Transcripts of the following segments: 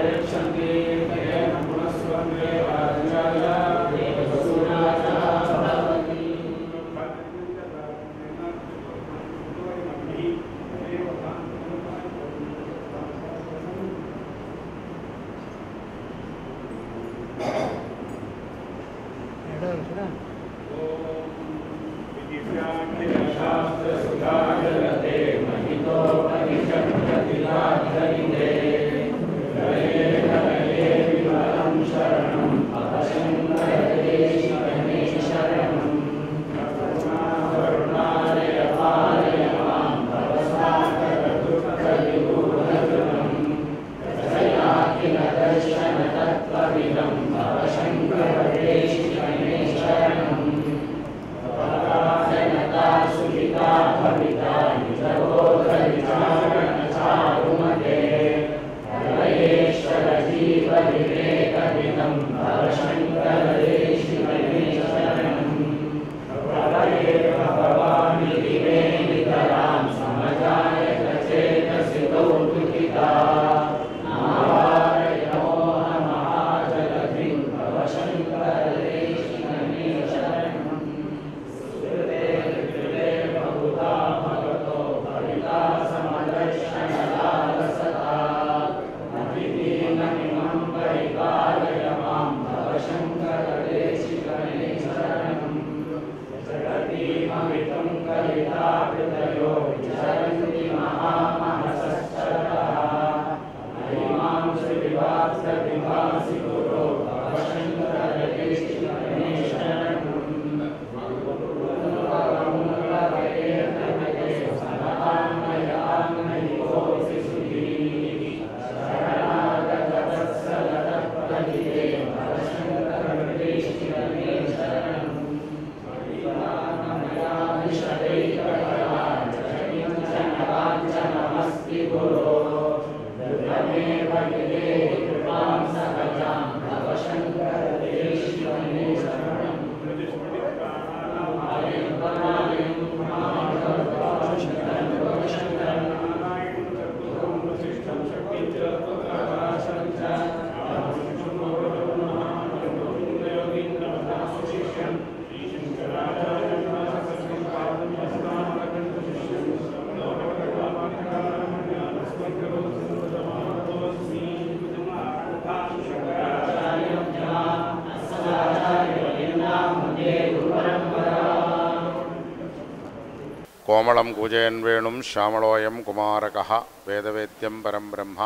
கோமளம் கூஜயன் வேணும் ஷாமளோயம் குமாரகः வேதவேத்யம் பரம் பிரம்ம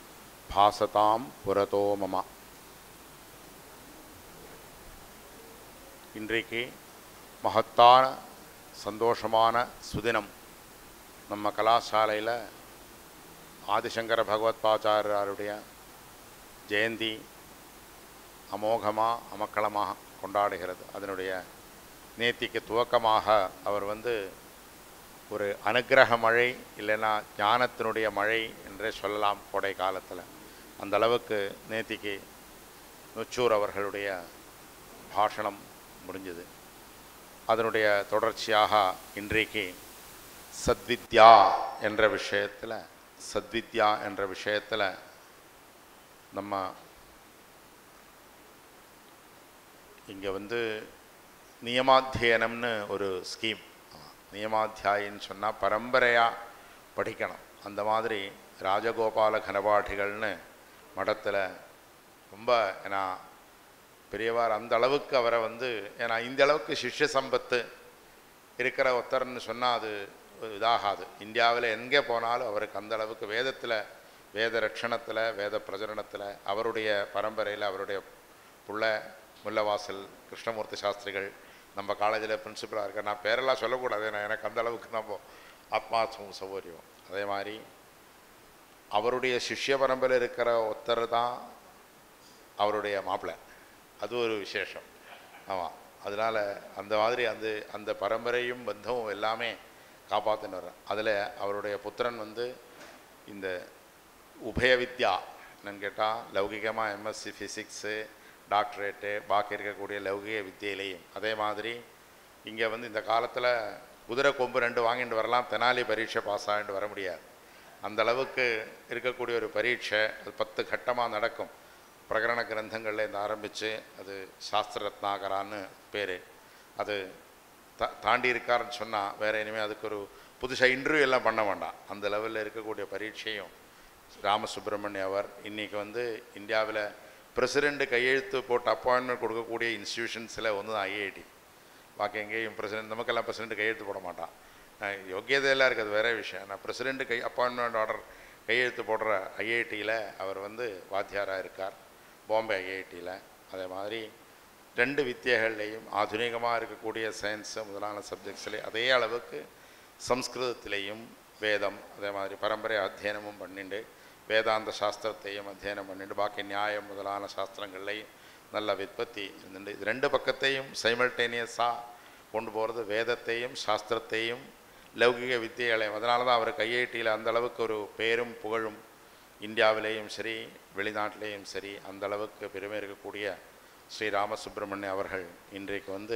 பாசதாம் புரதோ மம இன்றைக்கு மகத்தான சந்தோஷமான சுதினம் நம்ம கலாசாலையில் ஆதிசங்கர பகவத்பாச்சாரியாருடைய ஜெயந்தி அமோகமாக அமக்களமாக கொண்டாடுகிறது அதனுடைய நேத்திக்கு துவக்கமாக அவர் வந்து ஒரு அனுக்கிரக மழை இல்லைன்னா ஞானத்தினுடைய மழை என்றே சொல்லலாம் கோடை காலத்தில் அந்த அளவுக்கு நேத்திக்கு நுச்சூர் அவர்களுடைய பாஷணம் முடிஞ்சது அதனுடைய தொடர்ச்சியாக இன்றைக்கு சத்வித்யா என்ற விஷயத்தில் சத்வித்யா என்ற விஷயத்தில் நம்ம இங்கே வந்து நியமாத்தியனம்னு ஒரு ஸ்கீம் நியமாத்தியாயின்னு சொன்னால் பரம்பரையாக படிக்கணும் அந்த மாதிரி ராஜகோபால கனபாட்டிகள்னு மடத்தில் ரொம்ப ஏன்னா பெரியவார் அந்த அளவுக்கு அவரை வந்து ஏன்னா இந்த அளவுக்கு சிஷ்ய சம்பத்து இருக்கிற ஒருத்தர்னு சொன்னால் அது இதாகாது இந்தியாவில் எங்கே போனாலும் அவருக்கு அந்த அளவுக்கு வேதத்தில் வேத ரட்சணத்தில் வேத பிரஜரணத்தில் அவருடைய பரம்பரையில் அவருடைய புள்ள முல்லவாசல் கிருஷ்ணமூர்த்தி சாஸ்திரிகள் நம்ம காலேஜில் பிரின்சிபலாக இருக்க நான் பேரெல்லாம் சொல்லக்கூடாது நான் எனக்கு அந்த அளவுக்கு நம்ம ஆத்மா சௌ- சௌகரியம் அதே மாதிரி அவருடைய சிஷ்ய பரம்பரையில் இருக்கிற ஒருத்தர் தான் அவருடைய மாப்பிள்ளை அது ஒரு விசேஷம் ஆமாம் அதனால் அந்த மாதிரி அந்த அந்த பரம்பரையும் பந்தமும் எல்லாமே காப்பாற்றின்னு வர்றேன் அதில் அவருடைய புத்திரன் வந்து இந்த உபய வித்யா என்னன்னு கேட்டால் லௌகிகமாக எம்எஸ்சி ஃபிசிக்ஸு டாக்டரேட்டு பாக்கி இருக்கக்கூடிய லௌகிக வித்தியிலையும் அதே மாதிரி இங்கே வந்து இந்த காலத்தில் குதிரை கொம்பு ரெண்டு வாங்கிட்டு வரலாம் தெனாலி பரீட்சை பாஸ் ஆகிட்டு வர முடியாது அந்த அளவுக்கு இருக்கக்கூடிய ஒரு பரீட்சை அது பத்து கட்டமாக நடக்கும் பிரகரண கிரந்தங்கள்ல இருந்து ஆரம்பித்து அது சாஸ்திர ரத்னாகரான்னு பேர் அது தா தாண்டி இருக்காருன்னு சொன்னால் வேறு இனிமேல் அதுக்கு ஒரு புதுசாக இன்டர்வியூ எல்லாம் பண்ண வேண்டாம் அந்த லெவலில் இருக்கக்கூடிய பரீட்சையும் ராமசுப்ரமணியம் அவர் இன்றைக்கி வந்து இந்தியாவில் பிரசிடெண்ட் கையெழுத்து போட்டு அப்பாயின்மெண்ட் கொடுக்கக்கூடிய இன்ஸ்டியூஷன்ஸில் ஒன்று தான் ஐஐடி பாக்கி எங்கேயும் பிரசிடென்ட் நமக்கெல்லாம் பிரசிடென்ட் கையெழுத்து போட மாட்டான் அஹ் யோக்கியதையெல்லாம் இருக்குது வேற விஷயம் நான் பிரசிடென்ட் கை அப்பாயின்மெண்ட் ஆர்டர் கையெழுத்து போடுற ஐஐடியில் அவர் வந்து வாத்தியாராக இருக்கார் பாம்பே ஐஐடியில் அதே மாதிரி ரெண்டு வித்தியகள்லேயும் ஆధుனிகமாக இருக்கக்கூடிய சயின்ஸு முதலான சப்ஜெக்ட்ஸ்லேயும் அதே அளவுக்கு சம்ஸ்கிருதத்திலேயும் வேதம் அதே மாதிரி பரம்பரை அத்தியனமும் பண்ணிண்டு வேதாந்த சாஸ்திரத்தையும் அத்தியனம் பண்ணிட்டு பாக்கி நியாயம் முதலான சாஸ்திரங்கள்லையும் நல்ல விற்பத்தி இருந்துட்டு இது ரெண்டு பக்கத்தையும் சைமல்டேனியஸாக கொண்டு போகிறது வேதத்தையும் சாஸ்திரத்தையும் லௌகிக வித்தியைகளையும் அதனால தான் அவர் கையேட்டியில் அந்த அளவுக்கு ஒரு பேரும் புகழும் இந்தியாவிலேயும் சரி வெளிநாட்டிலேயும் சரி அந்த அளவுக்கு பெருமை இருக்கக்கூடிய ஸ்ரீ ராமசுப்ரமணியம் அவர்கள் இன்றைக்கு வந்து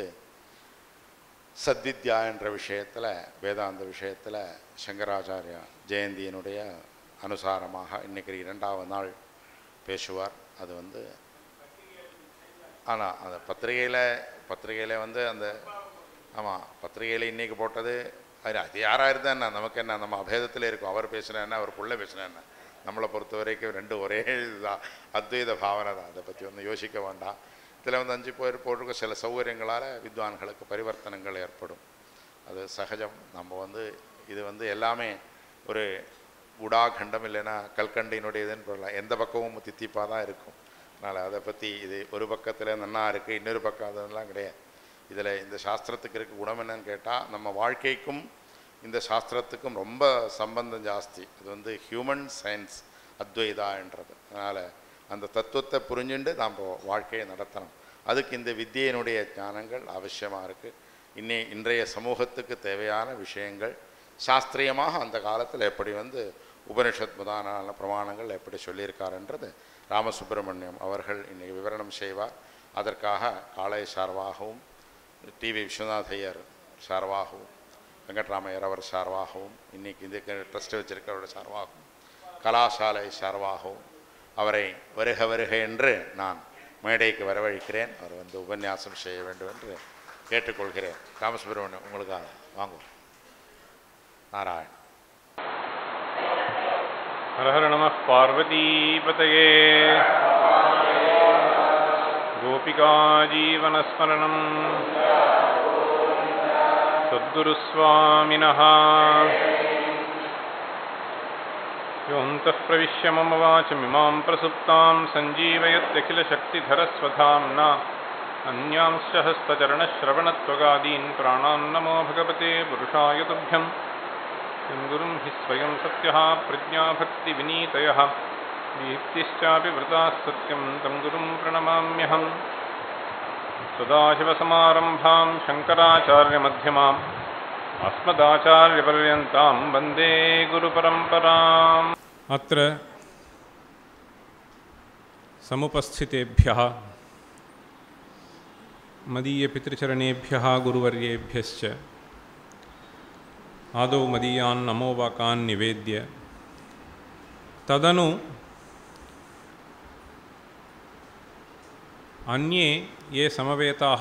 சத்வித்யா என்ற விஷயத்தில் வேதாந்த விஷயத்தில் சங்கராச்சாரியா ஜெயந்தியினுடைய அனுசாரமாக இன்னைக்கு இரண்டாவது நாள் பேசுவார் அது வந்து ஆனால் அந்த பத்திரிகையில் பத்திரிகையில் வந்து அந்த ஆமாம் பத்திரிகையில் இன்றைக்கி போட்டது அது அது யாராக இருந்தால் என்ன நமக்கு என்ன நம்ம அபேதத்தில் இருக்கும் அவர் பேசுனா என்ன அவர் புள்ள பேசுனா என்ன நம்மளை பொறுத்த வரைக்கும் ரெண்டு ஒரே இதுதான் அத்வைத பாவனை தான் அதை பற்றி ஒன்றும் யோசிக்க வேண்டாம் இதில் வந்து அஞ்சு பேர் போட்டிருக்க சில சௌகரியங்களால் வித்வான்களுக்கு பரிவர்த்தனங்கள் ஏற்படும் அது சகஜம் நம்ம வந்து இது வந்து எல்லாமே ஒரு உடாகண்டம் இல்லைன்னா கல்கண்டினுடைய இதுன்னு சொல்லலாம் எந்த பக்கமும் தித்திப்பாக தான் இருக்கும் அதனால் அதை பற்றி இது ஒரு பக்கத்தில் நன்னா இருக்குது இன்னொரு பக்கம் அதெல்லாம் கிடையாது இதில் இந்த சாஸ்திரத்துக்கு இருக்க குணம் என்னன்னு கேட்டால் நம்ம வாழ்க்கைக்கும் இந்த சாஸ்திரத்துக்கும் ரொம்ப சம்பந்தம் ஜாஸ்தி இது வந்து ஹியூமன் சயின்ஸ் அத்வைதான்றது அதனால் அந்த தத்துவத்தை புரிஞ்சுண்டு நாம் வாழ்க்கையை நடத்தணும் அதுக்கு இந்த வித்தியினுடைய ஞானங்கள் அவசியமாக இருக்குது இன்னி இன்றைய சமூகத்துக்கு தேவையான விஷயங்கள் சாஸ்திரியமாக அந்த காலத்தில் எப்படி வந்து உபனிஷத் முதலான பிரமாணங்கள் எப்படி சொல்லியிருக்காருன்றது ராமசுப்பிரமணியம் அவர்கள் இன்னைக்கு விவரணம் செய்வார் அதற்காக காளை சார்பாகவும் டிவி விஸ்வநாதையர் சார்பாகவும் வெங்கட்ராமையர் அவர் சார்பாகவும் இன்னைக்கு இதுக்கு ட்ரஸ்ட் வச்சிருக்கிறவருடைய சார்பாகவும் கலாசாலை சார்பாகவும் அவரை வருக வருக என்று நான் மேடைக்கு வரவழைக்கிறேன் அவர் வந்து உபன்யாசம் செய்ய வேண்டும் என்று கேட்டுக்கொள்கிறேன் ராமசுப்ரமணியம் உங்களுக்காக வாங்குவோம் நாராயண் हर हर नमः पार्वतीपतये गोपिकाजीवनस्मरणम् सद्गुरुस्वामिनः योऽन्तः प्रविश्य मम वाचमिमां प्रसुप्तां सञ्जीवयत्यखिलशक्तिधरस्वधाम्ना अन्यांश्च हस्तचरणश्रवणत्वगादीन् प्राणान् नमो भगवते पुरुषाय तुभ्यम् किं गुरुं हि स्वयं सत्यः प्रज्ञाभक्तिविनीतयः दीप्तिश्चापि वृताः सत्यं तं गुरुं प्रणमाम्यहम् सदाशिवसमारम्भां शङ्कराचार्यमध्यमाम् अस्मदाचार्यपर्यन्तां वन्दे गुरुपरम्पराम् अत्र समुपस्थितेभ्यः मदीयपितृचरणेभ्यः गुरुवर्येभ्यश्च आदौ मदीयान् नमोवाकान् निवेद्य तदनु अन्ये ये समवेताः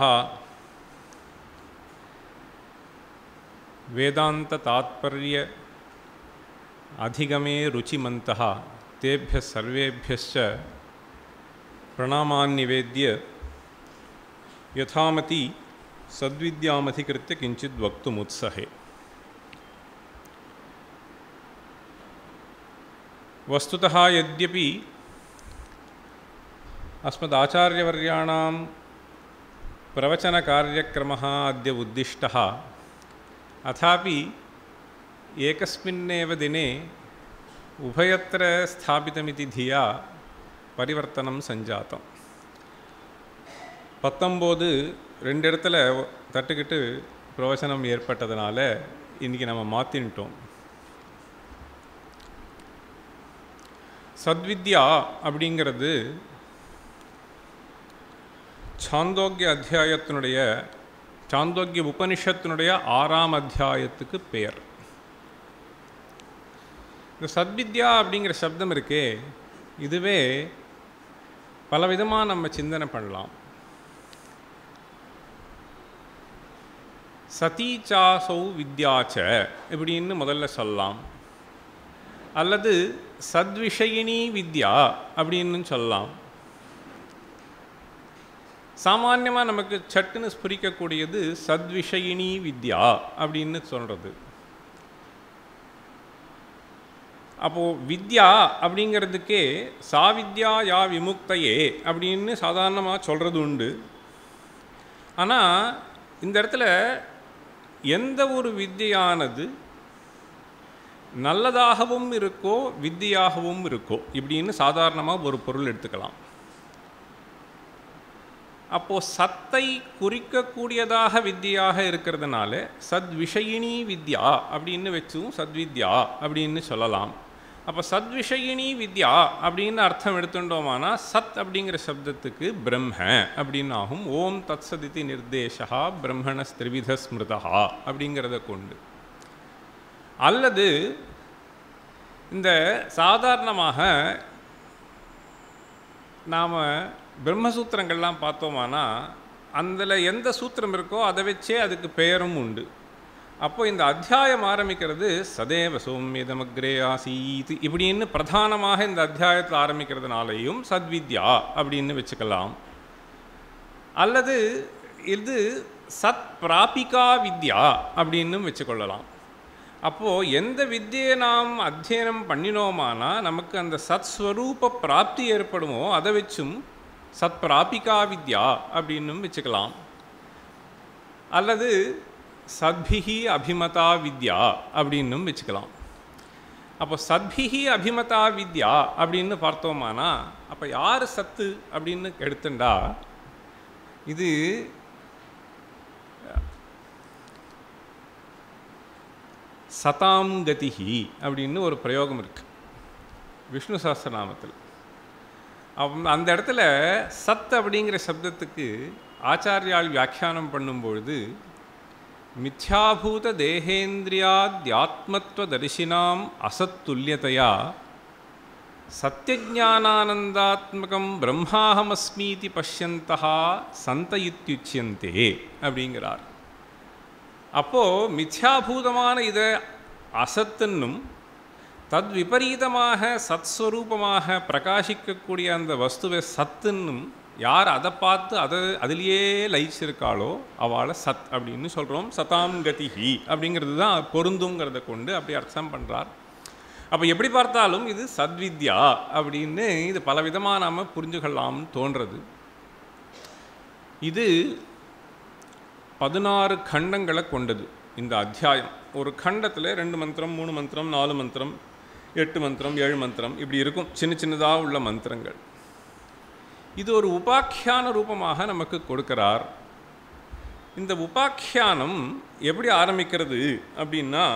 वेदान्ततात्पर्य अधिगमे रुचिमन्तः तेभ्यः सर्वेभ्यश्च प्रणामान् निवेद्य यथामति सद्विद्यामधिकृत्य किञ्चित् वक्तुमुत्सहे वस्तुतः यद्यपि अस्मदाचार्यवर्याणां प्रवचनकार्यक्रमः अद्य उद्दिष्टः अथापि एकस्मिन्नेव दिने उभयत्र स्थापितमिति धिया பரிவர்த்தனம் சஞ்சாத்தம் பத்தொம்போது ரெண்டு இடத்துல தட்டுக்கிட்டு பிரவச்சனம் ஏற்பட்டதுனால இன்றைக்கி நம்ம மாற்றின்ட்டோம் சத்வித்யா அப்படிங்கிறது சாந்தோக்கிய அத்தியாயத்தினுடைய சாந்தோக்கிய உபனிஷத்தினுடைய ஆறாம் அத்தியாயத்துக்கு பெயர் இந்த சத்வித்யா அப்படிங்கிற சப்தம் இருக்கே இதுவே பலவிதமாக நம்ம சிந்தனை பண்ணலாம் சதீச்சாசௌ வித்யாச்ச இப்படின்னு முதல்ல சொல்லலாம் அல்லது சத்விஷயினி வித்யா அப்படின்னு சொல்லலாம் சாமான்யமாக நமக்கு சட்டுன்னு ஸ்புரிக்கக்கூடியது சத்விஷயினி வித்யா அப்படின்னு சொல்கிறது அப்போது வித்யா அப்படிங்கிறதுக்கே சாவித்யா யா விமுக்தையே அப்படின்னு சாதாரணமாக சொல்கிறது உண்டு ஆனால் இந்த இடத்துல எந்த ஒரு வித்தியானது நல்லதாகவும் இருக்கோ வித்தியாகவும் இருக்கோ இப்படின்னு சாதாரணமாக ஒரு பொருள் எடுத்துக்கலாம் அப்போது சத்தை குறிக்கக்கூடியதாக வித்தியாக இருக்கிறதுனால சத் விஷயினி வித்யா அப்படின்னு வச்சும் சத்வித்யா அப்படின்னு சொல்லலாம் அப்போ சத்விஷயினி வித்யா அப்படின்னு அர்த்தம் எடுத்துட்டோமானா சத் அப்படிங்கிற சப்தத்துக்கு பிரம்ம அப்படின்னு ஆகும் ஓம் தத் சதிதி நிர்தேசா பிரம்மண ஸ்திரிவித ஸ்மிருதா அப்படிங்கிறத கொண்டு அல்லது இந்த சாதாரணமாக நாம் பிரம்மசூத்திரங்கள்லாம் பார்த்தோமானா அதில் எந்த சூத்திரம் இருக்கோ அதை வச்சே அதுக்கு பெயரும் உண்டு அப்போ இந்த அத்தியாயம் ஆரம்பிக்கிறது சதேவ சோம்யதமக்ரே ஆசீத் இப்படின்னு பிரதானமாக இந்த அத்தியாயத்தில் ஆரம்பிக்கிறதுனாலையும் சத்வித்யா அப்படின்னு வச்சுக்கலாம் அல்லது இது சத் பிராபிகா வித்யா அப்படின்னும் வச்சுக்கொள்ளலாம் அப்போது எந்த வித்தியை நாம் அத்தியனம் பண்ணினோமானா நமக்கு அந்த சத் ஸ்வரூப பிராப்தி ஏற்படுமோ அதை வச்சும் சத் பிராபிகா வித்யா அப்படின்னும் வச்சுக்கலாம் அல்லது சத்பிஹி அபிமதா வித்யா அப்படின்னும் வச்சுக்கலாம் அப்போ சத்பிஹி அபிமதா வித்யா அப்படின்னு பார்த்தோமானா அப்போ யார் சத்து அப்படின்னு எடுத்துண்டா இது சதாம் கதிஹி அப்படின்னு ஒரு பிரயோகம் இருக்கு விஷ்ணு சஹஸ்ரநாமத்தில் அவ் அந்த இடத்துல சத் அப்படிங்கிற சப்தத்துக்கு ஆச்சாரியால் வியாக்கியானம் பண்ணும்பொழுது மித்யாபூத தேகேந்திரியாத்யாத்மத்வ தரிசினாம் அசத்துல்யதையா சத்தியஜானானந்தாத்மகம் பிரம்மாஹமஸ்மீதி பஷ்யந்தா சந்த இத்தியுச்சியந்தே அப்படிங்கிறார் அப்போது மித்யாபூதமான இதை அசத்துன்னும் தத் விபரீதமாக சத்ஸ்வரூபமாக பிரகாசிக்கக்கூடிய அந்த வஸ்துவை சத்துன்னும் யார் அதை பார்த்து அதை அதிலேயே லயிச்சிருக்காளோ அவளை சத் அப்படின்னு சொல்கிறோம் சதாம் கதிஹி அப்படிங்கிறது தான் பொருந்துங்கிறத கொண்டு அப்படி அர்த்தம் பண்ணுறார் அப்போ எப்படி பார்த்தாலும் இது சத்வித்யா அப்படின்னு இது பலவிதமாக நாம் புரிஞ்சுக்கொள்ளலாம்னு தோன்றது இது பதினாறு கண்டங்களை கொண்டது இந்த அத்தியாயம் ஒரு கண்டத்தில் ரெண்டு மந்திரம் மூணு மந்திரம் நாலு மந்திரம் எட்டு மந்திரம் ஏழு மந்திரம் இப்படி இருக்கும் சின்ன சின்னதாக உள்ள மந்திரங்கள் இது ஒரு உபாக்கியான ரூபமாக நமக்கு கொடுக்கிறார் இந்த உபாக்கியானம் எப்படி ஆரம்பிக்கிறது அப்படின்னா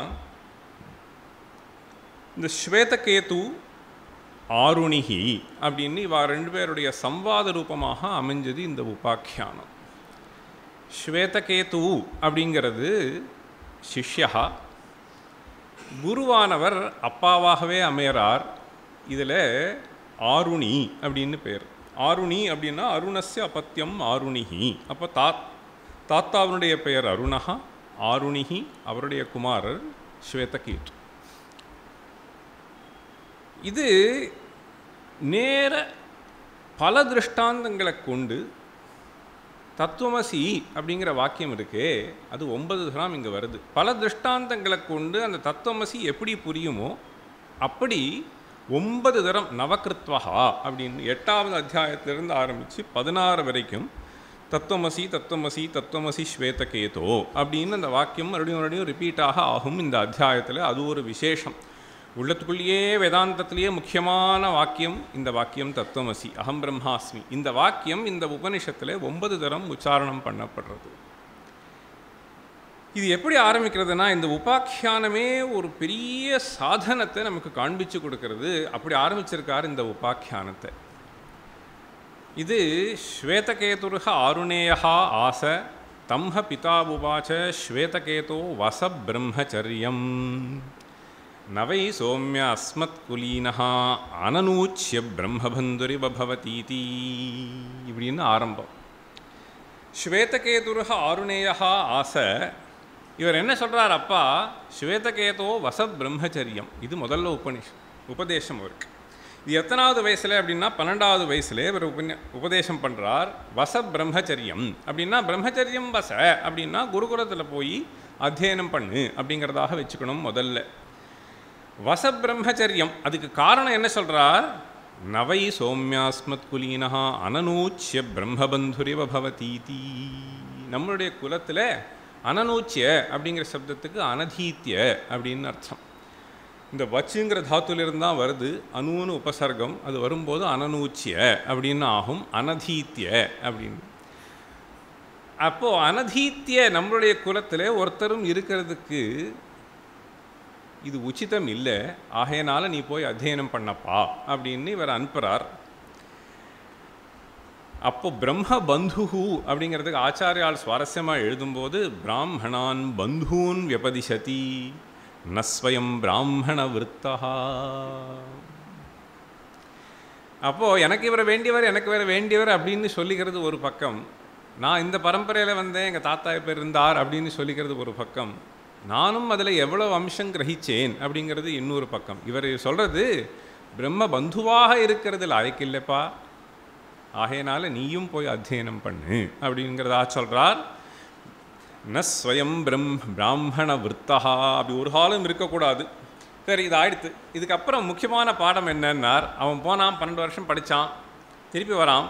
இந்த ஸ்வேதகேது ஆருணிகி அப்படின்னு இவா ரெண்டு பேருடைய சம்வாத ரூபமாக அமைஞ்சது இந்த உபாக்கியானம் ஸ்வேதகேது அப்படிங்கிறது சிஷ்யா குருவானவர் அப்பாவாகவே அமையறார் இதில் ஆருணி அப்படின்னு பேர் ஆருணி அப்படின்னா அருணஸ்ய அபத்தியம் ஆருணிஹி அப்போ தா தாத்தாவினுடைய பெயர் அருணஹா ஆருணிஹி அவருடைய குமாரர் ஸ்வேதகீட் இது நேர பல திருஷ்டாந்தங்களை கொண்டு தத்துவமசி அப்படிங்கிற வாக்கியம் இருக்கே அது ஒன்பது தரம் இங்கே வருது பல திருஷ்டாந்தங்களை கொண்டு அந்த தத்துவமசி எப்படி புரியுமோ அப்படி ஒன்பது தரம் நவகிருத்வஹா அப்படின்னு எட்டாவது அத்தியாயத்திலிருந்து ஆரம்பித்து பதினாறு வரைக்கும் தத்துவமசி தத்துவமசி தத்துவமசி ஸ்வேதகேதோ அப்படின்னு அந்த வாக்கியம் மறுபடியும் மறுபடியும் ரிப்பீட்டாக ஆகும் இந்த அத்தியாயத்தில் அது ஒரு விசேஷம் உள்ளத்துக்குள்ளேயே வேதாந்தத்திலேயே முக்கியமான வாக்கியம் இந்த வாக்கியம் தத்துவமசி அகம் பிரம்மாஸ்மி இந்த வாக்கியம் இந்த உபனிஷத்தில் ஒன்பது தரம் உச்சாரணம் பண்ணப்படுறது இது எப்படி ஆரம்பிக்கிறதுனா இந்த உபாக்கியானமே ஒரு பெரிய சாதனத்தை நமக்கு காண்பிச்சு கொடுக்கறது அப்படி ஆரம்பிச்சிருக்கார் இந்த உபாக்கியானத்தை இது ஸ்வேதகேதுருக ஆருணேயா ஆச தம்ஹ பிதா உவாச்ச ஸ்வேதகேதோ வச பிரம்மச்சரியம் நவை சோமிய அஸ்மத் குலீனஹா அனநூச்சிய பிரம்மபந்துரிவ பவதீதி இப்படின்னு ஆரம்பம் ஸ்வேதகேதுருக ஆருணேயா ஆச இவர் என்ன சொல்றார் அப்பா ஸ்வேதகேதோ வசத் பிரம்மச்சரியம் இது முதல்ல உபநிஷ் உபதேசம் அவருக்கு இது எத்தனாவது வயசுல அப்படின்னா பன்னெண்டாவது வயசுல இவர் உபன்ய உபதேசம் பண்றார் வச பிரம்மச்சரியம் அப்படின்னா பிரம்மச்சரியம் வச அப்படின்னா குருகுலத்தில் போய் அத்தியனம் பண்ணு அப்படிங்கிறதாக வச்சுக்கணும் முதல்ல வச பிரம்மச்சரியம் அதுக்கு காரணம் என்ன சொல்றார் நவை சோம்யாஸ்மத் குலீனஹா அனநூச்சிய பிரம்மபந்துரிவ பவதீதி நம்மளுடைய குலத்தில் அனநூச்சிய அப்படிங்கிற சப்தத்துக்கு அனதீத்திய அப்படின்னு அர்த்தம் இந்த வச்சுங்கிற தாத்துலேருந்து தான் வருது அணுன்னு உபசர்க்கம் அது வரும்போது அனநூச்சிய அப்படின்னு ஆகும் அனதீத்திய அப்படின்னு அப்போது அனதீத்திய நம்மளுடைய குலத்தில் ஒருத்தரும் இருக்கிறதுக்கு இது உச்சிதம் இல்லை ஆகையனால நீ போய் அத்தியனம் பண்ணப்பா அப்படின்னு இவர் அனுப்புகிறார் அப்போ பிரம்ம பந்துஹு அப்படிங்கிறதுக்கு ஆச்சாரியால் சுவாரஸ்யமாக எழுதும்போது பிராமணான் பந்தூன் வியபதிசதி நஸ்வயம் பிராமண விருத்தா அப்போது எனக்கு இவரை வேண்டியவர் எனக்கு வேற வேண்டியவர் அப்படின்னு சொல்லிக்கிறது ஒரு பக்கம் நான் இந்த பரம்பரையில் வந்தேன் எங்கள் தாத்தா இப்போ இருந்தார் அப்படின்னு சொல்லிக்கிறது ஒரு பக்கம் நானும் அதில் எவ்வளோ அம்சம் கிரகிச்சேன் அப்படிங்கிறது இன்னொரு பக்கம் இவர் சொல்கிறது பிரம்ம பந்துவாக இருக்கிறதுல அழைக்கு இல்லைப்பா ஆகையினால நீயும் போய் அத்தியனம் பண்ணு அப்படிங்கிறதா சொல்கிறார் ந ஸ்வயம் பிரம் பிராமண விற்த்தா அப்படி ஒரு காலம் இருக்கக்கூடாது சரி இது ஆயிடுத்து இதுக்கப்புறம் முக்கியமான பாடம் என்னன்னார் அவன் போனான் பன்னெண்டு வருஷம் படித்தான் திருப்பி வரான்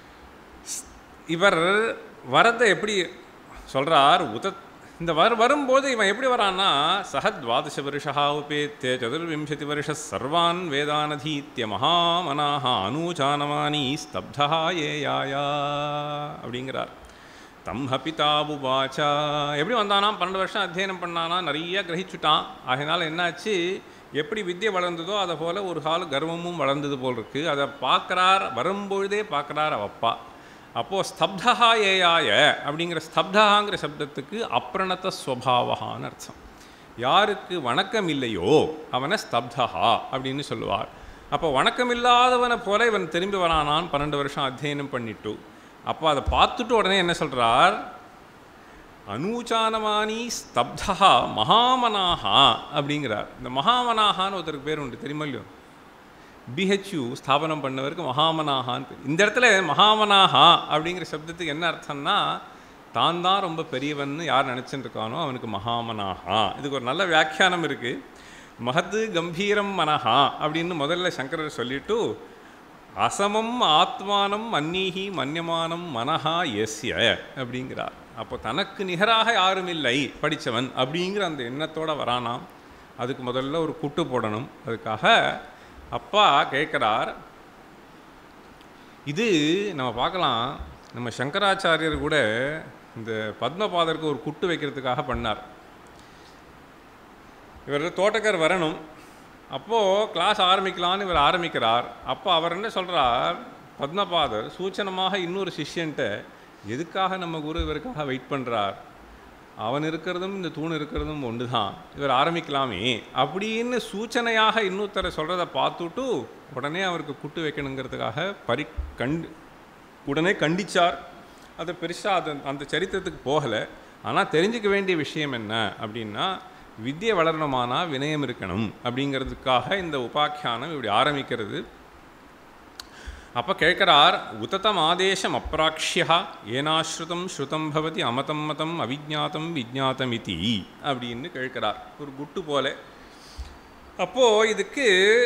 இவர் வரதை எப்படி சொல்கிறார் உத இந்த வர வரும்போது இவன் எப்படி வரான்னா சஹ துவாதச வருஷா உபேத்திய சதுர்விம்சதி வருஷ சர்வான் வேதானதீத்திய மகாமனாக அனூச்சானமானி ஸ்தப்தா ஏயாயா அப்படிங்கிறார் தம் பிதாவுவாச்சா எப்படி வந்தானா பன்னெண்டு வருஷம் அத்தியனம் பண்ணானா நிறைய கிரகிச்சுட்டான் ஆகையினால என்னாச்சு எப்படி வித்தியை வளர்ந்ததோ அதை போல் ஒரு கால கர்வமும் வளர்ந்தது போல் இருக்குது அதை பார்க்குறார் வரும்பொழுதே பார்க்குறார் அவப்பா அப்போது ஸ்தப்தா ஏயாய அப்படிங்கிற ஸ்தப்தகாங்கிற சப்தத்துக்கு அப்ரணத ஸ்வபாவகான்னு அர்த்தம் யாருக்கு வணக்கம் இல்லையோ அவனை ஸ்தப்தஹா அப்படின்னு சொல்லுவார் அப்போ வணக்கம் இல்லாதவனை போல இவன் திரும்பி வரானான் பன்னெண்டு வருஷம் அத்தியனம் பண்ணிட்டு அப்போ அதை பார்த்துட்டு உடனே என்ன சொல்கிறார் அனூச்சானமானி ஸ்தப்தா மகாமனாகா அப்படிங்கிறார் இந்த மகாமனாகான்னு ஒருத்தருக்கு பேர் உண்டு தெரியுமா இல்லையோ பிஹெச்யூ ஸ்தாபனம் பண்ணவருக்கு மகாமனாகான்னு பேர் இந்த இடத்துல மகாமனாகா அப்படிங்கிற சப்தத்துக்கு என்ன அர்த்தம்னா தான் தான் ரொம்ப பெரியவன்னு யார் நினச்சிட்டு இருக்கானோ அவனுக்கு மகாமனாகா இதுக்கு ஒரு நல்ல வியாக்கியானம் இருக்குது மகத்து கம்பீரம் மனஹா அப்படின்னு முதல்ல சங்கரர் சொல்லிட்டு அசமம் ஆத்மானம் அந்நீகி மன்யமானம் மனஹா எஸ்ய அப்படிங்கிறார் அப்போ தனக்கு நிகராக யாரும் இல்லை படித்தவன் அப்படிங்கிற அந்த எண்ணத்தோட வரானாம் அதுக்கு முதல்ல ஒரு குட்டு போடணும் அதுக்காக அப்பா கேட்குறார் இது நம்ம பார்க்கலாம் நம்ம சங்கராச்சாரியர் கூட இந்த பத்மபாதருக்கு ஒரு குட்டு வைக்கிறதுக்காக பண்ணார் இவர் தோட்டக்கார் வரணும் அப்போது கிளாஸ் ஆரம்பிக்கலான்னு இவர் ஆரம்பிக்கிறார் அப்போ அவர் என்ன சொல்கிறார் பத்மபாதர் சூச்சனமாக இன்னொரு சிஷ்யன்ட்ட எதுக்காக நம்ம குரு இவருக்காக வெயிட் பண்ணுறார் அவன் இருக்கிறதும் இந்த தூண் இருக்கிறதும் ஒன்று தான் இவர் ஆரம்பிக்கலாமே அப்படின்னு சூச்சனையாக இன்னொருத்தரை சொல்கிறத பார்த்துட்டு உடனே அவருக்கு குட்டு வைக்கணுங்கிறதுக்காக பரி கண்டு உடனே கண்டிச்சார் அதை பெருசாக அது அந்த சரித்திரத்துக்கு போகலை ஆனால் தெரிஞ்சுக்க வேண்டிய விஷயம் என்ன அப்படின்னா வித்தியை வளரணுமானா வினயம் இருக்கணும் அப்படிங்கிறதுக்காக இந்த உபாக்கியானம் இப்படி ஆரம்பிக்கிறது அப்போ கேட்குறார் உததம் ஆதேசம் அப்ராக்ஷியா ஏனாஸ்ருதம் ஸ்ருதம் பவதி அமதம் மதம் அவிஜாத்தம் விஜாத்தம் இதி அப்படின்னு கேட்குறார் ஒரு குட்டு போல அப்போது இதுக்கு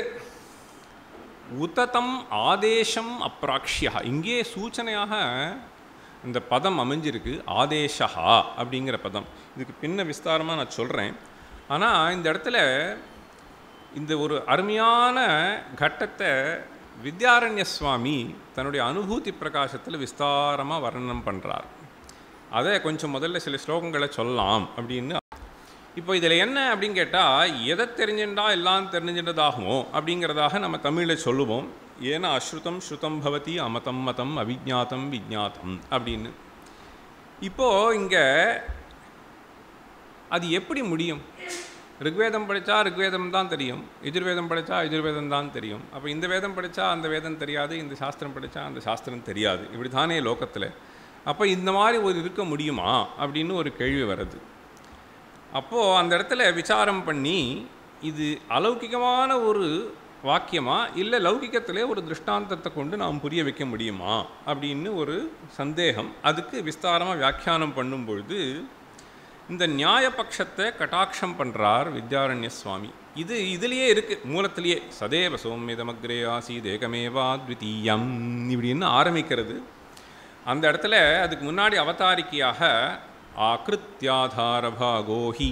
உததம் ஆதேசம் அப்ராக்ஷியா இங்கே சூச்சனையாக இந்த பதம் அமைஞ்சிருக்கு ஆதேஷா அப்படிங்கிற பதம் இதுக்கு பின்ன விஸ்தாரமாக நான் சொல்கிறேன் ஆனால் இந்த இடத்துல இந்த ஒரு அருமையான கட்டத்தை வித்யாரண்ய சுவாமி தன்னுடைய அனுபூதி பிரகாசத்தில் விஸ்தாரமாக வர்ணனம் பண்ணுறார் அதை கொஞ்சம் முதல்ல சில ஸ்லோகங்களை சொல்லலாம் அப்படின்னு இப்போ இதில் என்ன அப்படின்னு கேட்டால் எதை தெரிஞ்சுட்டா எல்லாம் தெரிஞ்சின்றதாகுமோ அப்படிங்கிறதாக நம்ம தமிழில் சொல்லுவோம் ஏன்னா அஸ்ருதம் ஸ்ருதம் பவதி அமதம் மதம் அவிஜாத்தம் விஜாத்தம் அப்படின்னு இப்போது இங்கே அது எப்படி முடியும் ரிக்வேதம் படித்தா ரிக்வேதம் தான் தெரியும் எஜுர்வேதம் படித்தா எஜுர்வேதம் தான் தெரியும் அப்போ இந்த வேதம் படித்தா அந்த வேதம் தெரியாது இந்த சாஸ்திரம் படித்தா அந்த சாஸ்திரம் தெரியாது இப்படி தானே லோகத்தில் அப்போ இந்த மாதிரி ஒரு இருக்க முடியுமா அப்படின்னு ஒரு கேள்வி வருது அப்போது அந்த இடத்துல விசாரம் பண்ணி இது அலௌகிகமான ஒரு வாக்கியமா இல்லை லௌகிகத்திலே ஒரு திருஷ்டாந்தத்தை கொண்டு நாம் புரிய வைக்க முடியுமா அப்படின்னு ஒரு சந்தேகம் அதுக்கு விஸ்தாரமாக வியாக்கியானம் பண்ணும் பொழுது இந்த நியாயபக்ஷத்தை கட்டாட்சம் பண்ணுறார் வித்யாரண்ய சுவாமி இது இதுலேயே இருக்குது மூலத்திலேயே சதேவ சோம்யதமக்ரே ஆசீத் ஏகமேவா த்விதீயம் இப்படின்னு ஆரம்பிக்கிறது அந்த இடத்துல அதுக்கு முன்னாடி அவதாரிக்கையாக ஆக்ருத்யாதாரபாகோஹி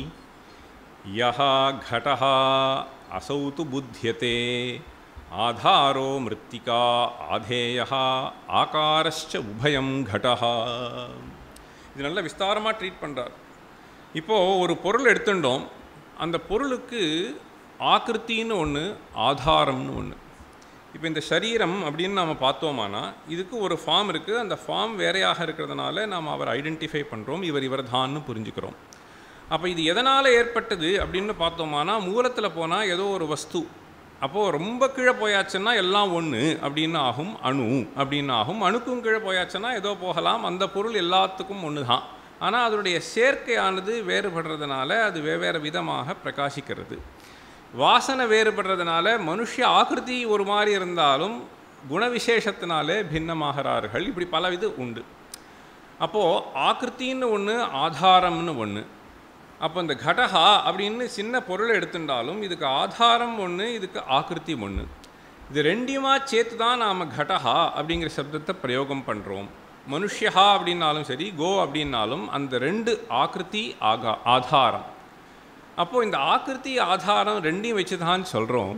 யஹா கடஹா அசௌ து புத்தியதே ஆதாரோ மிருத்திகா ஆதேயா ஆகாரஸ்ச உபயம் கடஹா இது நல்லா விஸ்தாரமாக ட்ரீட் பண்ணுறார் இப்போது ஒரு பொருள் எடுத்துட்டோம் அந்த பொருளுக்கு ஆக்கிருத்தின்னு ஒன்று ஆதாரம்னு ஒன்று இப்போ இந்த சரீரம் அப்படின்னு நாம் பார்த்தோமானா இதுக்கு ஒரு ஃபார்ம் இருக்குது அந்த ஃபார்ம் வேறையாக இருக்கிறதுனால நாம் அவரை ஐடென்டிஃபை பண்ணுறோம் இவர் இவர் தான்னு புரிஞ்சுக்கிறோம் அப்போ இது எதனால் ஏற்பட்டது அப்படின்னு பார்த்தோமானா மூலத்தில் போனால் ஏதோ ஒரு வஸ்து அப்போது ரொம்ப கீழே போயாச்சுன்னா எல்லாம் ஒன்று அப்படின்னு ஆகும் அணு அப்படின்னு ஆகும் அணுக்கும் கீழே போயாச்சுன்னா ஏதோ போகலாம் அந்த பொருள் எல்லாத்துக்கும் ஒன்று தான் ஆனால் அதனுடைய சேர்க்கையானது வேறுபடுறதுனால அது வெவ்வேறு விதமாக பிரகாசிக்கிறது வாசனை வேறுபடுறதுனால மனுஷ ஆகிருதி ஒரு மாதிரி இருந்தாலும் குணவிசேஷத்தினாலே பின்னமாகிறார்கள் இப்படி பல இது உண்டு அப்போது ஆக்கிருத்தின்னு ஒன்று ஆதாரம்னு ஒன்று அப்போ இந்த கடஹா அப்படின்னு சின்ன பொருளை எடுத்துட்டாலும் இதுக்கு ஆதாரம் ஒன்று இதுக்கு ஆக்கிருத்தி ஒன்று இது ரெண்டையுமா சேர்த்து தான் நாம் கடஹா அப்படிங்கிற சப்தத்தை பிரயோகம் பண்ணுறோம் மனுஷ்யா அப்படின்னாலும் சரி கோ அப்படின்னாலும் அந்த ரெண்டு ஆக்கிருத்தி ஆகா ஆதாரம் அப்போது இந்த ஆக்கிருத்தி ஆதாரம் ரெண்டையும் வச்சு தான் சொல்கிறோம்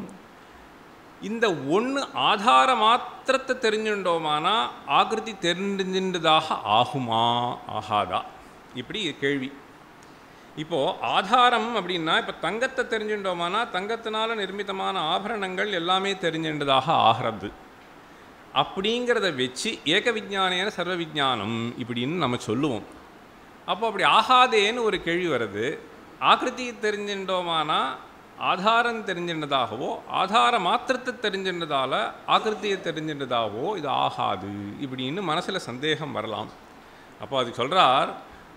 இந்த ஒன்று ஆதார மாத்திரத்தை தெரிஞ்சுட்டோமானா ஆக்கிருத்தி தெரிஞ்சின்றதாக ஆகுமா ஆகாதா இப்படி கேள்வி இப்போது ஆதாரம் அப்படின்னா இப்போ தங்கத்தை தெரிஞ்சுட்டோமானா தங்கத்தினால நிர்மித்தமான ஆபரணங்கள் எல்லாமே தெரிஞ்சின்றதாக ஆகிறது அப்படிங்கிறத வச்சு ஏக விஜானேன சர்வ விஜானம் இப்படின்னு நம்ம சொல்லுவோம் அப்போ அப்படி ஆகாதேன்னு ஒரு கேள்வி வருது ஆக்கிருதி தெரிஞ்சின்றோமானா ஆதாரம் தெரிஞ்சின்றதாகவோ ஆதார மாத்திரத்தை தெரிஞ்சின்றதால ஆக்கிருத்தியை தெரிஞ்சின்றதாகவோ இது ஆகாது இப்படின்னு மனசில் சந்தேகம் வரலாம் அப்போ அது சொல்கிறார்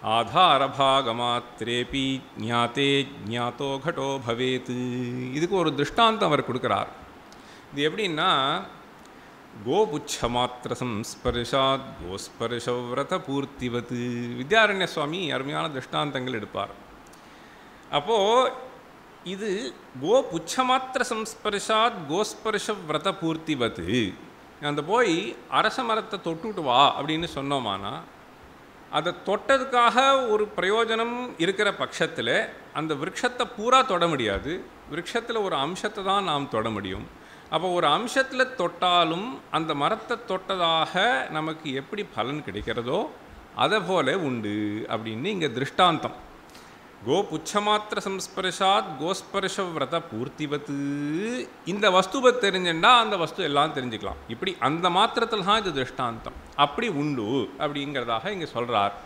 ஆதாரபாகமாத்திரேபி ஞாத்தே ஞாத்தோ கடோ பவேத் இதுக்கு ஒரு திருஷ்டாந்தம் அவர் கொடுக்குறார் இது எப்படின்னா கோபுச்சமாத்திர சம்ஸ்பர்ஷாத் கோஸ்பர்ஷவ்ரத பூர்த்திவத்து வித்யாரண்ய சுவாமி அருமையான திருஷ்டாந்தங்கள் எடுப்பார் அப்போது இது கோ புச்சமாத்திர சம்ஸ்பர்ஷாத் கோஸ்பர்ஷ விரத பூர்த்திவத்து அந்த போய் அரச மரத்தை தொட்டுட்டு வா அப்படின்னு சொன்னோமானா அதை தொட்டதுக்காக ஒரு பிரயோஜனம் இருக்கிற பட்சத்தில் அந்த விருட்சத்தை பூரா தொட முடியாது விருட்சத்தில் ஒரு அம்சத்தை தான் நாம் தொட முடியும் அப்போ ஒரு அம்சத்தில் தொட்டாலும் அந்த மரத்தை தொட்டதாக நமக்கு எப்படி பலன் கிடைக்கிறதோ அதை போல உண்டு அப்படின்னு இங்கே திருஷ்டாந்தம் கோ புச்சமாத்திர சம்ஸ்பர்ஷாத் கோஸ்பர்ஷ விரத பூர்த்திவத்து இந்த வஸ்துவை தெரிஞ்சுட்டா அந்த வஸ்து எல்லாம் தெரிஞ்சுக்கலாம் இப்படி அந்த மாத்திரத்தில் தான் இது திருஷ்டாந்தம் அப்படி உண்டு அப்படிங்கிறதாக இங்கே சொல்கிறார்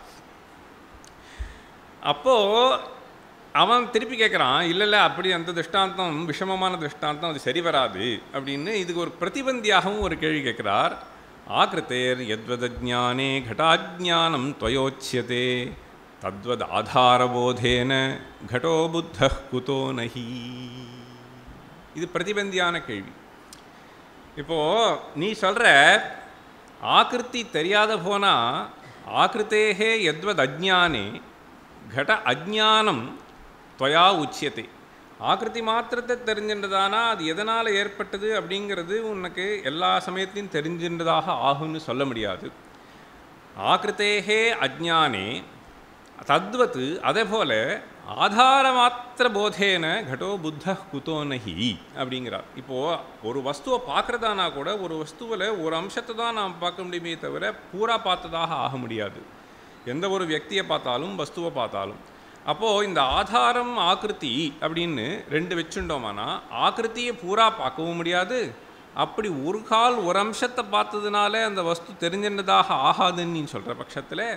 அப்போது அவன் திருப்பி கேட்குறான் இல்லை இல்லை அப்படி அந்த திருஷ்டாந்தம் விஷமமான திருஷ்டாந்தம் அது சரி வராது அப்படின்னு இதுக்கு ஒரு பிரதிபந்தியாகவும் ஒரு கேள்வி கேட்குறார் ஆகிருத்தேர் யத்வதஜானே घटाज्ञानं त्वयोच्यते தத்வத் ஆதாரபோதேன घटो புத்தः குதோ நஹி இது பிரதிபந்தியான கேள்வி இப்போது நீ சொல்கிற ஆக்கிருத்தி தெரியாத போனால் ஆக்கிருத்தேகே எத்வத் அஜ்ஞானே घट அஜ்ஞானம் துவயா உச்சியத்தை ஆக்கிருதி மாத்திரத்தை தெரிஞ்சின்றதானா அது எதனால் ஏற்பட்டது அப்படிங்கிறது உனக்கு எல்லா சமயத்திலையும் தெரிஞ்சின்றதாக ஆகும்னு சொல்ல முடியாது ஆக்கிருத்தேகே அஜ்ஞானே தத்வத் அதே போல ஆதார மாத்திர போதேன கடோ புத்த குதோ நஹி அப்படிங்கிறார் இப்போது ஒரு வஸ்துவை பார்க்குறதானா கூட ஒரு வஸ்துவில் ஒரு அம்சத்தை தான் நாம் பார்க்க முடியுமே தவிர பூரா பார்த்ததாக ஆக முடியாது எந்த ஒரு வியக்தியை பார்த்தாலும் வஸ்துவை பார்த்தாலும் அப்போது இந்த ஆதாரம் ஆக்கிருத்தி அப்படின்னு ரெண்டு வச்சுட்டோமானா ஆக்கிருத்தியை பூரா பார்க்கவும் முடியாது அப்படி ஒரு கால் ஒரு அம்சத்தை பார்த்ததுனால அந்த வஸ்து தெரிஞ்சின்றதாக ஆகாதுன்னு நீ சொல்கிற பட்சத்தில்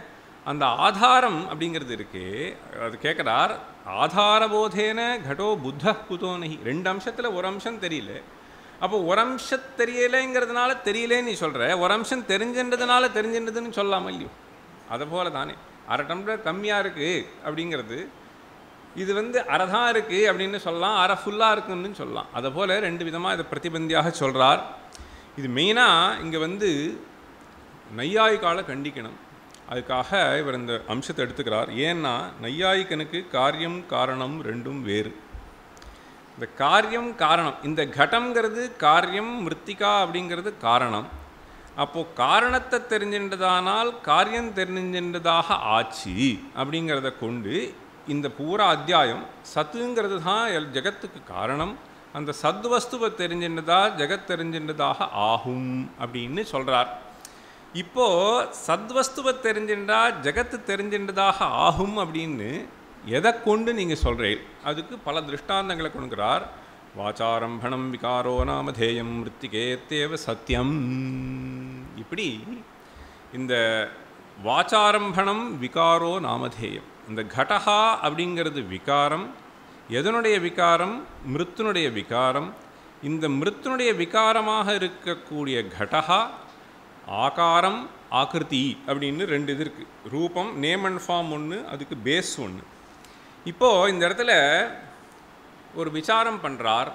அந்த ஆதாரம் அப்படிங்கிறது இருக்கே அது கேட்குறார் ஆதாரபோதேன கடோ புத்த குதோனகி ரெண்டு அம்சத்தில் ஒரு அம்சம் தெரியல அப்போ ஒரு அம்சம் தெரியலைங்கிறதுனால தெரியலேன்னு நீ சொல்கிற ஒரு அம்சம் தெரிஞ்சின்றதுனால தெரிஞ்சின்றதுன்னு சொல்லாமல் இல்லையோ அதை போல தானே அரை டம்ளர் கம்மியாக இருக்குது அப்படிங்கிறது இது வந்து அரை தான் இருக்குது அப்படின்னு சொல்லலாம் அரை ஃபுல்லாக இருக்குன்னு சொல்லலாம் அதை போல் ரெண்டு விதமாக இதை பிரதிபந்தியாக சொல்கிறார் இது மெயினாக இங்கே வந்து நையாயிக்கால கண்டிக்கணும் அதுக்காக இவர் இந்த அம்சத்தை எடுத்துக்கிறார் ஏன்னா நையாயிக்கனுக்கு காரியம் காரணம் ரெண்டும் வேறு இந்த காரியம் காரணம் இந்த கடம்ங்கிறது காரியம் மிருத்திகா அப்படிங்கிறது காரணம் அப்போது காரணத்தை தெரிஞ்சின்றதானால் காரியம் தெரிஞ்சின்றதாக ஆச்சு அப்படிங்கிறத கொண்டு இந்த பூரா அத்தியாயம் சத்துங்கிறது தான் எல் ஜெகத்துக்கு காரணம் அந்த சத்வஸ்துவை தெரிஞ்சின்றதா ஜெகத் தெரிஞ்சின்றதாக ஆகும் அப்படின்னு சொல்கிறார் இப்போ சத்வஸ்துவை தெரிஞ்சின்றா ஜெகத்து தெரிஞ்சின்றதாக ஆகும் அப்படின்னு எதை கொண்டு நீங்கள் சொல்கிறீர்கள் அதுக்கு பல திருஷ்டாந்தங்களை கொடுக்கிறார் வாச்சாரம்பணம் விகாரோ நாமதேயம் மிருத்திகேத்தேவ சத்தியம் இப்படி இந்த வாச்சாரம்பணம் விகாரோ நாமதேயம் இந்த கடஹா அப்படிங்கிறது விகாரம் எதனுடைய விகாரம் மிருத்துனுடைய விகாரம் இந்த மிருத்துனுடைய விகாரமாக இருக்கக்கூடிய கடஹா ஆகாரம் ஆக்கிருதி அப்படின்னு ரெண்டு இது இருக்குது ரூபம் நேம் அண்ட் ஃபார்ம் ஒன்று அதுக்கு பேஸ் ஒன்று இப்போது இந்த இடத்துல ஒரு விசாரம் பண்ணுறார்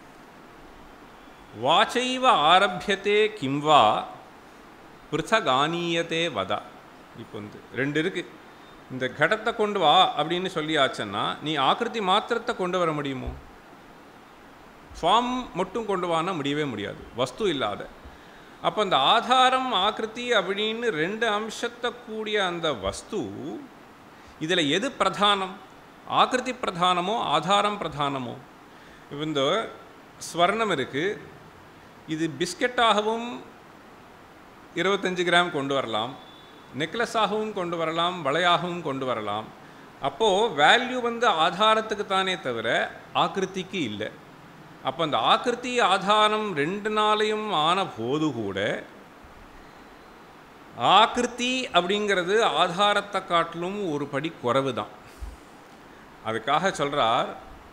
வாச்சைவ ஆரம்பியத்தே கிம்வா பிருத்தகானீயத்தே வதா இப்போ வந்து ரெண்டு இருக்குது இந்த கடத்தை கொண்டு வா அப்படின்னு சொல்லியாச்சுன்னா நீ ஆக்கிருதி மாத்திரத்தை கொண்டு வர முடியுமோ ஃபார்ம் மட்டும் கொண்டு வானா முடியவே முடியாது வஸ்து இல்லாத அப்போ அந்த ஆதாரம் ஆக்கிருதி அப்படின்னு ரெண்டு அம்சத்தை கூடிய அந்த வஸ்து இதில் எது பிரதானம் ஆக்கிருதி பிரதானமோ ஆதாரம் பிரதானமோ இப்போ இந்த ஸ்வர்ணம் இருக்குது இது பிஸ்கெட்டாகவும் இருபத்தஞ்சு கிராம் கொண்டு வரலாம் நெக்லஸாகவும் கொண்டு வரலாம் வளையாகவும் கொண்டு வரலாம் அப்போது வேல்யூ வந்து ஆதாரத்துக்கு தானே தவிர ஆக்கிருத்திக்கு இல்லை அப்போ அந்த ஆக்கிருத்தி ஆதாரம் ரெண்டு நாளையும் ஆன போது கூட ஆக்கிருத்தி அப்படிங்கிறது ஆதாரத்தை காட்டிலும் ஒரு படி குறைவு தான் அதுக்காக சொல்கிறார்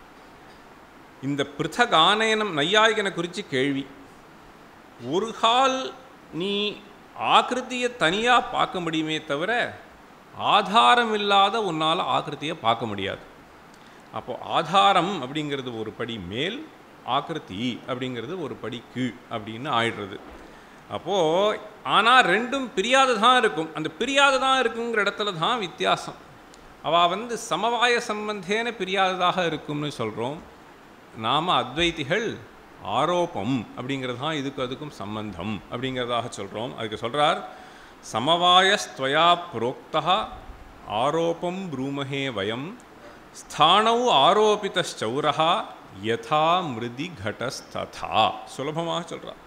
இந்த பிருத்தக் ஆனயனம் நையாயிகனை குறித்து கேள்வி ஒரு கால் நீ ஆக்கிருத்தியை தனியாக பார்க்க முடியுமே தவிர ஆதாரம் இல்லாத உன்னால் ஆக்கிருத்தியை பார்க்க முடியாது அப்போது ஆதாரம் அப்படிங்கிறது ஒரு படி மேல் ஆக்கிருத்தி அப்படிங்கிறது ஒரு படி கீழ் அப்படின்னு ஆயிடுறது அப்போது ஆனால் ரெண்டும் பிரியாது தான் இருக்கும் அந்த பிரியாது தான் இருக்குங்கிற இடத்துல தான் வித்தியாசம் அவள் வந்து சமவாய சம்பந்தேன பிரியாததாக இருக்கும்னு சொல்கிறோம் நாம் அத்வைத்திகள் ஆரோப்பம் அப்படிங்கிறது தான் இதுக்கு அதுக்கும் சம்பந்தம் அப்படிங்கிறதாக சொல்கிறோம் அதுக்கு சொல்கிறார் சமவாயஸ்துவயா புரோக்தா ஆரோப்பம் ப்ரூமஹே வயம் ஸ்தானௌ ஆரோபித்தௌரா யதா மிருதி கடஸ்ததா சுலபமாக சொல்கிறார்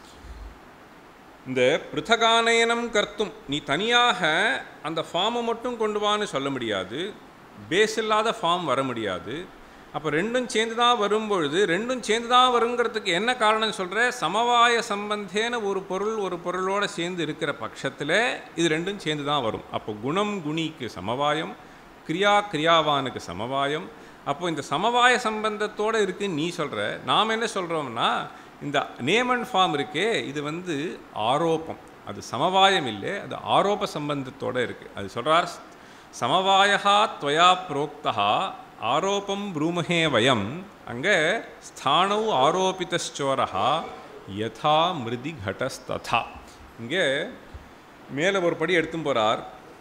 இந்த பிருத்தகானயனம் கர்த்தும் நீ தனியாக அந்த ஃபார்மை மட்டும் கொண்டு வான்னு சொல்ல முடியாது பேஸ் இல்லாத ஃபார்ம் வர முடியாது அப்போ ரெண்டும் சேர்ந்து தான் வரும்பொழுது ரெண்டும் சேர்ந்து தான் வருங்கிறதுக்கு என்ன காரணம் சொல்கிற சமவாய சம்பந்தேன ஒரு பொருள் ஒரு பொருளோடு சேர்ந்து இருக்கிற பட்சத்தில் இது ரெண்டும் சேர்ந்து தான் வரும் அப்போ குணம் குணிக்கு சமவாயம் கிரியா கிரியாவானுக்கு சமவாயம் அப்போ இந்த சமவாய சம்பந்தத்தோடு இருக்குன்னு நீ சொல்கிற நாம் என்ன சொல்கிறோம்னா இந்த நேம் அண்ட் ஃபார்ம் இருக்கே இது வந்து ஆரோப்பம் அது சமவாயம் இல்லை அது ஆரோப்ப சம்பந்தத்தோடு இருக்குது அது சொல்கிறார் சமவாயா துவயா புரோக்தா ஆரோப்பம் ப்ரூமஹே வயம் அங்கே ஸ்தானௌ ஆரோபித்தோரா யதா மிருதி கடஸ்ததா இங்கே மேலே ஒரு படி எடுத்தும் போகிறார்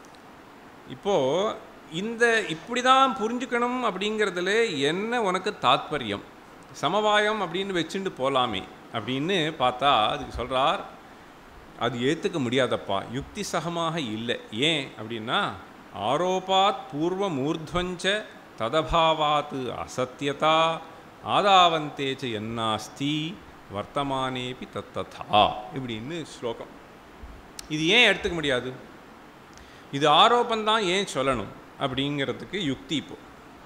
இப்போது இந்த இப்படி தான் புரிஞ்சுக்கணும் அப்படிங்கிறதுல என்ன உனக்கு தாத்பரியம் சமவாயம் அப்படின்னு வச்சுட்டு போகலாமே அப்படின்னு பார்த்தா அதுக்கு சொல்கிறார் அது ஏற்றுக்க முடியாதப்பா யுக்தி சகமாக இல்லை ஏன் அப்படின்னா ஆரோபாத் பூர்வ மூர்த்வஞ்ச ததபாவாத் அசத்தியதா ஆதாவந்தேச்ச என்னாஸ்தி வர்த்தமானேபி தத்ததா இப்படின்னு ஸ்லோகம் இது ஏன் எடுத்துக்க முடியாது இது ஆரோப்பந்தான் ஏன் சொல்லணும் அப்படிங்கிறதுக்கு யுக்தி இப்போ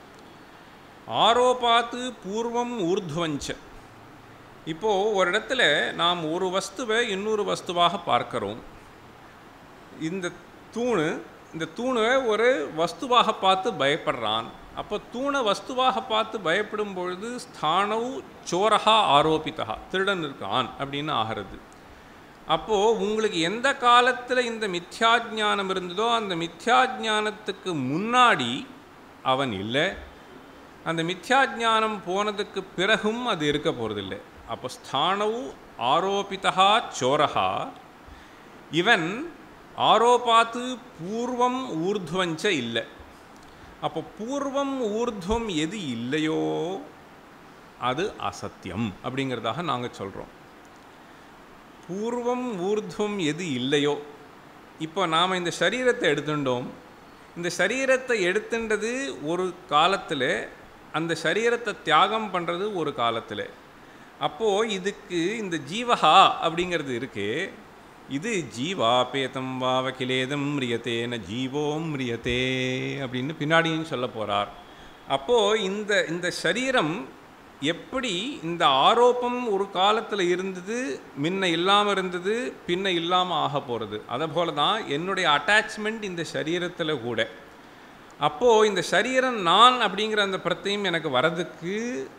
ஆரோபாத்து பூர்வம் ஊர்துவஞ்ச இப்போது ஒரு இடத்துல நாம் ஒரு வஸ்துவை இன்னொரு வஸ்துவாக பார்க்கிறோம் இந்த தூண் இந்த தூணை ஒரு வஸ்துவாக பார்த்து பயப்படுறான் அப்போ தூணை வஸ்துவாக பார்த்து பயப்படும் பொழுது ஸ்தானவு சோரஹா ஆரோபித்தா திருடன் இருக்கான் அப்படின்னு ஆகிறது அப்போது உங்களுக்கு எந்த காலத்தில் இந்த மித்யாஜானம் இருந்ததோ அந்த மித்யாஜானத்துக்கு முன்னாடி அவன் இல்லை அந்த மித்யாஜானம் போனதுக்கு பிறகும் அது இருக்க போகிறதில்லை அப்போ ஸ்தானவு ஆரோபிதா சோரஹா இவன் ஆரோபாத்து பூர்வம் ஊர்துவஞ்ச இல்லை அப்போ பூர்வம் ஊர்துவம் எது இல்லையோ அது அசத்தியம் அப்படிங்கிறதாக நாங்கள் சொல்கிறோம் பூர்வம் ஊர்துவம் எது இல்லையோ இப்போ நாம் இந்த சரீரத்தை எடுத்துட்டோம் இந்த சரீரத்தை எடுத்துன்றது ஒரு காலத்தில் அந்த சரீரத்தை தியாகம் பண்ணுறது ஒரு காலத்தில் அப்போது இதுக்கு இந்த ஜீவஹா அப்படிங்கிறது இருக்கே இது ஜீவாபேதம் வாவகிலேதம் மிரியத்தே ந ஜீவோம் மிரியத்தே அப்படின்னு பின்னாடியும் சொல்ல போகிறார் அப்போது இந்த இந்த சரீரம் எப்படி இந்த ஆரோப்பம் ஒரு காலத்தில் இருந்தது முன்ன இல்லாமல் இருந்தது பின்ன இல்லாமல் ஆக போகிறது அதை போல தான் என்னுடைய அட்டாச்மெண்ட் இந்த சரீரத்தில் கூட அப்போது இந்த சரீரம் நான் அப்படிங்கிற அந்த பிரத்தையும் எனக்கு வரதுக்கு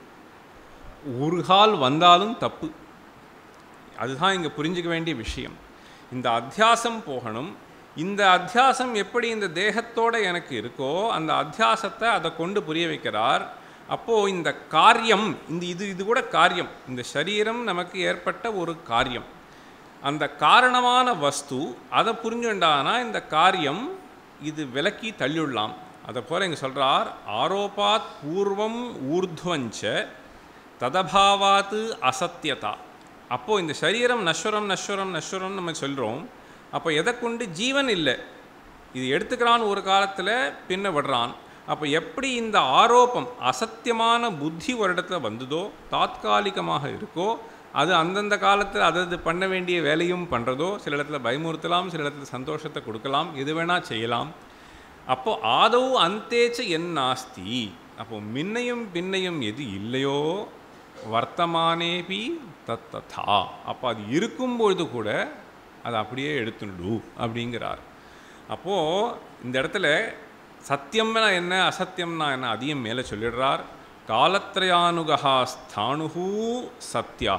ஒரு கால் வந்தாலும் தப்பு அதுதான் இங்கே புரிஞ்சுக்க வேண்டிய விஷயம் இந்த அத்தியாசம் போகணும் இந்த அத்தியாசம் எப்படி இந்த தேகத்தோட எனக்கு இருக்கோ அந்த அத்தியாசத்தை அதை கொண்டு புரிய வைக்கிறார் அப்போது இந்த காரியம் இந்த இது இது கூட காரியம் இந்த சரீரம் நமக்கு ஏற்பட்ட ஒரு காரியம் அந்த காரணமான வஸ்து அதை புரிஞ்சுண்டானா இந்த காரியம் இது விலக்கி தள்ளிவிடலாம் அதை போல இங்கே சொல்கிறார் ஆரோபாத் பூர்வம் ஊர்துவஞ்ச ததபாவாத்து அசத்தியதா அப்போது இந்த சரீரம் நஸ்வரம் நஸ்வரம் நஸ்வரம் நம்ம சொல்கிறோம் அப்போ எதை கொண்டு ஜீவன் இல்லை இது எடுத்துக்கிறான் ஒரு காலத்தில் பின்ன விடுறான் அப்போ எப்படி இந்த ஆரோப்பம் அசத்தியமான புத்தி ஒரு இடத்துல வந்ததோ தாத்காலிகமாக இருக்கோ அது அந்தந்த காலத்தில் அதது பண்ண வேண்டிய வேலையும் பண்ணுறதோ சில இடத்துல பயமுறுத்தலாம் சில இடத்துல சந்தோஷத்தை கொடுக்கலாம் எது வேணால் செய்யலாம் அப்போது ஆதவு அந்தேச்ச என் நாஸ்தி அப்போது முன்னையும் பின்னையும் எது இல்லையோ வர்த்தமானேபி தத்ததா அப்போ அது இருக்கும்பொழுது கூட அதை அப்படியே எடுத்துடு அப்படிங்கிறார் அப்போது இந்த இடத்துல சத்தியம்னா என்ன அசத்தியம்னா என்ன அதையும் மேலே சொல்லிடுறார் காலத்ரயானுகா ஸ்தானுகு சத்யா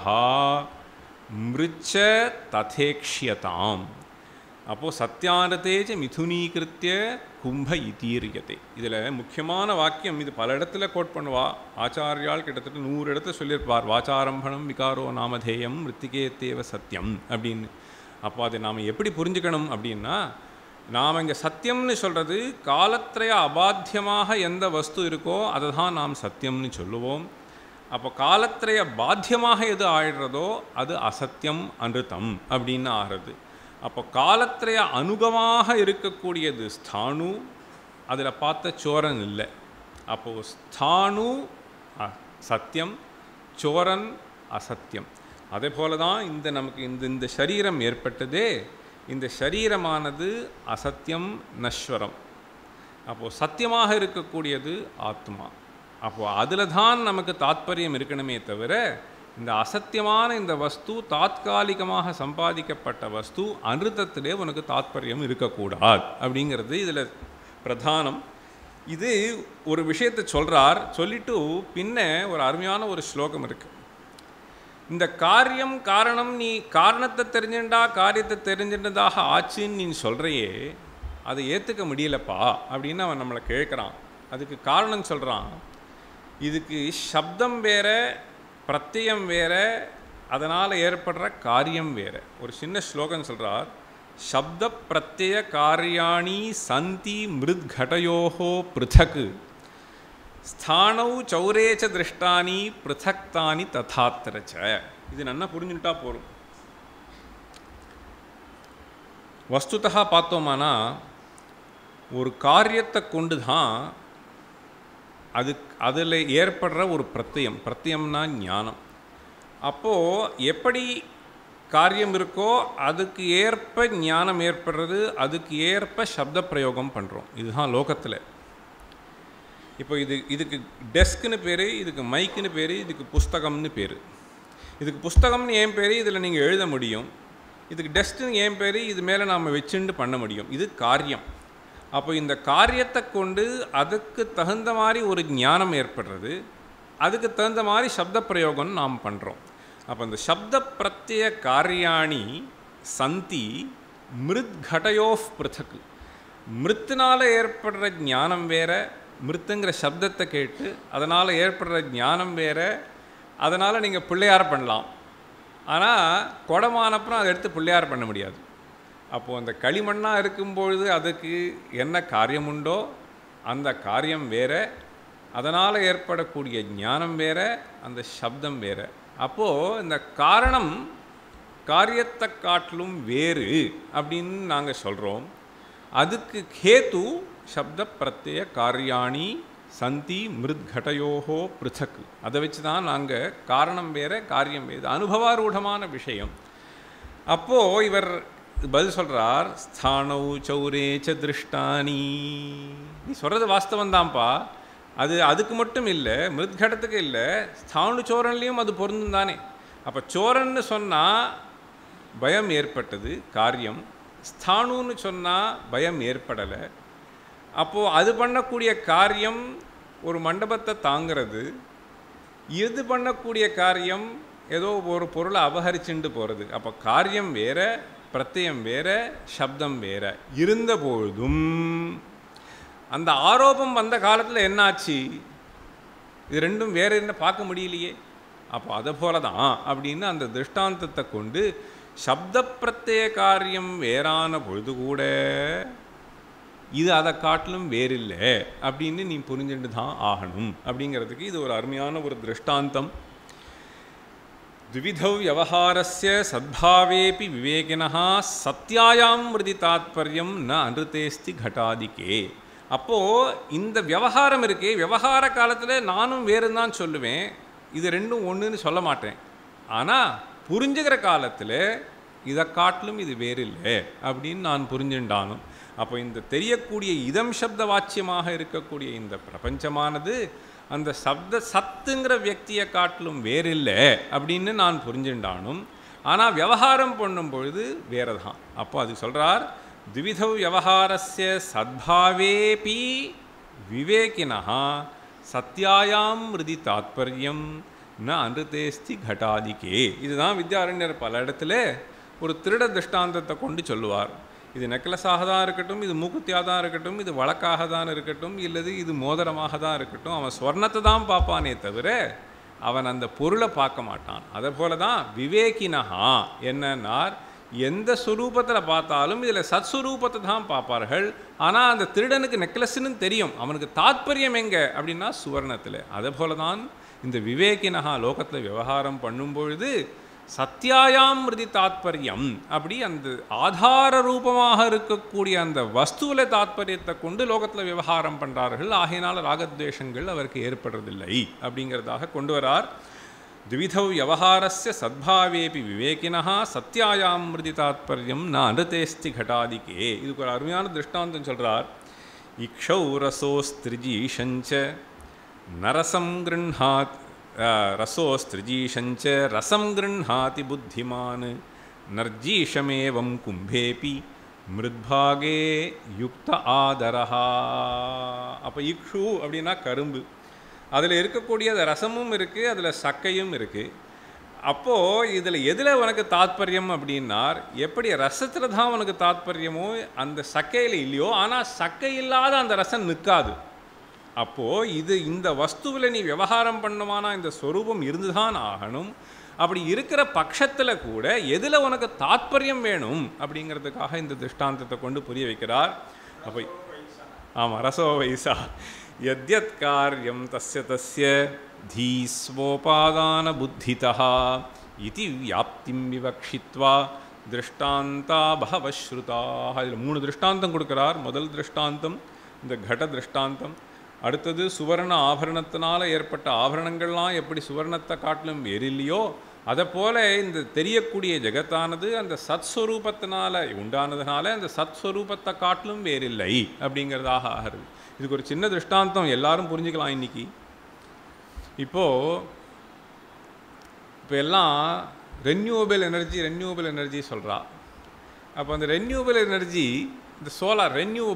மிருச்ச ததேக்ஷியதாம் அப்போது சத்தியானதேஜ மிதுனீகிருத்திய கும்ப இதீரியத்தை இதில் முக்கியமான வாக்கியம் இது பல இடத்துல கோட் பண்ணுவா ஆச்சாரியால் கிட்டத்தட்ட நூறு இடத்துல சொல்லியிருப்பார் வாச்சாரம்பணம் விகாரோ நாமதேயம் மிருத்திகேத்தேவ சத்தியம் அப்படின்னு அப்போ அதை நாம் எப்படி புரிஞ்சுக்கணும் அப்படின்னா நாம் இங்கே சத்தியம்னு சொல்கிறது காலத்திரைய அபாத்தியமாக எந்த வஸ்து இருக்கோ அதை தான் நாம் சத்தியம்னு சொல்லுவோம் அப்போ காலத்திரைய பாத்தியமாக எது ஆயிடுறதோ அது அசத்தியம் அனுதம் அப்படின்னு ஆகிறது அப்போ காலத்திரைய அனுகமாக இருக்கக்கூடியது ஸ்தானு அதில் பார்த்த சோரன் இல்லை அப்போது ஸ்தானு அ- சத்தியம் சோரன் அசத்தியம் அதே போல தான் இந்த நமக்கு இந்த இந்த சரீரம் ஏற்பட்டதே இந்த சரீரமானது அசத்தியம் நஸ்வரம் அப்போது சத்தியமாக இருக்கக்கூடியது ஆத்மா அப்போது அதில் தான் நமக்கு தாத்பரியம் இருக்கணுமே தவிர இந்த அசத்தியமான இந்த வஸ்து தாத்காலிகமாக சம்பாதிக்கப்பட்ட வஸ்து அனிருத்தத்திலே உனக்கு தாத்பரியம் இருக்கக்கூடாது அப்படிங்கிறது இதில் பிரதானம் இது ஒரு விஷயத்தை சொல்கிறார் சொல்லிட்டு பின்ன ஒரு அருமையான ஒரு ஸ்லோகம் இருக்குது இந்த காரியம் காரணம் நீ காரணத்தை தெரிஞ்சுண்டா காரியத்தை தெரிஞ்சின்றதாக ஆச்சுன்னு நீ சொல்கிறையே அதை ஏற்றுக்க முடியலப்பா அப்படின்னு அவன் நம்மளை கேட்குறான் அதுக்கு காரணம் சொல்கிறான் இதுக்கு சப்தம் வேற பிரத்யம் வேற அதனால் ஏற்படுற காரியம் வேற ஒரு சின்ன ஸ்லோகம் சொல்கிறார் சப்த பிரத்யய காரியாணி சந்தி மிருத்கடயோஹோ பிருத்தக் ஸ்தானௌ சௌரேச்ச திருஷ்டானி பிருத்தக்தானி ததாத்திரச்ச இது நல்லா புரிஞ்சுட்டா போதும் வஸ்துதா பார்த்தோமானா ஒரு காரியத்தை கொண்டு தான் அது அதில் ஏற்படுற ஒரு பிரத்யம் பிரத்யம்னா ஞானம் அப்போது எப்படி காரியம் இருக்கோ அதுக்கு ஏற்ப ஞானம் ஏற்படுறது அதுக்கு ஏற்ப சப்த பிரயோகம் பண்ணுறோம் இதுதான் லோகத்தில் இப்போ இது இதுக்கு டெஸ்க்னு பேர் இதுக்கு மைக்குன்னு பேர் இதுக்கு புஸ்தகம்னு பேர் இதுக்கு புஸ்தகம்னு ஏன் பேர் இதில் நீங்கள் எழுத முடியும் இதுக்கு டெஸ்க்னு ஏன் பேர் இது மேலே நாம் வச்சுண்டு பண்ண முடியும் இது காரியம் அப்போ இந்த காரியத்தை கொண்டு அதுக்கு தகுந்த மாதிரி ஒரு ஞானம் ஏற்படுறது அதுக்கு தகுந்த மாதிரி சப்த பிரயோகம் நாம் பண்ணுறோம் அப்போ இந்த சப்த பிரத்யய காரியாணி சந்தி மிருத் கடயோஃப் பிருத்தக்கு மிருத்தினால் ஏற்படுற ஞானம் வேற மிருத்துங்கிற சப்தத்தை கேட்டு அதனால் ஏற்படுற ஞானம் வேற அதனால் நீங்கள் பிள்ளையார் பண்ணலாம் ஆனால் குடமானப்புறம் அதை எடுத்து பிள்ளையார் பண்ண முடியாது அப்போது அந்த களிமண்ணாக இருக்கும்பொழுது அதுக்கு என்ன காரியம் உண்டோ அந்த காரியம் வேற அதனால் ஏற்படக்கூடிய ஞானம் வேற அந்த சப்தம் வேற அப்போது இந்த காரணம் காரியத்தை காட்டிலும் வேறு அப்படின்னு நாங்கள் சொல்கிறோம் அதுக்கு கேத்து சப்த பிரத்யய காரியாணி சந்தி மிருத்கடையோகோ பிருத்தக் அதை வச்சு தான் நாங்கள் காரணம் வேற காரியம் வேறு அனுபவாரூடமான விஷயம் அப்போது இவர் பதில் சொல்கிறார் ஸ்தானௌ சௌரே ச திருஷ்டானி நீ சொல்கிறது வாஸ்தவம் தான்ப்பா அது அதுக்கு மட்டும் இல்லை மிருத்கடத்துக்கு இல்லை ஸ்தானு சோரன்லேயும் அது பொருந்தும் தானே அப்போ சோரன்னு சொன்னால் பயம் ஏற்பட்டது காரியம் ஸ்தானுன்னு சொன்னால் பயம் ஏற்படலை அப்போது அது பண்ணக்கூடிய காரியம் ஒரு மண்டபத்தை தாங்கிறது இது பண்ணக்கூடிய காரியம் ஏதோ ஒரு பொருளை அபகரிச்சுண்டு போகிறது அப்போ காரியம் வேற பிரத்யம் வேற சப்தம் வேற இருந்த பொழுதும் அந்த ஆரோபம் வந்த காலத்தில் என்னாச்சு இது ரெண்டும் வேற என்ன பார்க்க முடியலையே அப்போ அதை போல தான் அப்படின்னு அந்த திருஷ்டாந்தத்தை கொண்டு சப்த பிரத்யய காரியம் வேறான பொழுது கூட இது அதை காட்டிலும் வேறில்லை அப்படின்னு நீ புரிஞ்சுட்டு தான் ஆகணும் அப்படிங்கிறதுக்கு இது ஒரு அருமையான ஒரு திருஷ்டாந்தம் द्विविधौ व्यवहारस्य सद्भावेऽपि विवेकिनः सत्यायां மிருதி தாத்பரியம் ந அனுதேஸ்தி घटादिके அப்போது இந்த விவகாரம் இருக்கே விவகார காலத்தில் நானும் வேறு தான் சொல்லுவேன் இது ரெண்டும் ஒன்றுன்னு சொல்ல மாட்டேன் ஆனால் புரிஞ்சுக்கிற காலத்தில் இதை காட்டிலும் இது வேறு இல்லை அப்படின்னு நான் புரிஞ்சுண்டானும் அப்போ இந்த தெரியக்கூடிய இதம் சப்த வாச்சியமாக இருக்கக்கூடிய இந்த பிரபஞ்சமானது அந்த சப்த சத்துங்கிற வியக்தியை காட்டிலும் வேறில்லை அப்படின்னு நான் புரிஞ்சுண்டானும் ஆனால் விவகாரம் பண்ணும் பொழுது வேறு தான் அப்போ அது சொல்கிறார் द्विविधौ व्यवहारस्य सद्भावेऽपि विवेकिनः सत्यायां हृदि தாத்பரியம் ந அனுதேஸ்தி घटादिके இதுதான் வித்யாரண்யர் பல இடத்துல ஒரு திருட திருஷ்டாந்தத்தை கொண்டு சொல்லுவார் இது நெக்லஸாக தான் இருக்கட்டும் இது மூக்குத்தியாக தான் இருக்கட்டும் இது வழக்காக தான் இருக்கட்டும் இல்லது இது மோதிரமாக தான் இருக்கட்டும் அவன் ஸ்வர்ணத்தை தான் பார்ப்பானே தவிர அவன் அந்த பொருளை பார்க்க மாட்டான் அதை போல தான் விவேகினஹா என்னன்னார் எந்த சுரூபத்தில் பார்த்தாலும் இதில் சத்ஸ்வரூபத்தை தான் பார்ப்பார்கள் ஆனால் அந்த திருடனுக்கு நெக்லஸ்ன்னு தெரியும் அவனுக்கு தாத்பரியம் எங்கே அப்படின்னா சுவர்ணத்தில் அதே போல தான் இந்த விவேகினஹா லோகத்தில் விவகாரம் பண்ணும் பொழுது சத்தியாயாம் மிருதி தாத்பரியம் அப்படி அந்த ஆதார ரூபமாக இருக்கக்கூடிய அந்த வஸ்துவில் தாத்பரியத்தை கொண்டு லோகத்தில் விவகாரம் பண்ணுறார்கள் ஆகையினால் ராகத்வேஷங்கள் அவருக்கு ஏற்படுறதில்லை அப்படிங்கிறதாக கொண்டு வரார் द्विविधौ व्यवहारस्य सद्भावेपि विवेकिनः சத்தியாயாம் மிருதி தாத்பரியம் ந அனுதேஸ்தி घटादिके இதுக்கு ஒரு அருமையான திருஷ்டாந்தம் சொல்கிறார் இக்ஷௌ ரசோஸ்திரிஜீஷஞ்ச நரசம் கிருண்ணாத் ரசோஸ்திரிஜீஷஞ்ச ரசம் கிருண்ணாதி புத்திமான் நர்ஜீஷமேவம் கும்பேபி மிருத்பாகே யுக்த ஆதரஹா அப்போ இக்ஷு அப்படின்னா கரும்பு அதில் இருக்கக்கூடிய அந்த ரசமும் இருக்குது அதில் சக்கையும் இருக்குது அப்போது இதில் எதில் உனக்கு தாத்பரியம் அப்படின்னார் எப்படி ரசத்தில் தான் உனக்கு தாத்பரியமோ அந்த சக்கையில் இல்லையோ ஆனால் சக்கை இல்லாத அந்த ரசம் நிற்காது அப்போது இது இந்த வஸ்துவில் நீ விவகாரம் பண்ணுமானா இந்த ஸ்வரூபம் இருந்து தான் ஆகணும் அப்படி இருக்கிற பட்சத்தில் கூட எதில் உனக்கு தாத்பரியம் வேணும் அப்படிங்கிறதுக்காக இந்த திருஷ்டாந்தத்தை கொண்டு புரிய வைக்கிறார் அப்போ ஆமாம் ரசோ வைசா यद्यत् कार्यं तस्य तस्य धीस्वोपादानबुद्धितः इति व्याप्तिं विवक्षित्वा திருஷ்டாந்தா பகவஸ்ருதாக இதில் மூணு திருஷ்டாந்தம் கொடுக்குறார் முதல் திருஷ்டாந்தம் இந்த கட திருஷ்டாந்தம் அடுத்தது சுவர்ண ஆபரணத்தினால் ஏற்பட்ட ஆபரணங்கள்லாம் எப்படி சுவர்ணத்தை காட்டிலும் வேறில்லையோ அதை போல இந்த தெரியக்கூடிய ஜெகத்தானது அந்த சத்ஸ்வரூபத்தினால உண்டானதுனால அந்த சத்ஸ்வரூபத்தை காட்டிலும் வேறில்லை அப்படிங்கிறதாக ஆகிறது இதுக்கு ஒரு சின்ன திருஷ்டாந்தம் எல்லாரும் புரிஞ்சுக்கலாம் இன்னைக்கு இப்போது இப்போ எல்லாம் ரென்யூவபிள் எனர்ஜி ரென்யூவபிள் எனர்ஜி சொல்கிறா அப்போ அந்த ரென்யூவபிள் எனர்ஜி இந்த சோலார் ரென்யூவபிள்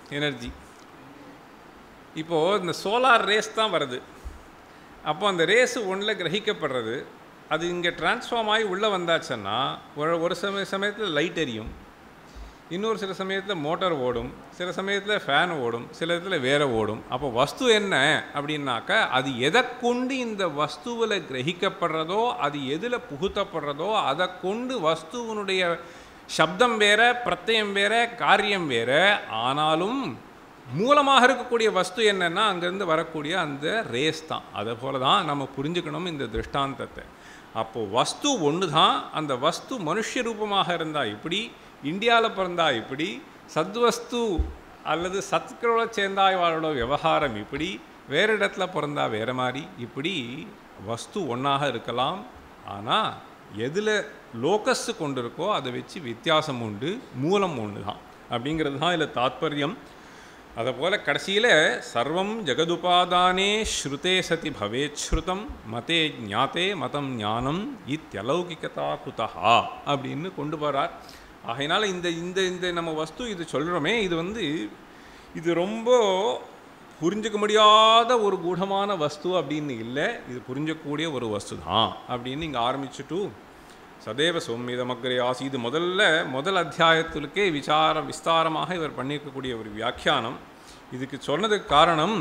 எனர்ஜி இப்போது இந்த சோலார் ரேஸ் தான் வருது அப்போ அந்த ரேஸு ஒன்றில் கிரகிக்கப்படுறது அது இங்கே டிரான்ஸ்ஃபார்ம் ஆகி உள்ளே வந்தாச்சுன்னா ஒரு ஒரு சமய சமயத்தில் லைட் எரியும் இன்னொரு சில சமயத்தில் மோட்டார் ஓடும் சில சமயத்தில் ஃபேன் ஓடும் சில இடத்துல வேற ஓடும் அப்போ வஸ்து என்ன அப்படின்னாக்கா அது எதை கொண்டு இந்த வஸ்துவில் கிரகிக்கப்படுறதோ அது எதில் புகுத்தப்படுறதோ அதை கொண்டு வஸ்துவனுடைய சப்தம் வேற பிரत्यயம் வேற காரியம் வேற ஆனாலும் மூலமாக இருக்கக்கூடிய வஸ்து என்னன்னா அங்கேருந்து வரக்கூடிய அந்த ரேஸ் தான் அதை போல தான் நம்ம புரிஞ்சுக்கணும் இந்த திருஷ்டாந்தத்தை அப்போது வஸ்து ஒன்று தான் அந்த வஸ்து மனுஷ ரூபமாக இருந்தால் இப்படி இந்தியாவில் பிறந்தா இப்படி சத்வஸ்து அல்லது சத்களோட சேர்ந்தாய்வாளோட விவகாரம் இப்படி வேறு இடத்துல பிறந்தா வேறு மாதிரி இப்படி வஸ்து ஒன்றாக இருக்கலாம் ஆனால் எதில் லோகஸ் கொண்டு இருக்கோ அதை வச்சு வித்தியாசம் உண்டு மூலம் ஒன்று தான் அப்படிங்கிறது தான் இதில் தாத்பரியம் அதை போல் கடைசியில் சர்வம் ஜெகதுபாதானே ஸ்ருதே சதி பவேத் ஸ்ருதம் மதே ஞாத்தே மதம் ஞானம் இத்தியலௌகிகதா குதா அப்படின்னு கொண்டு போகிறார் ஆகையினால இந்த இந்த இந்த நம்ம வஸ்து இது சொல்கிறோமே இது வந்து இது ரொம்ப புரிஞ்சுக்க முடியாத ஒரு கூடமான வஸ்து அப்படின்னு இல்லை இது புரிஞ்சக்கூடிய ஒரு வஸ்து தான் அப்படின்னு இங்கே ஆரம்பிச்சுட்டு சதேவ சோம்மிதமக்ரே ஆசி இது முதல்ல முதல் அத்தியாயத்திற்கே விசார விஸ்தாரமாக இவர் பண்ணியிருக்கக்கூடிய ஒரு வியாக்கியானம் இதுக்கு சொன்னதுக்கு காரணம்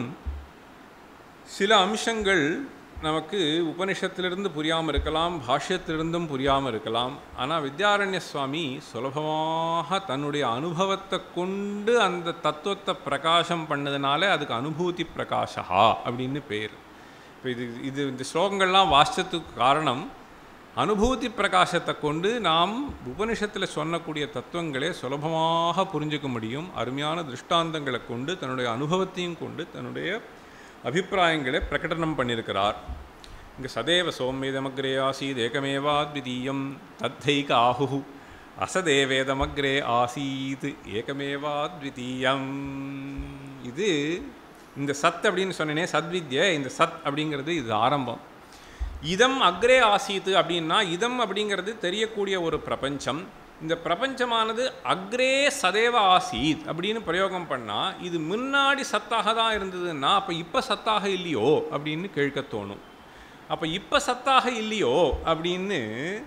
சில அம்சங்கள் நமக்கு உபனிஷத்திலிருந்து புரியாமல் இருக்கலாம் பாஷ்யத்திலிருந்தும் புரியாமல் இருக்கலாம் ஆனால் வித்யாரண்ய சுவாமி சுலபமாக தன்னுடைய அனுபவத்தை கொண்டு அந்த தத்துவத்தை பிரகாசம் பண்ணதுனால அதுக்கு அனுபூதி பிரகாஷா அப்படின்னு பேர் இப்போ இது இது இந்த ஸ்லோகங்கள்லாம் வாசித்ததுக்கு காரணம் அனுபூதி பிரகாசத்தை கொண்டு நாம் உபனிஷத்தில் சொல்லக்கூடிய தத்துவங்களே சுலபமாக புரிஞ்சுக்க முடியும் அருமையான திருஷ்டாந்தங்களை கொண்டு தன்னுடைய அனுபவத்தையும் கொண்டு தன்னுடைய அபிப்பிராயங்களை பிரகடனம் பண்ணியிருக்கிறார் இங்கே சதேவ சோம்மேதமக்ரே ஆசீத் ஏகமேவா த்விதீயம் தத்தைக ஆஹு அசதேவேதமக்ரே ஆசீத் ஏகமேவா த்விதீயம் இது இந்த சத் அப்படின்னு சொன்னேனே சத்வித்ய இந்த சத் அப்படிங்கிறது இது ஆரம்பம் இதம் அக்ரே ஆசீத்து அப்படின்னா இதம் அப்படிங்கிறது தெரியக்கூடிய ஒரு பிரபஞ்சம் இந்த பிரபஞ்சமானது அக்ரே சதேவ ஆசீத் அப்படின்னு பிரயோகம் பண்ணால் இது முன்னாடி சத்தாக தான் இருந்ததுன்னா அப்போ இப்போ சத்தாக இல்லையோ அப்படின்னு கேட்க தோணும் அப்போ இப்போ சத்தாக இல்லையோ அப்படின்னு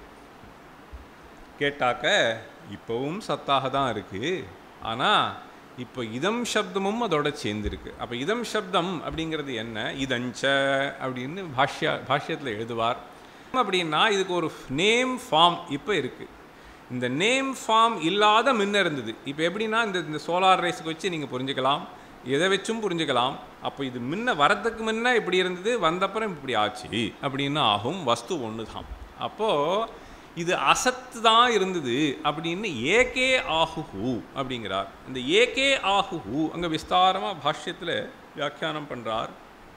கேட்டாக்க இப்போவும் சத்தாக தான் இருக்குது ஆனால் இப்போ இதம் சப்தமும் அதோட சேர்ந்துருக்கு அப்போ இதம் சப்தம் அப்படிங்கிறது என்ன இதஞ்ச அப்படின்னு பாஷ்யா பாஷ்யத்தில் எழுதுவார் அப்படின்னா இதுக்கு ஒரு நேம் ஃபார்ம் இப்போ இருக்குது இந்த நேம் ஃபார்ம் இல்லாத முன்ன இருந்தது இப்போ எப்படின்னா இந்த இந்த சோலார் ரேஸுக்கு வச்சு நீங்கள் புரிஞ்சுக்கலாம் எதை வச்சும் புரிஞ்சுக்கலாம் அப்போ இது முன்ன வரதுக்கு முன்ன இப்படி இருந்தது வந்தப்புறம் இப்படி ஆச்சு அப்படின்னு ஆகும் வஸ்து ஒன்று தான் அப்போது இது அசத்து தான் இருந்தது அப்படின்னு ஏகே ஆகுஹு அப்படிங்கிறார் இந்த ஏகே ஆகுஹு அங்கே விஸ்தாரமாக பாஷ்யத்தில் வியாக்கியானம் பண்ணுறார்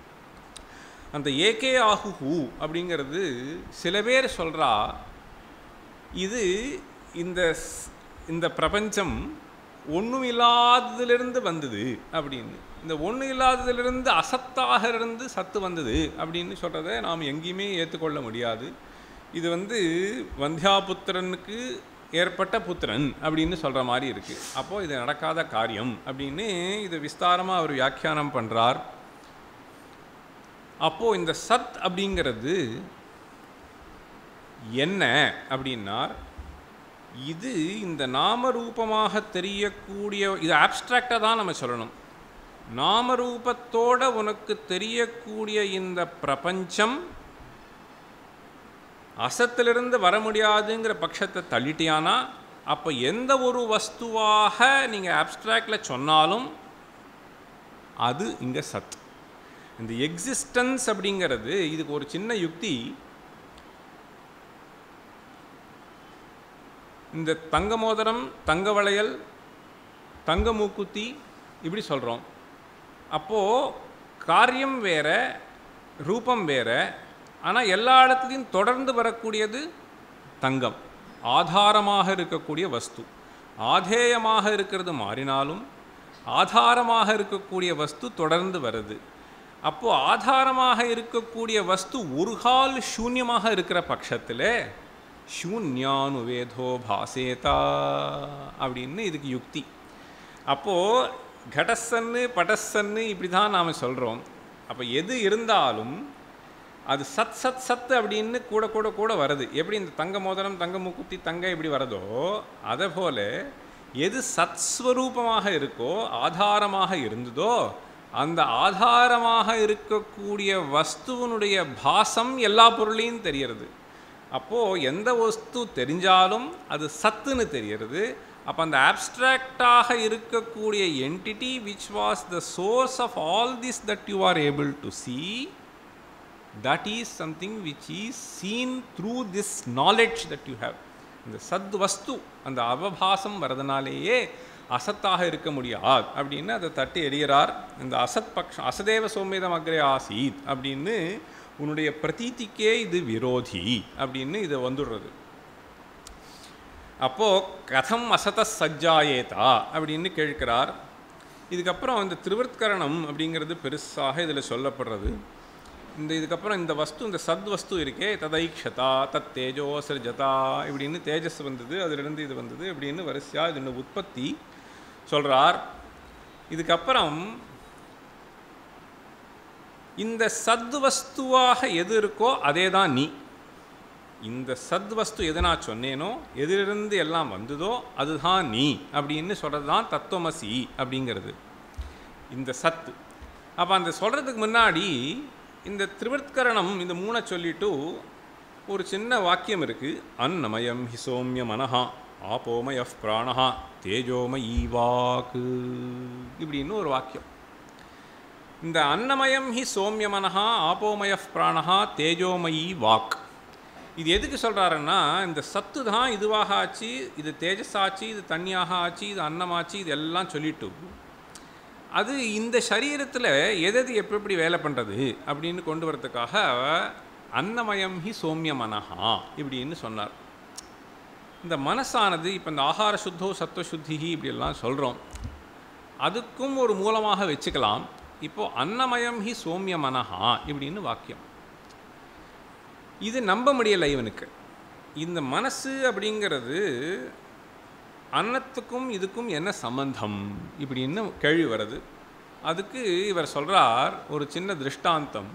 அந்த ஏகே ஆகுஹு அப்படிங்கிறது சில பேர் சொல்கிறா இது இந்த ஸ்- இந்த பிரபஞ்சம் ஒன்றும் இல்லாததிலிருந்து வந்தது அப்படின்னு இந்த ஒன்றும் இல்லாததிலிருந்து அசத்தாக இருந்து சத்து வந்தது அப்படின்னு சொல்கிறத நாம் எங்கேயுமே ஏற்றுக்கொள்ள முடியாது இது வந்து வந்தியாபுத்திரனுக்கு ஏற்பட்ட புத்திரன் அப்படின்னு சொல்கிற மாதிரி இருக்குது அப்போது இது நடக்காத காரியம் அப்படின்னு இதை விஸ்தாரமாக அவர் வியாக்கியானம் பண்ணுறார் அப்போது இந்த சத் அப்படிங்கிறது என்ன அப்படின்னார் இது இந்த நாமரூபமாக தெரியக்கூடிய இது ஆப்ஸ்ட்ராக்டாக தான் நம்ம சொல்லணும் நாமரூபத்தோட உனக்கு தெரியக்கூடிய இந்த பிரபஞ்சம் அசத்திலிருந்து வர முடியாதுங்கிற பட்சத்தை தள்ளிட்டியானா அப்போ எந்த ஒரு வஸ்துவாக நீங்கள் ஆப்ஸ்ட்ராக்டில் சொன்னாலும் அது இங்கே சத் இந்த எக்ஸிஸ்டன்ஸ் அப்படிங்கிறது இதுக்கு ஒரு சின்ன யுக்தி இந்த தங்க மோதிரம் தங்க வளையல் தங்க மூக்குத்தி இப்படி சொல்கிறோம் அப்போது காரியம் வேற ரூபம் வேற ஆனால் எல்லா இடத்துலையும் தொடர்ந்து வரக்கூடியது தங்கம் ஆதாரமாக இருக்கக்கூடிய வஸ்து ஆதேயமாக இருக்கிறது மாறினாலும் ஆதாரமாக இருக்கக்கூடிய வஸ்து தொடர்ந்து வருது அப்போது ஆதாரமாக இருக்கக்கூடிய வஸ்து ஒரு கால் சூன்யமாக இருக்கிற பட்சத்தில் சூன்யானுவேதோ பாசேதா அப்படின்னு இதுக்கு யுக்தி அப்போது கடசன்னு படசன்னு இப்படி தான் நாம் சொல்கிறோம் அப்போ எது இருந்தாலும் அது சத் சத் சத் அப்படின்னு கூட கூட கூட வருது எப்படி இந்த தங்க மோதிரம் தங்க மூக்குத்தி தங்க இப்படி வரதோ அதே போல எது சத்ஸ்வரூபமாக இருக்கோ ஆதாரமாக இருந்ததோ அந்த ஆதாரமாக இருக்கக்கூடிய வஸ்துவனுடைய பாசம் எல்லா பொருளையும் தெரியறது அப்போது எந்த வஸ்து தெரிஞ்சாலும் அது சத்துன்னு தெரியறது அப்போ அந்த ஆப்ஸ்ட்ராக்டாக இருக்கக்கூடிய entity which was the source of all this that you are able to see that is something which is seen through this knowledge that you have இந்த சத் வஸ்து அந்த அவபாசம் வரதுனாலேயே அசத்தாக இருக்க முடியாது அப்படின்னு அதை தட்டி எறிகிறார் இந்த அசத் பக்ஷம் அசதேவ சோமேதம் அக்ரே ஆசீத் அப்படின்னு உன்னுடைய பிரதீதிக்கே இது விரோதி அப்படின்னு இது வந்துடுறது அப்போது கதம் அசத சஜ்ஜாயேதா அப்படின்னு கேட்கிறார் இதுக்கப்புறம் இந்த திருவர்த்கரணம் அப்படிங்கிறது பெருசாக இதில் சொல்லப்படுறது இந்த இதுக்கப்புறம் இந்த வஸ்து இந்த சத் வஸ்து இருக்கே ததைக்ஷதா தத் தேஜோ சிருஜதா இப்படின்னு தேஜஸ் வந்தது அதிலிருந்து இது வந்தது இப்படின்னு வரிசையாக இதோட உற்பத்தி சொல்கிறார் இதுக்கப்புறம் இந்த சத் வஸ்துவாக எது இருக்கோ அதே தான் நீ இந்த சத்வஸ்து எது நான் சொன்னேனோ எதிலிருந்து எல்லாம் வந்ததோ அதுதான் நீ அப்படின்னு சொல்கிறது தான் தத்துவமசி அப்படிங்கிறது இந்த சத்து அப்போ அந்த சொல்கிறதுக்கு முன்னாடி இந்த திரிவர்த்கரணம் இந்த மூணை சொல்லிட்டு ஒரு சின்ன வாக்கியம் இருக்குது அன்னமயம் ஹி சோம்ய மனஹா ஆபோமய பிராணஹா தேஜோமயீ வாக்கு இப்படின்னு ஒரு வாக்கியம் இந்த அன்னமயம் ஹி சோம்ய மனஹா ஆபோமய பிராணஹா தேஜோமயி வாக் இது எதுக்கு சொல்கிறாருன்னா இந்த சத்து தான் இதுவாக ஆச்சு இது தேஜஸ் ஆச்சு இது தண்ணியாக ஆச்சு இது அன்னமாச்சு இது எல்லாம் சொல்லிட்டு அது இந்த சரீரத்தில் எது எது எப்படி எப்படி வேலை பண்ணுறது அப்படின்னு கொண்டு வரதுக்காக அன்னமயம் ஹி சோம்ய மனஹா இப்படின்னு சொன்னார் இந்த மனசானது இப்போ இந்த ஆகார சுத்தோ சத்துவ சுத்திகி இப்படியெல்லாம் சொல்கிறோம் அதுக்கும் ஒரு மூலமாக வச்சுக்கலாம் இப்போது அன்னமயம் ஹி சோம்ய மனஹா இப்படின்னு வாக்கியம் இது நம்ப முடியலை இவனுக்கு இந்த மனசு அப்படிங்கிறது அன்னத்துக்கும் இதுக்கும் என்ன சம்பந்தம் இப்படின்னு கேள்வி வருது அதுக்கு இவர் சொல்கிறார் ஒரு சின்ன திருஷ்டாந்தம்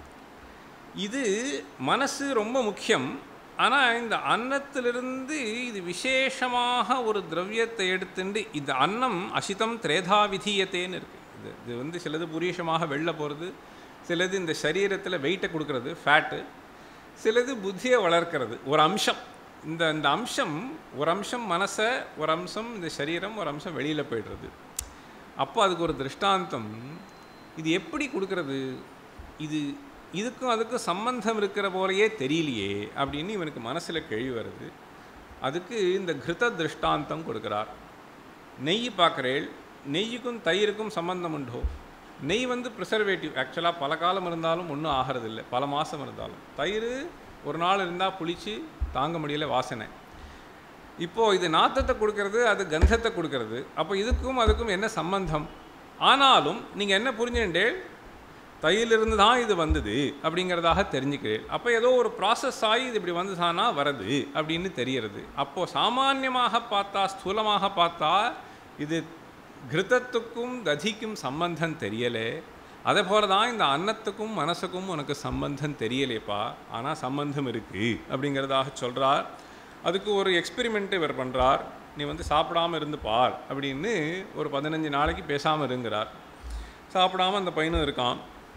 இது மனசு ரொம்ப முக்கியம் ஆனால் இந்த அன்னத்திலிருந்து இது விசேஷமாக ஒரு திரவியத்தை எடுத்துட்டு இந்த அன்னம் அசிதம் திரேதா விதீயத்தேன்னு இருக்குது இது இது வந்து சிலது புரீஷமாக வெளில போகிறது சிலது இந்த சரீரத்தில் வெயிட்டை கொடுக்கறது ஃபேட்டு சிலது புத்தியை வளர்க்கிறது ஒரு அம்சம் இந்த இந்த அம்சம் ஒரு அம்சம் மனசை ஒரு அம்சம் இந்த சரீரம் ஒரு அம்சம் வெளியில் போய்டுறது அப்போ அதுக்கு ஒரு திருஷ்டாந்தம் இது எப்படி கொடுக்கறது இது இதுக்கும் அதுக்கும் சம்பந்தம் இருக்கிற போலையே தெரியலையே அப்படின்னு இவனுக்கு மனசில் கேள்வி வருது அதுக்கு இந்த கிருத திருஷ்டாந்தம் கொடுக்குறார் நெய் பார்க்குறேள் நெய்யுக்கும் தயிருக்கும் சம்பந்தம் உண்டோ நெய் வந்து ப்ரிசர்வேட்டிவ் ஆக்சுவலாக பல காலம் இருந்தாலும் ஒன்றும் ஆகிறதில்ல பல மாதம் இருந்தாலும் தயிர் ஒரு நாள் இருந்தால் புளிச்சு தாங்க முடியல வாசனை இப்போது இது நாத்தத்தை கொடுக்கறது அது கந்தத்தை கொடுக்கறது அப்போ இதுக்கும் அதுக்கும் என்ன சம்பந்தம் ஆனாலும் நீங்கள் என்ன புரிஞ்சுட்டே தையிலிருந்து தான் இது வந்தது அப்படிங்கிறதாக தெரிஞ்சுக்கிறேன் அப்போ ஏதோ ஒரு ப்ராசஸ் ஆகி இது இப்படி வந்துதானா வருது அப்படின்னு தெரியறது அப்போது சாமான்யமாக பார்த்தா ஸ்தூலமாக பார்த்தா இது கிருத்தத்துக்கும் ததிக்கும் சம்பந்தம் தெரியலே அதே போல தான் இந்த அன்னத்துக்கும் மனசுக்கும் உனக்கு சம்பந்தம் தெரியலேப்பா ஆனால் சம்பந்தம் இருக்குது அப்படிங்கிறதாக சொல்கிறார் அதுக்கு ஒரு எக்ஸ்பெரிமெண்ட் இவர் பண்ணுறார் நீ வந்து சாப்பிடாமல் இருந்து பார் அப்படின்னு ஒரு பதினஞ்சு நாளைக்கு பேசாமல் இருங்கிறார் சாப்பிடாம அந்த பையனும் இருக்கான்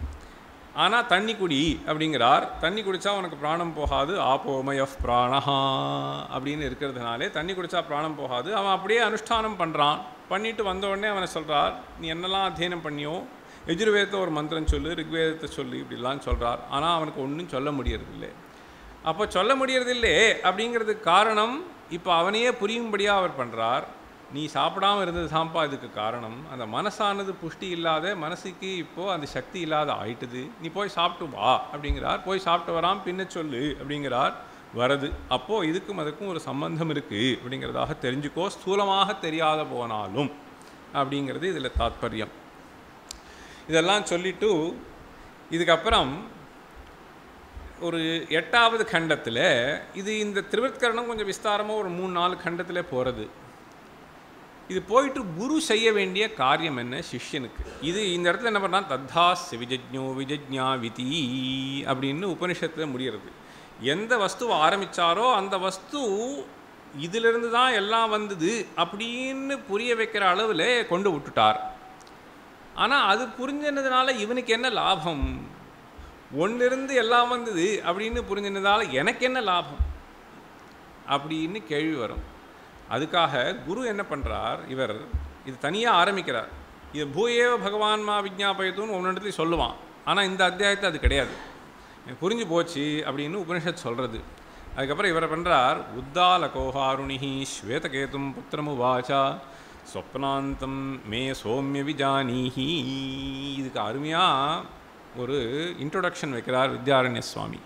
ஆனால் தண்ணி குடி அப்படிங்கிறார் தண்ணி குடித்தா உனக்கு பிராணம் போகாது ஆப்போமயஃப் பிராணஹா அப்படின்னு இருக்கிறதுனாலே தண்ணி குடித்தா பிராணம் போகாது அவன் அப்படியே அனுஷ்டானம் பண்ணுறான் பண்ணிட்டு வந்த உடனே அவனை சொல்கிறார் நீ என்னெல்லாம் அத்தியனம் பண்ணியோ எஜுர்வேதத்தை ஒரு மந்திரம் சொல்லு ரிக்வேதத்தை சொல்லு இப்படிலாம் சொல்கிறார் ஆனால் அவனுக்கு ஒன்றும் சொல்ல முடியறதில்லை அப்போ சொல்ல முடியறதில்லே அப்படிங்கிறதுக்கு காரணம் இப்போ அவனையே புரியும்படியாக அவர் பண்ணுறார் நீ சாப்பிடாம இருந்தது தான்ப்பா இதுக்கு காரணம் அந்த மனசானது புஷ்டி இல்லாத மனசுக்கு இப்போது அந்த சக்தி இல்லாத ஆயிட்டுது நீ போய் சாப்பிட்டு வா அப்படிங்கிறார் போய் சாப்பிட்டு வரான் பின்ன சொல்லு அப்படிங்கிறார் வருது அப்போது இதுக்கும் அதுக்கும் ஒரு சம்பந்தம் இருக்குது அப்படிங்கிறதாக தெரிஞ்சுக்கோ ஸ்தூலமாக தெரியாத போனாலும் அப்படிங்கிறது இதில் தாத்பரியம் இதெல்லாம் சொல்லிட்டு இதுக்கப்புறம் ஒரு எட்டாவது கண்டத்தில் இது இந்த திருவத்கரணம் கொஞ்சம் விஸ்தாரமாக ஒரு மூணு நாலு கண்டத்தில் போகிறது இது போயிட்டு குரு செய்ய வேண்டிய காரியம் என்ன சிஷ்யனுக்கு இது இந்த இடத்துல என்ன பண்ணா தத்தாஸ் விஜஜ்ஞோ விஜஜ்ஞா விதி அப்படின்னு உபனிஷத்தில் முடிகிறது எந்த வஸ்துவை ஆரம்பிச்சாரோ அந்த வஸ்து இதிலிருந்து தான் எல்லாம் வந்தது அப்படின்னு புரிய வைக்கிற அளவில் கொண்டு விட்டுட்டார் ஆனால் அது புரிஞ்சினதுனால இவனுக்கு என்ன லாபம் ஒன்றிருந்து எல்லாம் வந்தது அப்படின்னு புரிஞ்சினதால எனக்கு என்ன லாபம் அப்படின்னு கேள்வி வரும் அதுக்காக குரு என்ன பண்ணுறார் இவர் இது தனியாக ஆரம்பிக்கிறார் இது பூயேவ பகவான்மா விஜாபயத்துன்னு ஒன்று சொல்லுவான் ஆனால் இந்த அத்தியாயத்தை அது கிடையாது எனக்கு புரிஞ்சு போச்சு அப்படின்னு உபனிஷத் சொல்கிறது அதுக்கப்புறம் இவரை பண்ணுறார் உத்தால கோஹாருணிஹி ஸ்வேதகேதும் புத்திரமுவாச்சா சொப்னாந்தம் மே சோமிய விஜானீஹி இதுக்கு அருமையாக ஒரு இன்ட்ரோடக்ஷன் வைக்கிறார் வித்யாரண்ய சுவாமி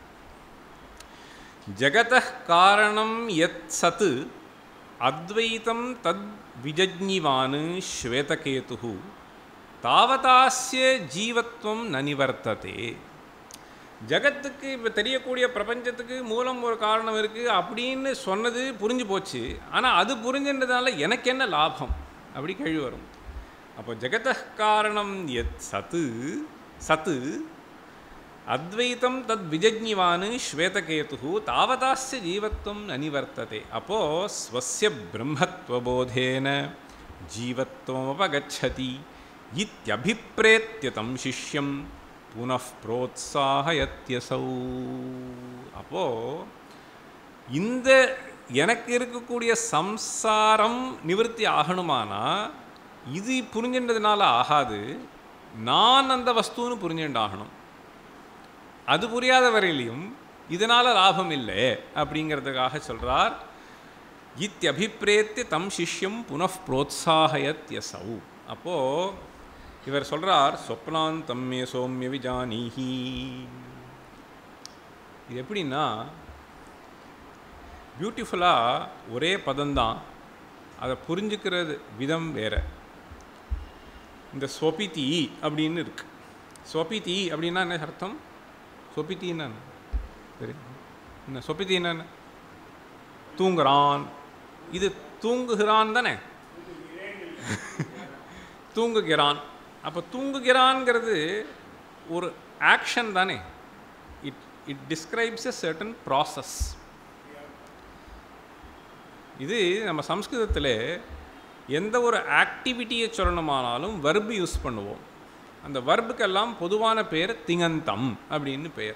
ஜகத காரணம் யத் சத் அத்வைத்தம் தத் விஜஜ்ஞிவான் ஸ்வேதகேது தாவதாஸ்ய ஜீவத்வம் ந நிவர்த்ததே ஜகத்துக்கு இப்போ தெரியக்கூடிய பிரபஞ்சத்துக்கு மூலம் ஒரு காரணம் இருக்குது அப்படின்னு சொன்னது புரிஞ்சு போச்சு ஆனால் அது புரிஞ்சுன்றதால எனக்கு என்ன லாபம் அப்படி கேள்வி வரும் அப்போ ஜெகத காரணம் எத் சத்து சத்து அத்வைத்தம் தத் விஜஜ்ஞிவான் ஸ்வேதகேது தாவதாஸ்ய ஜீவத்வம் அனிவர்த்ததே அப்போது ஸ்வசிய பிரம்மத்வபோதேன ஜீவத்வமபகச்சதி இத்தியபிப்ரேத்திய தம் சிஷ்யம் புனః புரோத்சாகயத்தியசௌ அப்போது இந்த எனக்கு இருக்கக்கூடிய சம்சாரம் நிவர்த்தி ஆகணுமானா இது புரிஞ்சின்றதுனால ஆகாது நான் அந்த வஸ்துன்னு புரிஞ்சுண்டாகணும் அது புரியாத வரையிலையும் இதனால் லாபம் இல்லை அப்படிங்கிறதுக்காக சொல்கிறார் இத்தியபிப்ரேத்திய தம் சிஷ்யம் புனః புரோத்சாகயத்யசௌ அப்போது இவர் சொல்கிறார் சொப்னாந்தம் மே சோமிய விஜானீஹி இது எப்படின்னா பியூட்டிஃபுல்லாக ஒரே பதம்தான் அதை புரிஞ்சுக்கிறது விதம் வேற இந்த சொபிதி அப்படின்னு இருக்கு சொபிதி அப்படின்னா என்ன அர்த்தம் சொபித்தின்னா என்ன? சரி என்ன சொபித்தி என்னன்னு தூங்குறான் இது தூங்குகிறான் தானே தூங்குகிறான் அப்போ தூங்குகிறான்ங்கிறது ஒரு ஆக்ஷன் தானே it it describes a certain process இது நம்ம சம்ஸ்கிருதத்தில் எந்த ஒரு ஆக்டிவிட்டியை சொல்லணுமானாலும் வர்பு யூஸ் பண்ணுவோம் அந்த வர்புக்கெல்லாம் பொதுவான பேர் திங்கந்தம் அப்படின்னு பெயர்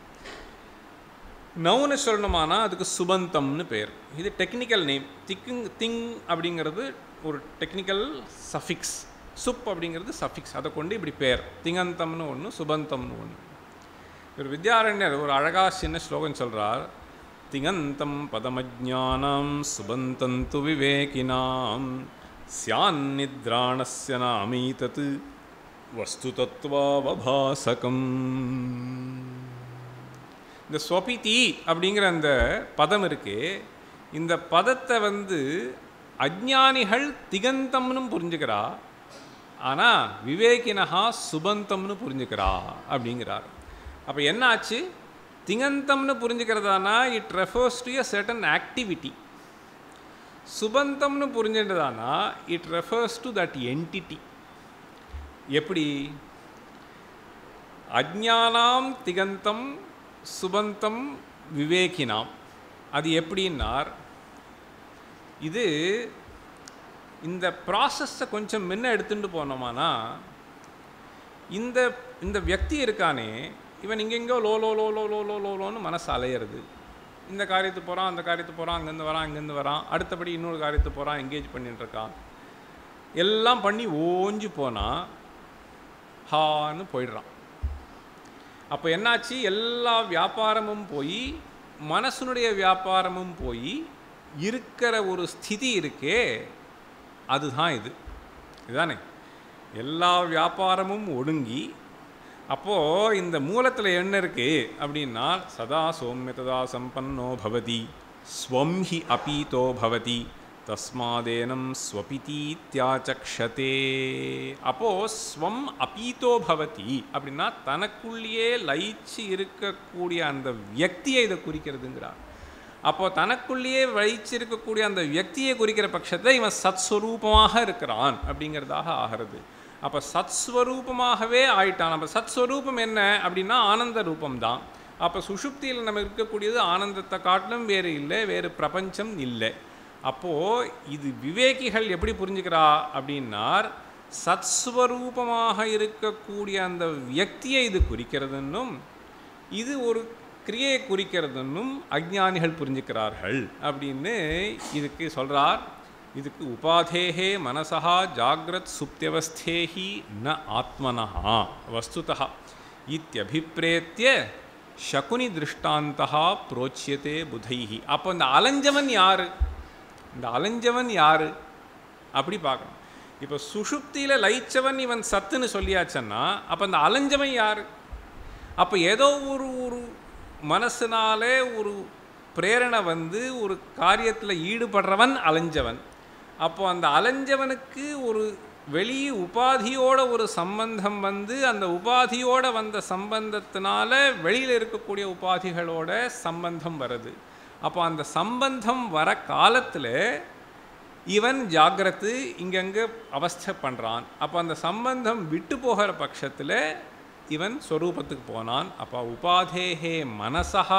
நவுனை சொல்லணுமானா அதுக்கு சுபந்தம்னு பேர் இது டெக்னிக்கல் நேம் திக்குங் திங் அப்படிங்கிறது ஒரு டெக்னிக்கல் சஃபிக்ஸ் சுப் அப்படிங்கிறது சஃபிக்ஸ் அதை கொண்டு இப்படி பேர் திங்கந்தம்னு ஒன்று சுபந்தம்னு ஒன்று ஒரு வித்யாரண்யர் ஒரு அழகாக சின்ன ஸ்லோகம் சொல்கிறார் திங்கந்தம் பதமஜானம் சுபந்தந்து விவேகினாம் சியான்னித்ராணஸ்ய நாமீதத் வஸ்து தத்துவாவபாசகம் இந்த ஸ்வபிதி அப்படிங்கிற அந்த பதம் இருக்கு இந்த பதத்தை வந்து அஜ்ஞானிகள் திகந்தம்னு புரிஞ்சுக்கிறா ஆனால் விவேகினஹா சுபந்தம்னு புரிஞ்சுக்கிறா அப்படிங்கிறார் அப்போ என்ன ஆச்சு திங்கந்தம்னு புரிஞ்சுக்கிறதானா it refers to a certain activity சுபந்தம்னு புரிஞ்சுன்றதானா it refers to that entity எப்படி அஜ்ஞானாம் திகந்தம் சுபந்தம் விவேகினாம் அது எப்படின்னார் இது இந்த ப்ராசஸை கொஞ்சம் முன்ன எடுத்துட்டு போனோமானா இந்த இந்த வியக்தி இருக்கானே இவன் இங்கெங்கோ லோ லோ லோ லோ லோ லோ லோ லோன்னு மனசு அலையிறது இந்த காரியத்துக்கு போகிறான் அந்த காரியத்துக்கு போகிறான் அங்கேருந்து வரான் அங்கேருந்து வரான் அடுத்தபடி இன்னொரு காரியத்துக்கு போகிறான் எங்கேஜ் பண்ணிட்டு இருக்கான் எல்லாம் பண்ணி ஓஞ்சு போனால் ஹான்னு போயிடுறான் அப்போ என்னாச்சு எல்லா வியாபாரமும் போய் மனசனுடைய வியாபாரமும் போய் இருக்கிற ஒரு ஸ்திதி இருக்கே அதுதான் இது இதுதானே எல்லா வியாபாரமும் ஒடுங்கி அப்போது இந்த மூலத்தில் என்ன இருக்குது அப்படின்னா சதா சௌமியதா சம்பன்னோ பவதி ஸ்வம் ஹி அபீதோ பவதி தஸ்மாதேனம் ஸ்வபிதீத்யாச்சக்ஷதே அப்போது ஸ்வம் அபீதோ பவதி அப்படின்னா தனக்குள்ளேயே லயிச்சு இருக்கக்கூடிய அந்த வியக்தியை இதை குறிக்கிறதுங்கிறார் அப்போ தனக்குள்ளேயே வைச்சிருக்கக்கூடிய அந்த வியக்தியை குறிக்கிற பட்சத்தில் இவன் சத்ஸ்வரூபமாக இருக்கிறான் அப்படிங்கிறதாக ஆகிறது அப்போ சத்ஸ்வரூபமாகவே ஆயிட்டான் அப்போ சத்ஸ்வரூபம் என்ன அப்படின்னா ஆனந்த ரூபம்தான் அப்போ சுஷுப்தியில் நம்ம இருக்கக்கூடியது ஆனந்தத்தை காட்டிலும் வேறு இல்லை வேறு பிரபஞ்சம் இல்லை அப்போது இது விவேகிகள் எப்படி புரிஞ்சுக்கிறா அப்படின்னார் சத்ஸ்வரூபமாக இருக்கக்கூடிய அந்த வியக்தியை இது குறிக்கிறதுன்னும் இது ஒரு கிரியையை குறிக்கிறதுன்னும் அஜ்ஞானிகள் புரிஞ்சுக்கிறார்கள் அப்படின்னு இதுக்கு சொல்கிறார் இதுக்கு உபாதேகே மனசா ஜாகிரத் சுப்தியவஸ்தேஹி ந ஆத்மனஹா வஸ்துதா இத்தியபிப்பிரேத்திய சகுனி திருஷ்டாந்தா புரோச்சியதே புதைஹி அப்போ இந்த அலைஞ்சவன் யாரு இந்த அலைஞ்சவன் யாரு அப்படி பார்க்கணும் இப்போ சுஷுப்தியில் லயிச்சவன் இவன் சத்துன்னு சொல்லியாச்சன்னா அப்போ இந்த அலைஞ்சவன் யாரு அப்போ ஏதோ ஒரு ஒரு மனசுனாலே ஒரு பிரேரணை வந்து ஒரு காரியத்தில் ஈடுபடுறவன் அலைஞ்சவன் அப்போ அந்த அலைஞ்சவனுக்கு ஒரு வெளி உபாதியோட ஒரு சம்பந்தம் வந்து அந்த உபாதியோட வந்த சம்பந்தத்தினால வெளியில் இருக்கக்கூடிய உபாதிகளோட சம்பந்தம் வருது அப்போ அந்த சம்பந்தம் வர காலத்தில் இவன் ஜாகிரத்து இங்கங்கே அவஸ்தை பண்ணுறான் அப்போ அந்த சம்பந்தம் விட்டு போகிற பட்சத்தில் இவன் ஸ்வரூபத்துக்கு போனான் அப்போ உபாதேகே மனசா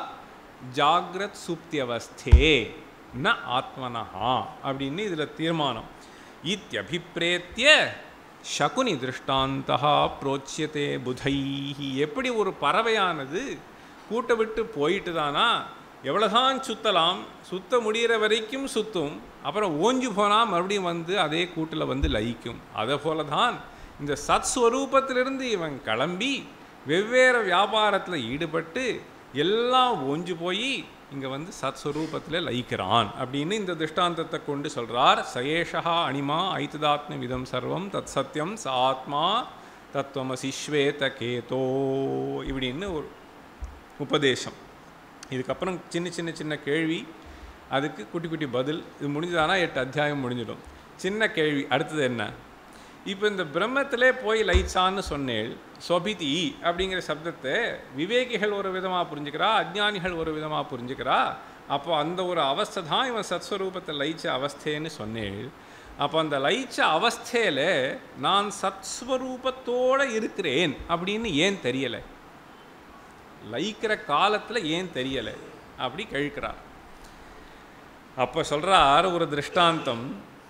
ஜாகிரத் சுப்தியவஸ்தே ந ஆத்மனஹா அப்படின்னு இதில் தீர்மானம் இத்தியபிப்பிரேத்திய சகுனி திருஷ்டாந்தா புரோச்சியதே புதைஹி எப்படி ஒரு பறவையானது கூட்டை விட்டு போயிட்டு தானா எவ்வளோதான் சுத்தலாம் சுத்த முடிகிற வரைக்கும் சுத்தும் அப்புறம் ஓஞ்சு போனால் மறுபடியும் வந்து அதே கூட்டில் வந்து லயிக்கும் அதை போல தான் இந்த சத்ஸ்வரூபத்திலிருந்து இவன் கிளம்பி வெவ்வேறு வியாபாரத்தில் ஈடுபட்டு எல்லாம் ஓஞ்சு போய் இங்கே வந்து சத்ஸ்வரூபத்தில் லயிக்கிறான் அப்படின்னு இந்த திருஷ்டாந்தத்தை கொண்டு சொல்கிறார் சயேஷா அனிமா ஐத்துதாத்ம விதம் சர்வம் தத் சத்யம் ச ஆத்மா தத்துவமசி ஸ்வேத கேதோ இப்படின்னு ஒரு உபதேசம் இதுக்கப்புறம் சின்ன சின்ன சின்ன கேள்வி அதுக்கு குட்டி குட்டி பதில் இது முடிஞ்சதானா எட்டு அத்தியாயம் முடிஞ்சிடும் சின்ன கேள்வி அடுத்தது என்ன இப்போ இந்த பிரம்மத்திலே போய் லயிச்சான்னு சொன்னேள் சொபிதி அப்படிங்கிற சப்தத்தை விவேகிகள் ஒரு விதமாக புரிஞ்சுக்கிறா அஜ்ஞானிகள் ஒரு விதமாக புரிஞ்சுக்கிறா அப்போ அந்த ஒரு அவஸ்தை தான் இவன் சத்ஸ்வரூபத்தை லயிச்ச அவஸ்தேன்னு சொன்னேள் அப்போ அந்த லயிச்ச அவஸ்தையில் நான் சத்ஸ்வரூபத்தோடு இருக்கிறேன் அப்படின்னு ஏன் தெரியலை லயிக்கிற காலத்தில் ஏன் தெரியலை அப்படி கழிக்கிறார் அப்போ சொல்கிறார் ஒரு திருஷ்டாந்தம்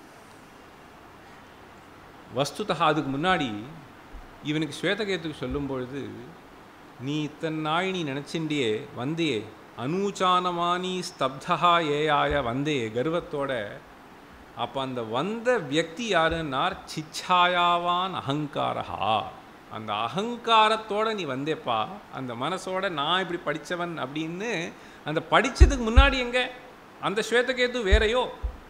வஸ்துதா அதுக்கு முன்னாடி இவனுக்கு ஸ்வேதகேத்துக்கு சொல்லும் பொழுது நீ இத்தனை நாள் நீ நினச்சிண்டியே வந்தே அனூச்சானமானி ஸ்தப்தா ஏயாய வந்தே கர்வத்தோட அப்போ அந்த வந்த வியக்தி யாருன்னார் சிச்சாயாவான் அகங்காரஹா அந்த அகங்காரத்தோட நீ வந்தேப்பா அந்த மனசோட நான் இப்படி படித்தவன் அப்படின்னு அந்த படித்ததுக்கு முன்னாடி எங்கே அந்த ஸ்வேதகேது வேறையோ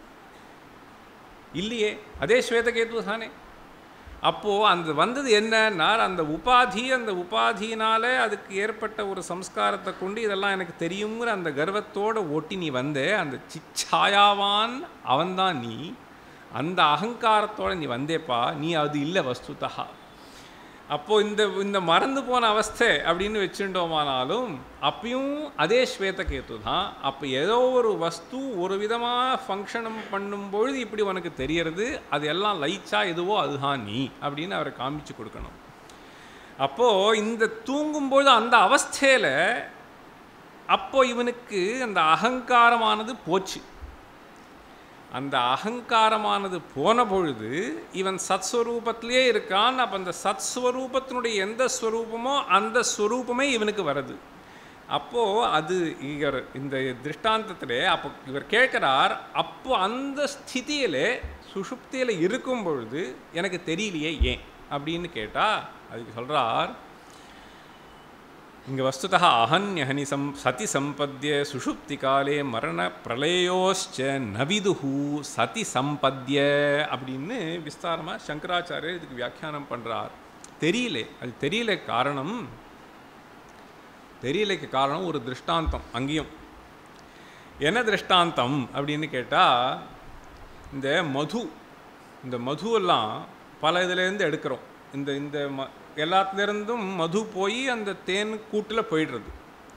இல்லையே அதே ஸ்வேதகேது தானே அப்போது அந்த வந்தது என்னன்னா அந்த உபாதி அந்த உபாதியினால அதுக்கு ஏற்பட்ட ஒரு சம்ஸ்காரத்தை கொண்டு இதெல்லாம் எனக்கு தெரியுங்கிற அந்த கர்வத்தோடு ஒட்டி நீ வந்த அந்த சிச்சாயாவான் அவன்தான் நீ அந்த அகங்காரத்தோட நீ வந்தேப்பா நீ அது இல்லை வஸ்துதா அப்போது இந்த இந்த மறந்து போன அவஸ்தை அப்படின்னு வச்சுட்டோமானாலும் அப்பயும் அதே ஸ்வேதகேத்து தான் அப்போ ஏதோ ஒரு வஸ்து ஒரு விதமாக ஃபங்க்ஷனம் பண்ணும்பொழுது இப்படி உனக்கு தெரியறது அது எல்லாம் லைச்சா எதுவோ அதுதான் நீ அப்படின்னு அவரை காமிச்சு கொடுக்கணும் அப்போது இந்த தூங்கும்போது அந்த அவஸ்தையில் அப்போ இவனுக்கு அந்த அகங்காரமானது போச்சு அந்த அகங்காரமானது போன பொழுது இவன் சத்ஸ்வரூபத்திலே இருக்கான் அப்போ அந்த சத்ஸ்வரூபத்தினுடைய எந்த ஸ்வரூபமோ அந்த ஸ்வரூபமே இவனுக்கு வருது அப்போது அது இவர் இந்த திருஷ்டாந்தத்திலே அப்போ இவர் கேட்குறார் அப்போ அந்த ஸ்திதியிலே சுஷுப்தியில் இருக்கும் பொழுது எனக்கு தெரியலையே ஏன் அப்படின்னு கேட்டால் அதுக்கு சொல்கிறார் இங்கே வஸ்துதா அஹன்யஹனி சம் சதி சம்பத்திய சுஷுப்தி காலே மரண பிரளயோச்ச நவிதுஹு சதி சம்பத்திய அப்படின்னு விஸ்தாரமாக சங்கராச்சாரியர் இதுக்கு வியாக்கியானம் பண்ணுறார் தெரியல அது தெரியல காரணம் தெரியலைக்கு காரணம் ஒரு திருஷ்டாந்தம் அங்கேயும் என்ன திருஷ்டாந்தம் அப்படின்னு கேட்டால் இந்த மது இந்த மதுவெல்லாம் பல இதுலேருந்து எடுக்கிறோம் இந்த இந்த ம எல்லாத்துலேருந்தும் மது போய் அந்த தேன் கூட்டில் போயிடுறது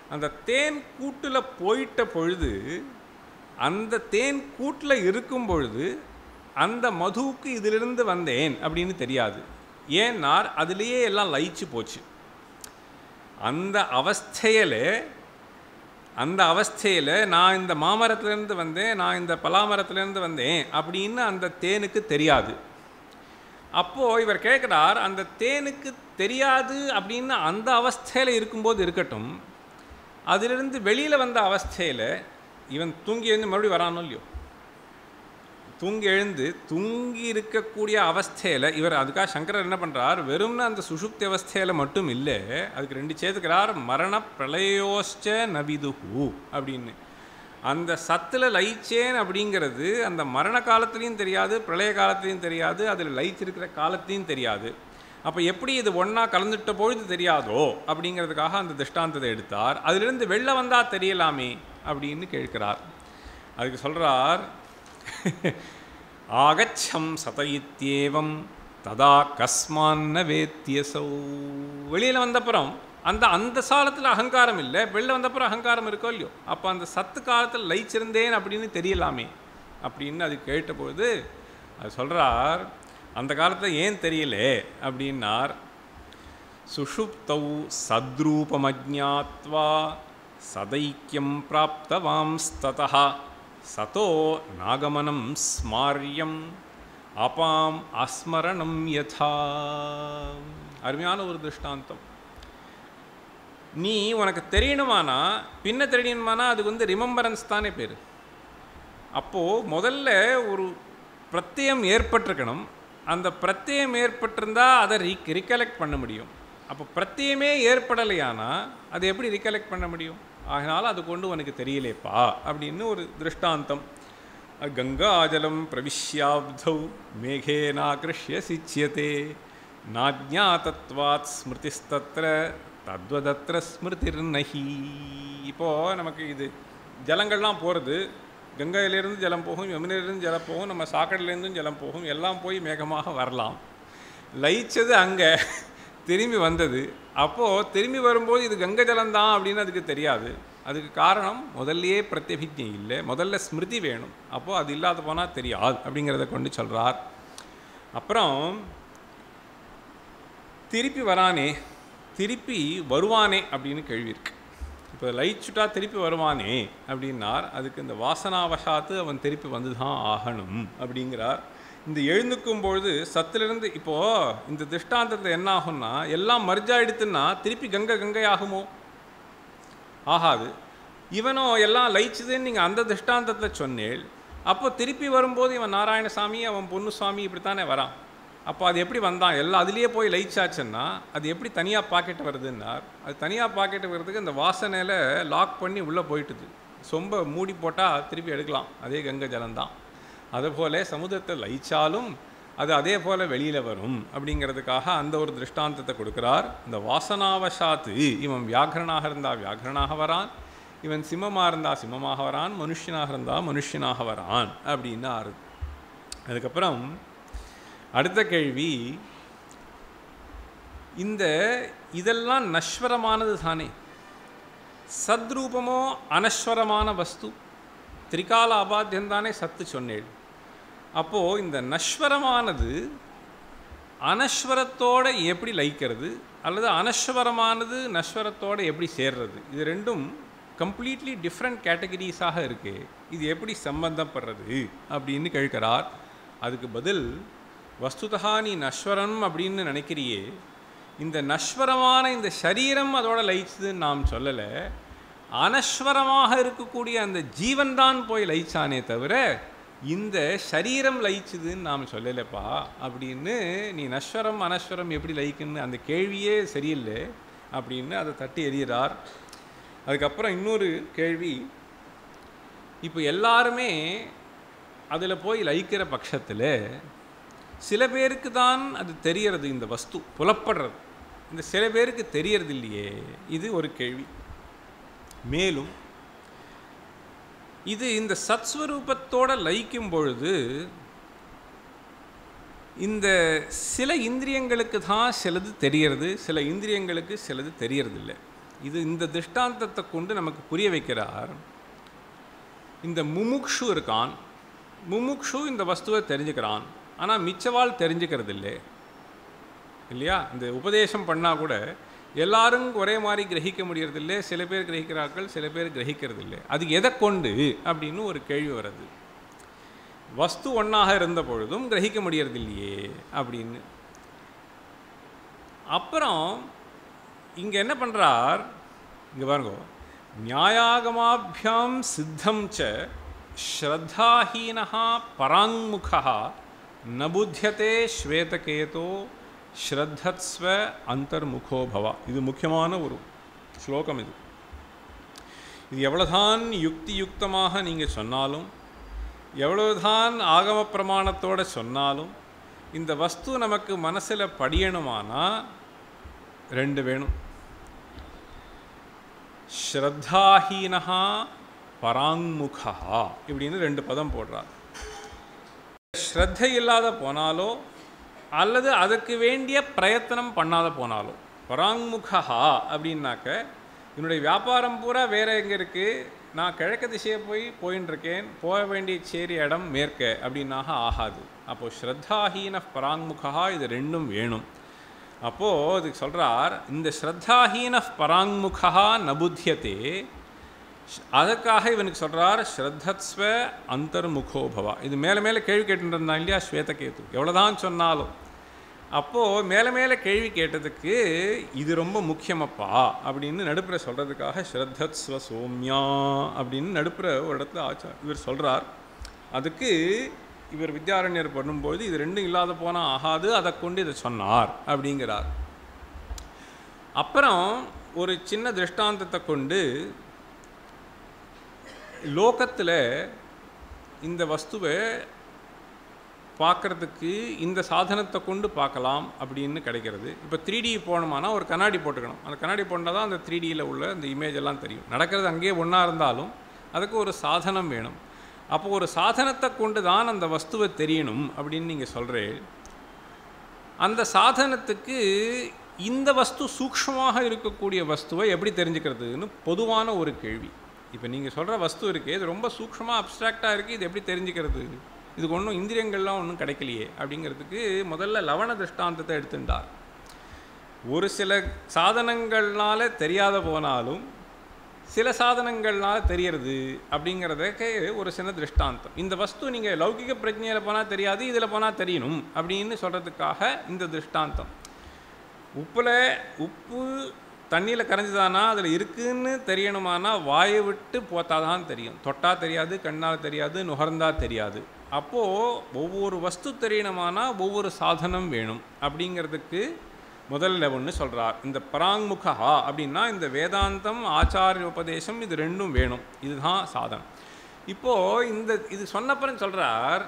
அந்த தேன் கூட்டில் போயிட்ட பொழுது அந்த தேன் கூட்டில் இருக்கும் பொழுது அந்த மதுவுக்கு இதிலிருந்து வந்தேன் அப்படின்னு தெரியாது ஏன்னார் அதுலேயே எல்லாம் லயிச்சு போச்சு அந்த அவஸ்தையில் அந்த அவஸ்தையில் நான் இந்த மாமரத்துலேருந்து வந்தேன் நான் இந்த பலாமரத்துலேருந்து வந்தேன் அப்படின்னு அந்த தேனுக்கு தெரியாது அப்போது இவர் கேட்குறார் அந்த தேனுக்கு தெரியாது அப்படின்னு அந்த அவஸ்தையில் இருக்கும்போது இருக்கட்டும் அதிலிருந்து வெளியில் வந்த அவஸ்தையில் இவன் தூங்கி எழுந்து மறுபடியும் வரானோ இல்லையோ தூங்கி எழுந்து தூங்கி இருக்கக்கூடிய அவஸ்தையில் இவர் அதுக்காக சங்கரர் என்ன பண்ணுறார் வெறும்னு அந்த சுஷுப்தி அவஸ்தையில் மட்டும் இல்லை அதுக்கு ரெண்டு சேர்த்துக்கிறார் மரண பிரளயோஷ்ச நவிதுஹு அப்படின்னு அந்த சத்தில் லயிச்சேன் அப்படிங்கிறது அந்த மரண காலத்துலேயும் தெரியாது பிரளய காலத்துலேயும் தெரியாது அதில் லயிச்சிருக்கிற காலத்தையும் தெரியாது அப்போ எப்படி இது ஒன்றா கலந்துட்ட பொழுது தெரியாதோ அப்படிங்கிறதுக்காக அந்த திஷ்டாந்தத்தை எடுத்தார் அதிலிருந்து வெளில வந்தால் தெரியலாமே அப்படின்னு கேட்கிறார் அதுக்கு சொல்கிறார் ஆகச்சம் சதயித்யேவம் ததா கஸ்மான்ன வேத்தியசௌ வெளியில் வந்தப்புறம் அந்த அந்த காலத்தில் அகங்காரம் இல்லை வெளில வந்தப்புறம் அகங்காரம் இருக்கோ இல்லையோ அப்போ அந்த சத்து காலத்தில் லயிச்சிருந்தேன் அப்படின்னு தெரியலாமே அப்படின்னு அது கேட்டபோது அது சொல்கிறார் அந்த காலத்தில் ஏன் தெரியல அப்படின்னார் சுஷுப்தௌ சத்ரூபமஜாத்வா சதைக்கியம் பிராப்தவாம்ஸ்ததா சதோ நாகமனம் ஸ்மாரியம் அபாம் அஸ்மரணம் யதா அருமையான ஒரு திருஷ்டாந்தம் நீ உனக்கு தெரியணுமானா பின்ன தெரியணுமானா அதுக்கு வந்து ரிமம்பரன்ஸ் தானே பேர் அப்போது முதல்ல ஒரு பிரத்யம் ஏற்பட்டிருக்கணும் அந்த பிரத்யம் ஏற்பட்டிருந்தா அதை ரிக் ரிகலெக்ட் பண்ண முடியும் அப்போ பிரத்யமே ஏற்படலையானா அது எப்படி ரிகலெக்ட் பண்ண முடியும் அதனால் அது கொண்டு உனக்கு தெரியலேப்பா அப்படின்னு ஒரு திருஷ்டாந்தம் கங்காஜலம் பிரவிஷ்யாப்தௌ மேகேனாகிருஷ்ய சிச்சியதே நாஜ்ஞாதத்வாத் ஸ்மிருதிஸ்தத்ர தத்வதத்ர ஸ்மிருதிர்நஹி இப்போது நமக்கு இது ஜலங்கள்லாம் போகிறது கங்கையிலேருந்து ஜலம் போகும் யமுனையிலேருந்து ஜலம் போகும் நம்ம சாக்கடையிலேருந்தும் ஜலம் போகும் எல்லாம் போய் மேகமாக வரலாம் லயிச்சது அங்கே திரும்பி வந்தது அப்போது திரும்பி வரும்போது இது கங்கை ஜலம்தான் அப்படின்னு அதுக்கு தெரியாது அதுக்கு காரணம் முதல்லையே பிரத்யபிஜை இல்லை முதல்ல ஸ்மிருதி வேணும் அப்போது அது இல்லாத போனால் தெரியாது அப்படிங்கிறத கொண்டு சொல்கிறார் அப்புறம் திருப்பி வரானே திருப்பி வருவானே அப்படின்னு கேள்வி இருக்கு இப்போ லயிச்சுட்டா திருப்பி வருவானே அப்படின்னார் அதுக்கு இந்த வாசனாவசாத்து அவன் திருப்பி வந்து தான் ஆகணும் அப்படிங்கிறார் இந்த எழுந்துக்கும் பொழுது சத்திலிருந்து இப்போது இந்த திருஷ்டாந்தத்தில் என்ன ஆகும்னா எல்லாம் மர்ஜாயிடுத்துன்னா திருப்பி கங்கை கங்கை ஆகுமோ ஆகாது இவனும் எல்லாம் லயிச்சுதுன்னு நீங்கள் அந்த திருஷ்டாந்தத்தை சொன்னேள் அப்போ திருப்பி வரும்போது இவன் நாராயணசாமி அவன் பொன்னுசாமி இப்படித்தானே வரான் அப்போ அது எப்படி வந்தான் எல்லாம் அதுலேயே போய் லயிச்சாச்சுன்னா அது எப்படி தனியாக பாக்கெட் வருதுன்னார் அது தனியாக பாக்கெட் வர்றதுக்கு அந்த வாசனையில் லாக் பண்ணி உள்ளே போயிட்டுது சொம்ப மூடி போட்டால் திருப்பி எடுக்கலாம் அதே கங்கை ஜலம்தான் அதுபோல் சமுதிரத்தை லயிச்சாலும் அது அதே போல் வெளியில் வரும் அப்படிங்கிறதுக்காக அந்த ஒரு திருஷ்டாந்தத்தை கொடுக்குறார் இந்த வாசனாவசாத்து இவன் வியாகரனாக இருந்தால் வியாகரனாக வரான் இவன் சிம்மமாக இருந்தால் சிம்மமாக வரான் மனுஷனாக இருந்தால் மனுஷனாக வரான் அப்படின்னு ஆறுது அதுக்கப்புறம் அடுத்த கேள்வி இந்த இதெல்லாம் நஸ்வரமானது தானே சத்ரூபமோ அனஸ்வரமான வஸ்து திரிகால அபாத்தியந்தானே சத்து சொன்னேன் அப்போது இந்த நஸ்வரமானது அனஸ்வரத்தோட எப்படி லயிக்கிறது அல்லது அனஸ்வரமானது நஸ்வரத்தோட எப்படி சேர்றது இது ரெண்டும் கம்ப்ளீட்லி டிஃப்ரெண்ட் கேட்டகரிஸாக இருக்கு இது எப்படி சம்பந்தப்படுறது அப்படின்னு கேட்கிறார் அதுக்கு பதில் வஸ்துதா நீ நஸ்வரம் அப்படின்னு நினைக்கிறியே இந்த நஸ்வரமான இந்த சரீரம் அதோட லயிச்சதுன்னு நாம் சொல்லலை அனஸ்வரமாக இருக்கக்கூடிய அந்த ஜீவன் தான் போய் லயிச்சானே தவிர இந்த சரீரம் லயிச்சுதுன்னு நாம் சொல்லலைப்பா அப்படின்னு நீ நஸ்வரம் அனஸ்வரம் எப்படி லயிக்குன்னு அந்த கேள்வியே சரியில்லை அப்படின்னு அதை தட்டி எறிகிறார் அதுக்கப்புறம் இன்னொரு கேள்வி இப்போ எல்லாருமே அதில் போய் லயிக்கிற பட்சத்தில் சில பேருக்கு தான் அது தெரியறது இந்த வஸ்து புலப்படுறது இந்த சில பேருக்கு தெரியறது இல்லையே இது ஒரு கேள்வி மேலும் இது இந்த சத்ஸ்வரூபத்தோட லயிக்கும் பொழுது இந்த சில இந்திரியங்களுக்கு தான் சிலது தெரியறது சில இந்திரியங்களுக்கு சிலது தெரியறதில்லை இது இந்த திருஷ்டாந்தத்தை கொண்டு நமக்கு புரிய வைக்கிறார் இந்த முமுக்ஷு இருக்கான் முமுக்ஷு இந்த வஸ்துவை தெரிஞ்சுக்கிறான் ஆனால் மிச்சவாள் தெரிஞ்சுக்கிறது இல்லை இல்லையா இந்த உபதேசம் பண்ணால் கூட எல்லாரும் ஒரே மாதிரி கிரகிக்க முடியறதில்லை சில பேர் கிரகிக்கிறார்கள் சில பேர் கிரகிக்கிறது இல்லை அது எதை கொண்டு அப்படின்னு ஒரு கேள்வி வருது வஸ்து ஒன்றாக இருந்த பொழுதும் கிரகிக்க முடியறதில்லையே அப்படின்னு அப்புறம் இங்கே என்ன பண்ணுறார் இங்கே பாருங்க நியாயாகமாபியாம் சித்தம் ச ஸ்ரத்தாஹீனா பராங்முகா ந புத்தியதே ஸ்வேதகேதோ ஸ்ரத்தத்ஸ்வ அந்தர்முகோ பவா இது முக்கியமான ஒரு ஸ்லோகம் இது இது எவ்வளோதான் யுக்தி யுக்தமாக நீங்கள் சொன்னாலும் எவ்வளவுதான் ஆகம பிரமாணத்தோட சொன்னாலும் இந்த வஸ்து நமக்கு மனசில் படியணுமானா ரெண்டு வேணும் ஸ்ரத்தாஹீனஹா பராங்முகா இப்படின்னு ரெண்டு பதம் போடுறார் ஸ்ரத்தை இல்லாத போனாலோ அல்லது அதுக்கு வேண்டிய பிரயத்தனம் பண்ணாத போனாலோ பராங்முகா அப்படின்னாக்க என்னுடைய வியாபாரம் பூரா வேற எங்கே இருக்குது நான் கிழக்கு திசையை போய் போயின்னு இருக்கேன் போக வேண்டிய சேரி இடம் மேற்க அப்படின்னாக ஆகாது அப்போது ஸ்ரத்தாஹீன பராங்முகா இது ரெண்டும் வேணும் அப்போது அதுக்கு சொல்கிறார் இந்த ஸ்ரத்தாஹீன பராங்முகா நபுத்தியத்தே அதுக்காக இவனுக்கு சொல்கிறார் ஸ்ரத்தத்ஸ்வ அந்தர்முகோ பவா இது மேலே மேலே கேள்வி கேட்டுருந்தான் இல்லையா ஸ்வேதகேது எவ்வளோதான் சொன்னாலும் அப்போது மேலே மேலே கேள்வி கேட்டதுக்கு இது ரொம்ப முக்கியமப்பா அப்படின்னு நடுப்புற சொல்கிறதுக்காக ஸ்ரத்தத்ஸ்வ சோம்யா அப்படின்னு நடுப்புற ஒரு இடத்துல ஆச்சா இவர் சொல்கிறார் அதுக்கு இவர் வித்யாரண்யர் பண்ணும்போது இது ரெண்டும் இல்லாத போனால் ஆகாது அதை கொண்டு இதை சொன்னார் அப்படிங்கிறார் அப்புறம் ஒரு சின்ன திருஷ்டாந்தத்தை கொண்டு லோகத்தில் இந்த வஸ்துவை பார்க்குறதுக்கு இந்த சாதனத்தை கொண்டு பார்க்கலாம் அப்படின்னு கிடைக்கிறது இப்போ த்ரீ டி போகணுமானா ஒரு கண்ணாடி போட்டுக்கணும் அந்த கண்ணாடி போட்டால் தான் அந்த த்ரீ டியில் உள்ள அந்த இமேஜ் எல்லாம் தெரியும் நடக்கிறது அங்கேயே ஒன்றா இருந்தாலும் அதுக்கு ஒரு சாதனம் வேணும் அப்போ ஒரு சாதனத்தை கொண்டு தான் அந்த வஸ்துவை தெரியணும் அப்படின்னு நீங்கள் சொல்கிறேன் அந்த சாதனத்துக்கு இந்த வஸ்து சூக்ஷ்மமாக இருக்கக்கூடிய வஸ்துவை எப்படி தெரிஞ்சுக்கிறதுன்னு பொதுவான ஒரு கேள்வி இப்போ நீங்கள் சொல்கிற வஸ்து இருக்குது இது ரொம்ப சூக்ஷ்மமாக அப்ட்ராக்டாக இருக்குது இது எப்படி தெரிஞ்சுக்கிறது இதுக்கு ஒன்றும் இந்திரியங்கள்லாம் ஒன்றும் கிடைக்கலையே அப்படிங்கிறதுக்கு முதல்ல லவண திருஷ்டாந்தத்தை எடுத்துட்டார் ஒரு சில சாதனங்கள்னால தெரியாத போனாலும் சில சாதனங்கள்னால தெரியறது அப்படிங்கிறதுக்கு ஒரு சின்ன திருஷ்டாந்தம் இந்த வஸ்து நீங்கள் லௌகிக பிரஜையில் போனால் தெரியாது இதில் போனால் தெரியணும் அப்படின்னு சொல்கிறதுக்காக இந்த திருஷ்டாந்தம் உப்பில் உப்பு தண்ணியில் கரைஞ்சுதானா அதில் இருக்குன்னு தெரியணுமானா வாயை விட்டு போத்தா தான் தெரியும் தொட்டா தெரியாது கண்ணால் தெரியாது நுகர்ந்தா தெரியாது அப்போது ஒவ்வொரு வஸ்து தெரியணுமானா ஒவ்வொரு சாதனம் வேணும் அப்படிங்கிறதுக்கு முதல்ல ஒன்று சொல்கிறார் இந்த பராங்முகா அப்படின்னா இந்த வேதாந்தம் ஆச்சாரிய உபதேசம் இது ரெண்டும் வேணும் இதுதான் சாதனம் இப்போது இந்த இது சொன்னப்புறம் சொல்கிறார்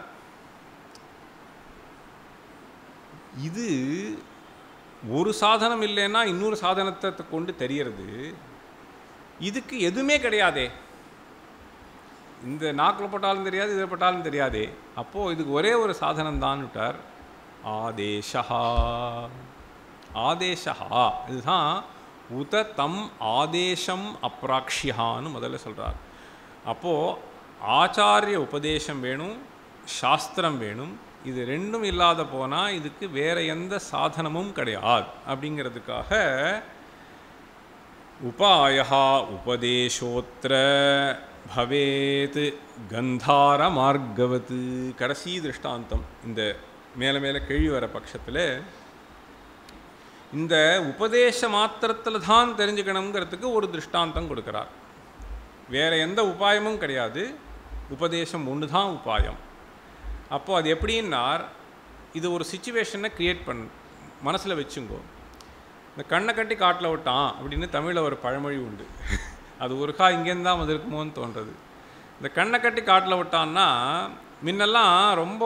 இது ஒரு சாதனம் இல்லைன்னா இன்னொரு சாதனத்தை கொண்டு தெரியறது இதுக்கு எதுவுமே கிடையாதே இந்த நாக்கில் போட்டாலும் தெரியாது இதில் போட்டாலும் தெரியாதே அப்போது இதுக்கு ஒரே ஒரு சாதனம் தான் விட்டார் ஆதேஷா ஆதேஷா இதுதான் உத தம் ஆதேசம் அப்ராக்ஷியான்னு முதல்ல சொல்கிறார் அப்போது ஆச்சாரிய உபதேசம் வேணும் சாஸ்திரம் வேணும் இது ரெண்டும் இல்லாத போனால் இதுக்கு வேறு எந்த சாதனமும் கிடையாது அப்படிங்கிறதுக்காக உபாயா உபதேசோத்திர பவேத் கந்தார மார்க்கவத் கடைசி திருஷ்டாந்தம் இந்த மேலே மேலே கேள்வி வர பட்சத்தில் இந்த உபதேச மாத்திரத்தில் தான் தெரிஞ்சுக்கணுங்கிறதுக்கு ஒரு திருஷ்டாந்தம் கொடுக்குறார் வேறு எந்த உபாயமும் கிடையாது உபதேசம் ஒன்று தான் உபாயம் அப்போது அது எப்படின்னார் இது ஒரு சுச்சுவேஷனை க்ரியேட் பண் மனசில் வச்சுங்கோ இந்த கண்ணை கட்டி காட்டில் விட்டான் அப்படின்னு தமிழில் ஒரு பழமொழி உண்டு அது ஒருக்கா இங்கேருந்து தான் வந்திருக்குமோன்னு தோன்றது இந்த கண்ணை கட்டி காட்டில் விட்டான்னா முன்னெல்லாம் ரொம்ப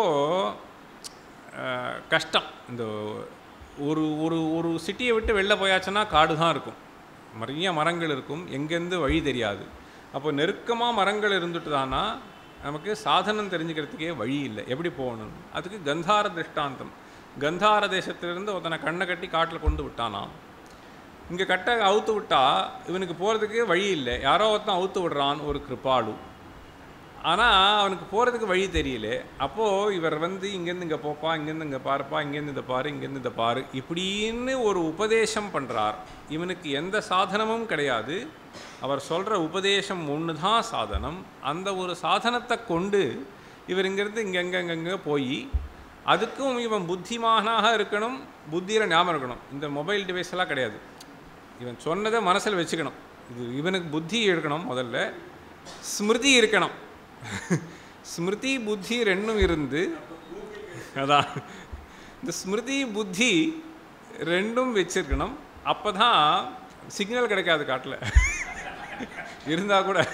கஷ்டம் இந்த ஒரு ஒரு ஒரு சிட்டியை விட்டு வெளில போயாச்சுன்னா காடு தான் இருக்கும் நிறைய மரங்கள் இருக்கும் எங்கேருந்து வழி தெரியாது அப்போ நெருக்கமாக மரங்கள் இருந்துட்டுதானா நமக்கு சாதனம் தெரிஞ்சுக்கிறதுக்கே வழி இல்லை எப்படி போகணும் அதுக்கு கந்தார திருஷ்டாந்தம் கந்தார தேசத்திலிருந்து ஒருத்தனை கண்ணை கட்டி காட்டில் கொண்டு விட்டானாம் இங்கே கட்டை அவுத்து விட்டா இவனுக்கு போகிறதுக்கு வழி இல்லை யாரோ ஒருத்தன் அவுத்து விடுறான் ஒரு கிருபாலு ஆனால் அவனுக்கு போகிறதுக்கு வழி தெரியல அப்போது இவர் வந்து இங்கேருந்து இங்கே போப்பா இங்கேருந்து இங்கே பாருப்பா இங்கேருந்து இதை பாரு இங்கேருந்து இதை பாரு இப்படின்னு ஒரு உபதேசம் பண்ணுறார் இவனுக்கு எந்த சாதனமும் கிடையாது அவர் சொல்கிற உபதேசம் ஒன்று தான் சாதனம் அந்த ஒரு சாதனத்தை கொண்டு இவர் இங்கேருந்து இங்கே எங்கே எங்கெங்கே போய் அதுக்கும் இவன் புத்திமானாக இருக்கணும் புத்தியில் ஞாபகம் இருக்கணும் இந்த மொபைல் டிவைஸ் எல்லாம் கிடையாது இவன் சொன்னதை மனசில் வச்சுக்கணும் இது இவனுக்கு புத்தி இருக்கணும் முதல்ல ஸ்மிருதி இருக்கணும் ஸ்மிருதி புத்தி ரெண்டும் இருந்து அதான் இந்த ஸ்மிருதி புத்தி ரெண்டும் வச்சிருக்கணும் அப்போ தான் சிக்னல் கிடைக்காது காட்டில் இருந்தால் கூட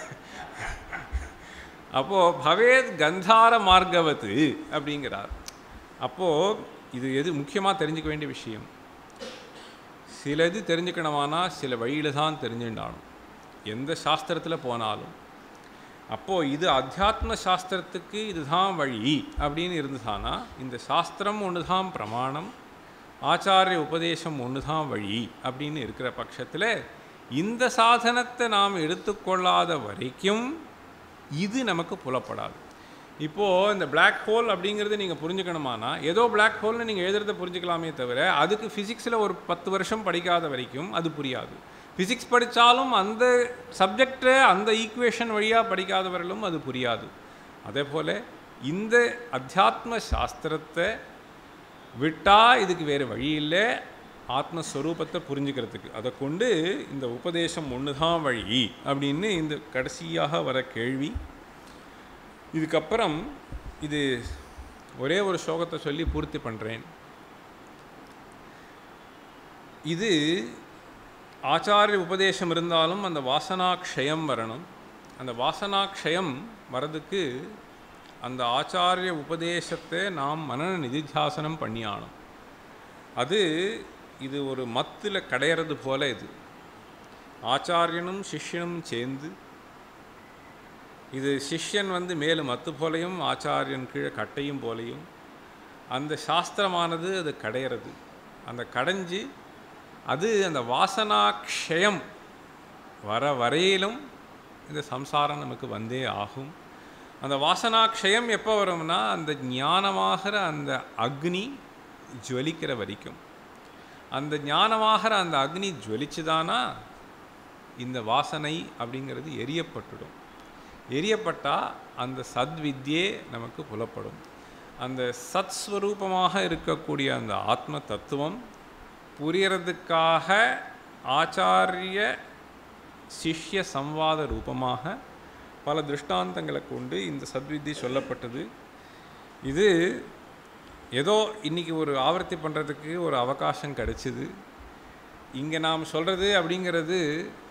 அப்போது பவேத் கந்தார மார்க்கவத்து அப்படிங்கிறார் அப்போது இது எது முக்கியமாக தெரிஞ்சுக்க வேண்டிய விஷயம் சில இது தெரிஞ்சுக்கணுமானா சில வழியில் தான் தெரிஞ்சுட்டாலும் எந்த சாஸ்திரத்தில் போனாலும் அப்போது இது அத்தியாத்ம சாஸ்திரத்துக்கு இதுதான் வழி அப்படின்னு இருந்துதானா இந்த சாஸ்திரம் ஒன்று தான் பிரமாணம் ஆச்சாரிய உபதேசம் ஒன்று தான் வழி அப்படின்னு இருக்கிற பட்சத்தில் இந்த சாதனத்தை நாம் எடுத்துக்கொள்ளாத வரைக்கும் இது நமக்கு புலப்படாது இப்போது இந்த பிளாக் ஹோல் அப்படிங்கிறது நீங்கள் புரிஞ்சுக்கணுமானா ஏதோ பிளாக் ஹோல்னு நீங்கள் எழுதுறத புரிஞ்சுக்கலாமே தவிர அதுக்கு ஃபிசிக்ஸில் ஒரு பத்து வருஷம் படிக்காத வரைக்கும் அது புரியாது ஃபிசிக்ஸ் படித்தாலும் அந்த சப்ஜெக்டை அந்த ஈக்குவேஷன் வழியாக படிக்காதவர்களும் அது புரியாது அதே போல் இந்த அத்தியாத்ம சாஸ்திரத்தை விட்டால் இதுக்கு வேறு வழி இல்லை ஆத்மஸ்வரூபத்தை புரிஞ்சுக்கிறதுக்கு அதை கொண்டு இந்த உபதேசம் ஒன்று தான் வழி அப்படின்னு இந்த கடைசியாக வர கேள்வி இதுக்கப்புறம் இது ஒரே ஒரு ஸ்லோகத்தை சொல்லி பூர்த்தி பண்ணுறேன் இது ஆச்சாரிய உபதேசம் இருந்தாலும் அந்த வாசனாக்ஷயம் வரணும் அந்த வாசனாக்ஷயம் வரதுக்கு அந்த ஆச்சாரிய உபதேசத்தை நாம் மனன நிதித்தியாசனம் பண்ணியானோம் அது இது ஒரு மத்தில் கடையிறது போல இது ஆச்சாரியனும் சிஷ்யனும் சேர்ந்து இது சிஷ்யன் வந்து மேலே மத்து போலையும் ஆச்சாரியன் கீழே கட்டையும் போலையும் அந்த சாஸ்திரமானது அது கடையிறது அந்த கடைஞ்சு அது அந்த வாசனாக்ஷயம் வர வரையிலும் இந்த சம்சாரம் நமக்கு வந்தே ஆகும் அந்த வாசனாக்ஷயம் எப்போ வரும்னா அந்த ஞானமாகிற அந்த அக்னி ஜுவலிக்கிற வரைக்கும் அந்த ஞானமாகிற அந்த அக்னி ஜுவலிச்சுதானா இந்த வாசனை அப்படிங்கிறது எரியப்பட்டுடும் எரியப்பட்டால் அந்த சத்வித்யே நமக்கு புலப்படும் அந்த சத் ஸ்வரூபமாக இருக்கக்கூடிய அந்த ஆத்ம தத்துவம் புரியறதுக்காக ஆச்சாரிய சிஷ்ய சம்வாத ரூபமாக பல திருஷ்டாந்தங்களை கொண்டு இந்த சத்வித்தி சொல்லப்பட்டது இது ஏதோ இன்றைக்கி ஒரு ஆவர்த்தி பண்ணுறதுக்கு ஒரு அவகாசம் கிடைச்சிது இங்கே நாம் சொல்கிறது அப்படிங்கிறது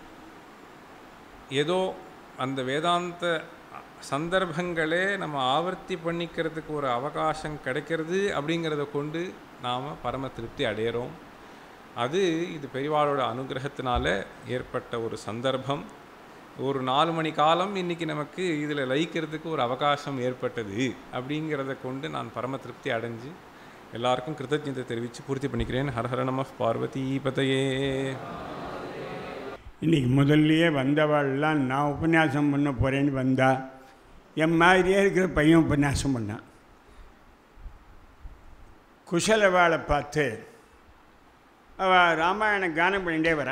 ஏதோ அந்த வேதாந்த சந்தர்ப்பங்களே நம்ம ஆவர்த்தி பண்ணிக்கிறதுக்கு ஒரு அவகாசம் கிடைக்கிறது அப்படிங்கிறத கொண்டு நாம் பரம திருப்தி அடையிறோம் அது இது பெரியவாளோட அனுகிரகத்தினால ஏற்பட்ட ஒரு சந்தர்ப்பம் ஒரு நாலு மணி காலம் இன்றைக்கி நமக்கு இதில் லயிக்கிறதுக்கு ஒரு அவகாசம் ஏற்பட்டது அப்படிங்கிறத கொண்டு நான் பரம திருப்தி அடைஞ்சு எல்லாருக்கும் கிருத்தஜத்தை தெரிவித்து பூர்த்தி பண்ணிக்கிறேன் ஹரஹர நம பார்வதி பதையே இன்றைக்கி முதல்லையே வந்தவாள்லாம் நான் உபன்யாசம் பண்ண போகிறேன்னு வந்தா என் மாதிரியே இருக்கிற பையன் உபன்யாசம் பண்ணான் குஷலவாளை பார்த்து அவள் ராமாயண கானம் பண்ணிகிட்டே வரா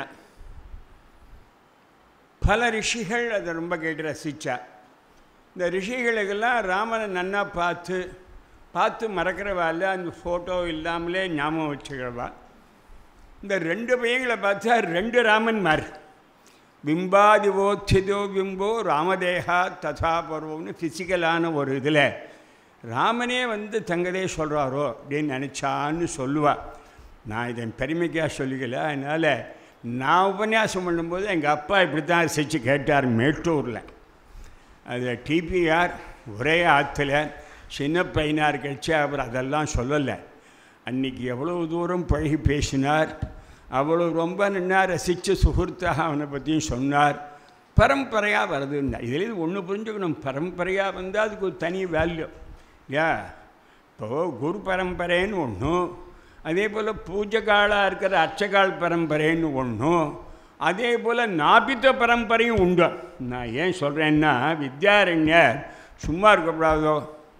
பல ரிஷிகள் அதை ரொம்ப கேட்டு ரசித்தா இந்த ரிஷிகளுக்கெல்லாம் ராமனை நன்னா பார்த்து பார்த்து மறக்கிறவாள் அந்த ஃபோட்டோ இல்லாமலே ஞாபகம் வச்சுக்கிறவா இந்த ரெண்டு பையங்களை பார்த்தா ரெண்டு ராமன் மாறு பிம்பாதிவோச்சிதோ பிம்போ ராமதேகா ததா பருவம்னு ஃபிசிக்கலான ஒரு இதில் ராமனே வந்து தங்கதே சொல்கிறாரோ அப்படின்னு நினச்சான்னு சொல்லுவாள் நான் இதை பெருமைக்காக சொல்லிக்கல அதனால் நான் உபன்யாசம் பண்ணும்போது எங்கள் அப்பா இப்படி தான் ரசித்து கேட்டார் மேட்டூரில் அது டிபிஆர் ஒரே ஆற்றுல சின்ன பையனார் கட்சி அவர் அதெல்லாம் சொல்லலை அன்றைக்கி எவ்வளோ தூரம் பழகி பேசினார் அவ்வளோ ரொம்ப நின்னா ரசித்து சுகூர்த்தாக அவனை பற்றியும் சொன்னார் பரம்பரையாக வருதுன்னா இதில் ஒன்று புரிஞ்சுக்கணும் பரம்பரையாக வந்தால் அதுக்கு ஒரு தனி வேல்யூ இல்லையா இப்போது குரு பரம்பரைன்னு ஒன்றும் அதே போல் பூஜைகாலாக இருக்கிற அர்ச்சகால் பரம்பரைன்னு ஒன்றும் அதே போல் நாபித்த பரம்பரையும் உண்டு நான் ஏன் சொல்கிறேன்னா வித்யாரண்யர் சும்மா இருக்கக்கூடாதோ